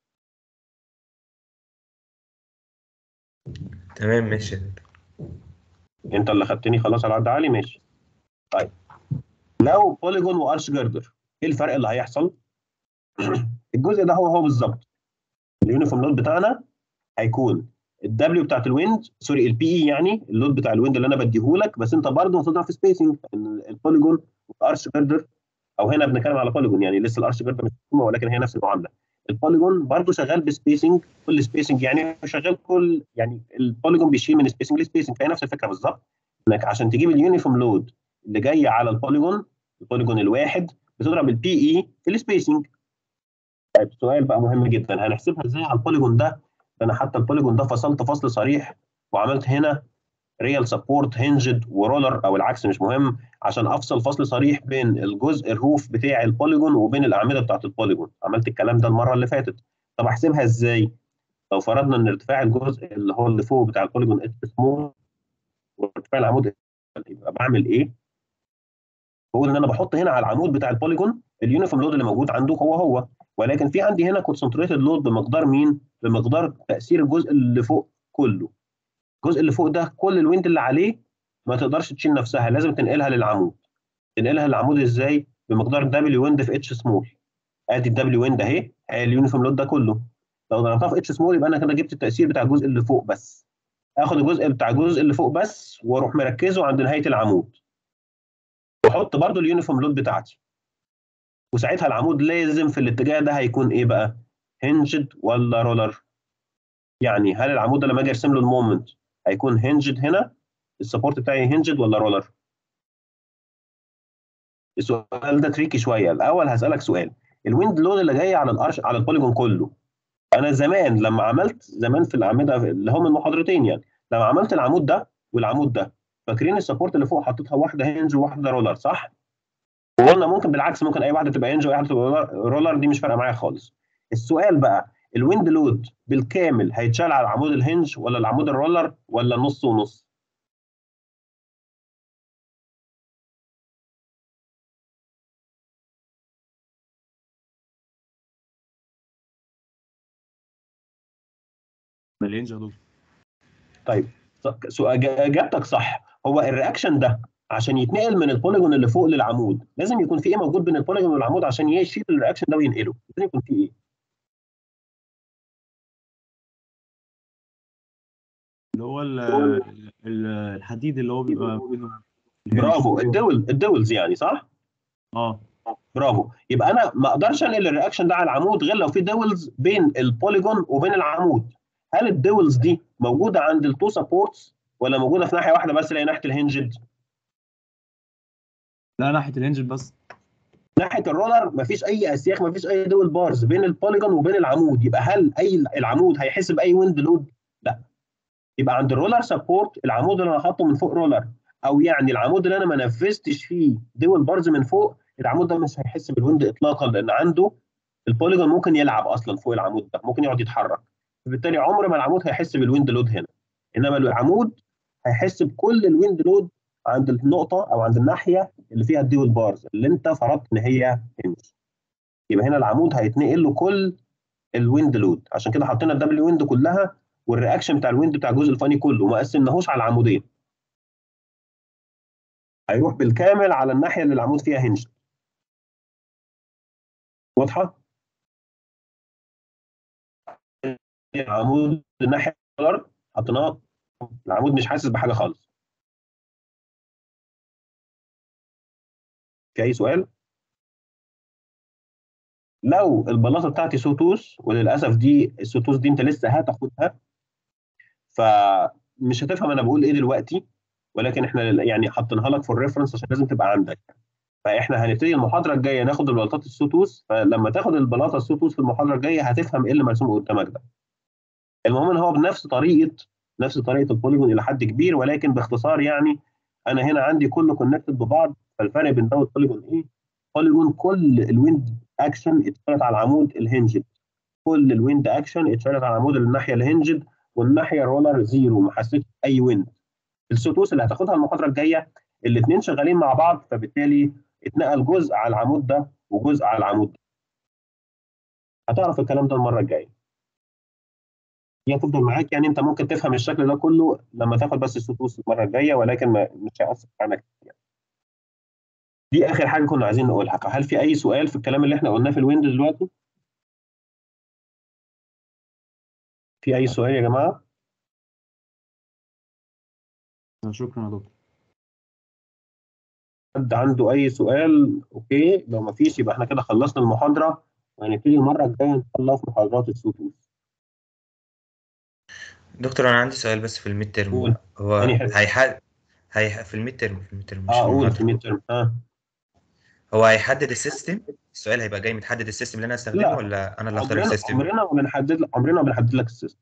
تمام ماشي يا دكتور. انت اللي خدتني خلاص على قد عقلي ماشي طيب لو بوليجون وارش جردر ايه الفرق اللي هيحصل الجزء ده هو هو بالظبط اليونيفورم لود بتاعنا هيكون الدبليو بتاعت الويند سوري البي اي يعني اللود بتاع الويند اللي انا بديهولك بس انت برضه هتضرب في سبيسنج البوليجون والارش جردر او هنا بنتكلم على بوليجون يعني لسه الارش جردر مش مفهومه ولكن هي نفس المعامله البوليجون برضه شغال بسبيسنج كل سبيسنج يعني شغال كل يعني البوليجون بيشيل من سبيسنج لسبيسنج فهي نفس الفكره بالظبط انك عشان تجيب اليونيفورم لود اللي جاي على البوليجون البوليجون الواحد بتضرب البي اي في السبيسنج طيب سؤال بقى مهم جدا هنحسبها ازاي على البوليجون ده ده انا حتى البوليجون ده فصلت فصل صريح وعملت هنا ريال سبورت هنجد ورولر او العكس مش مهم عشان افصل فصل صريح بين الجزء الروف بتاع البوليجون وبين الاعمده بتاعت البوليجون عملت الكلام ده المره اللي فاتت طب احسبها ازاي لو فرضنا ان ارتفاع الجزء اللي هو اللي فوق بتاع البوليجون اتش سمول وارتفاع العمود يبقى بعمل ايه بقول ان انا بحط هنا على العمود بتاع البوليجون اليونيفورم لود اللي موجود عنده هو هو ولكن في عندي هنا كونسنتريتد لود بمقدار مين بمقدار تاثير الجزء اللي فوق كله الجزء اللي فوق ده كل الويند اللي عليه ما تقدرش تشيل نفسها لازم تنقلها للعمود تنقلها للعمود ازاي بمقدار دبليو ويند في اتش سمول ادي الدبليو ويند اهي هي اليونيفورم لود ده كله لو ضربتها في اتش سمول يبقى انا كده جبت التاثير بتاع الجزء اللي فوق بس اخد الجزء بتاع الجزء اللي فوق بس واروح مركزه عند نهايه العمود واحط برضو اليونيفورم لود بتاعتي وساعتها العمود لازم في الاتجاه ده هيكون ايه بقى هنجد ولا رولر يعني هل العمود ده لما اجي ارسم له المومنت هيكون هنجد هنا السبورت بتاعي هنجد ولا رولر السؤال ده تريكي شويه الاول هسالك سؤال الويند لود اللي جاي على الارش على البوليجون كله انا زمان لما عملت زمان في الاعمده اللي هم المحاضرتين يعني لما عملت العمود ده والعمود ده فاكرين السبورت اللي فوق حطيتها واحده هنج وواحده رولر صح؟ وقلنا ممكن بالعكس ممكن اي واحده تبقى هنج واي واحده تبقى رولر دي مش فارقه معايا خالص السؤال بقى الويند لود بالكامل هيتشال على العمود الهنج ولا العمود الرولر ولا نص ونص؟ مليانش يا دكتور طيب سؤال اجابتك صح هو الرياكشن ده عشان يتنقل من البوليجون اللي فوق للعمود لازم يكون في ايه موجود بين البوليجون والعمود عشان يشيل الرياكشن ده وينقله لازم يكون في ايه اللي هو ال- ال- الحديد اللي هو بيبقى بينه برافو الدول الدولز يعني صح اه برافو يبقى انا ما اقدرش انقل الرياكشن ده على العمود غير لو في دولز بين البوليجون وبين العمود هل الدولز دي موجوده عند التو سبورتس ولا موجوده في ناحيه واحده بس اللي هي ناحيه الهنجد لا ناحيه الانجل بس ناحيه الرولر مفيش اي اسياخ مفيش اي دول بارز بين البوليجون وبين العمود يبقى هل اي العمود هيحس باي ويند لود لا يبقى عند الرولر سبورت العمود اللي انا حاطه من فوق رولر او يعني العمود اللي انا ما نفذتش فيه دول بارز من فوق العمود ده مش هيحس بالويند اطلاقا لان عنده البوليجون ممكن يلعب اصلا فوق العمود ده ممكن يقعد يتحرك فبالتالي عمر ما العمود هيحس بالويند لود هنا انما العمود هيحس بكل الويند لود عند النقطه او عند الناحيه اللي فيها الديول بارز اللي انت فرضت ان هي هنج يبقى هنا العمود هيتنقل له كل الويند لود عشان كده حطينا الدبليو ويند كلها والرياكشن بتاع الويند بتاع الجزء الفاني كله وما قسمناهوش على العمودين هيروح بالكامل على الناحيه اللي العمود فيها هنج واضحه العمود الناحيه الرولر حطيناه العمود مش حاسس بحاجه خالص في اي سؤال لو البلاطه بتاعتي سوتوس وللاسف دي السوتوس دي انت لسه هتاخدها فمش هتفهم انا بقول ايه دلوقتي ولكن احنا يعني حاطينها لك في الريفرنس عشان لازم تبقى عندك فاحنا هنبتدي المحاضره الجايه ناخد البلاطات السوتوس فلما تاخد البلاطه السوتوس في المحاضره الجايه هتفهم ايه اللي مرسوم قدامك ده المهم ان هو بنفس طريقه نفس طريقه البوليجون الى حد كبير ولكن باختصار يعني انا هنا عندي كله كونكتد ببعض فالفرق بين ده والبوليجون ايه؟ بوليجون كل الويند اكشن اتشالت على العمود الهنجد كل الويند اكشن اتشالت على العمود الناحيه الهنجد والناحيه الرولر زيرو ما حسيتش اي ويند السوتوس اللي هتاخدها المحاضره الجايه الاثنين شغالين مع بعض فبالتالي اتنقل جزء على العمود ده وجزء على العمود ده هتعرف الكلام ده المره الجايه هي هتفضل معاك يعني انت ممكن تفهم الشكل ده كله لما تاخد بس السوتوس المره الجايه ولكن ما مش هيأثر معاك يعني. دي اخر حاجه كنا عايزين نقولها هل في اي سؤال في الكلام اللي احنا قلناه في الويند دلوقتي في اي سؤال يا جماعه شكرا يا دكتور حد عنده اي سؤال اوكي لو ما فيش يبقى احنا كده خلصنا المحاضره وهنبتدي المره الجايه ان شاء الله في محاضرات السوتوس دكتور انا عندي سؤال بس في الميد ترم قول. هو أنهي حاجة؟ هيحل هي في الميد ترم في الميد ترم مش اه في قول المحاضرة. في الميد ترم اه هو هيحدد السيستم السؤال هيبقى جاي متحدد السيستم اللي انا هستخدمه لا. ولا انا اللي اختار عمرنا السيستم عمرنا ما بنحدد عمرنا ما بنحدد لك السيستم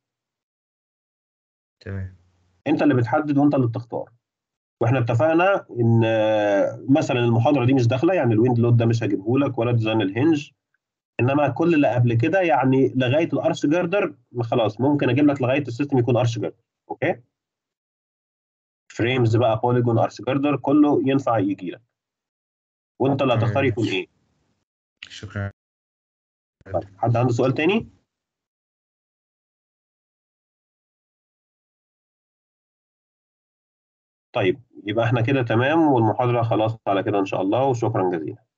تمام انت اللي بتحدد وانت اللي بتختار واحنا اتفقنا ان آه، مثلا المحاضره دي مش داخله يعني الويند لود ده مش هجيبه لك ولا ديزاين الهنج انما كل اللي قبل كده يعني لغايه الارش جاردر خلاص ممكن اجيب لك لغايه السيستم يكون ارش جاردر اوكي فريمز بقى بوليجون ارش جاردر كله ينفع يجي لك وانت اللي هتختار تمام. يكون ايه شكرا طيب حد عنده سؤال تاني طيب يبقى احنا كده تمام والمحاضره خلاص على كده ان شاء الله وشكرا جزيلا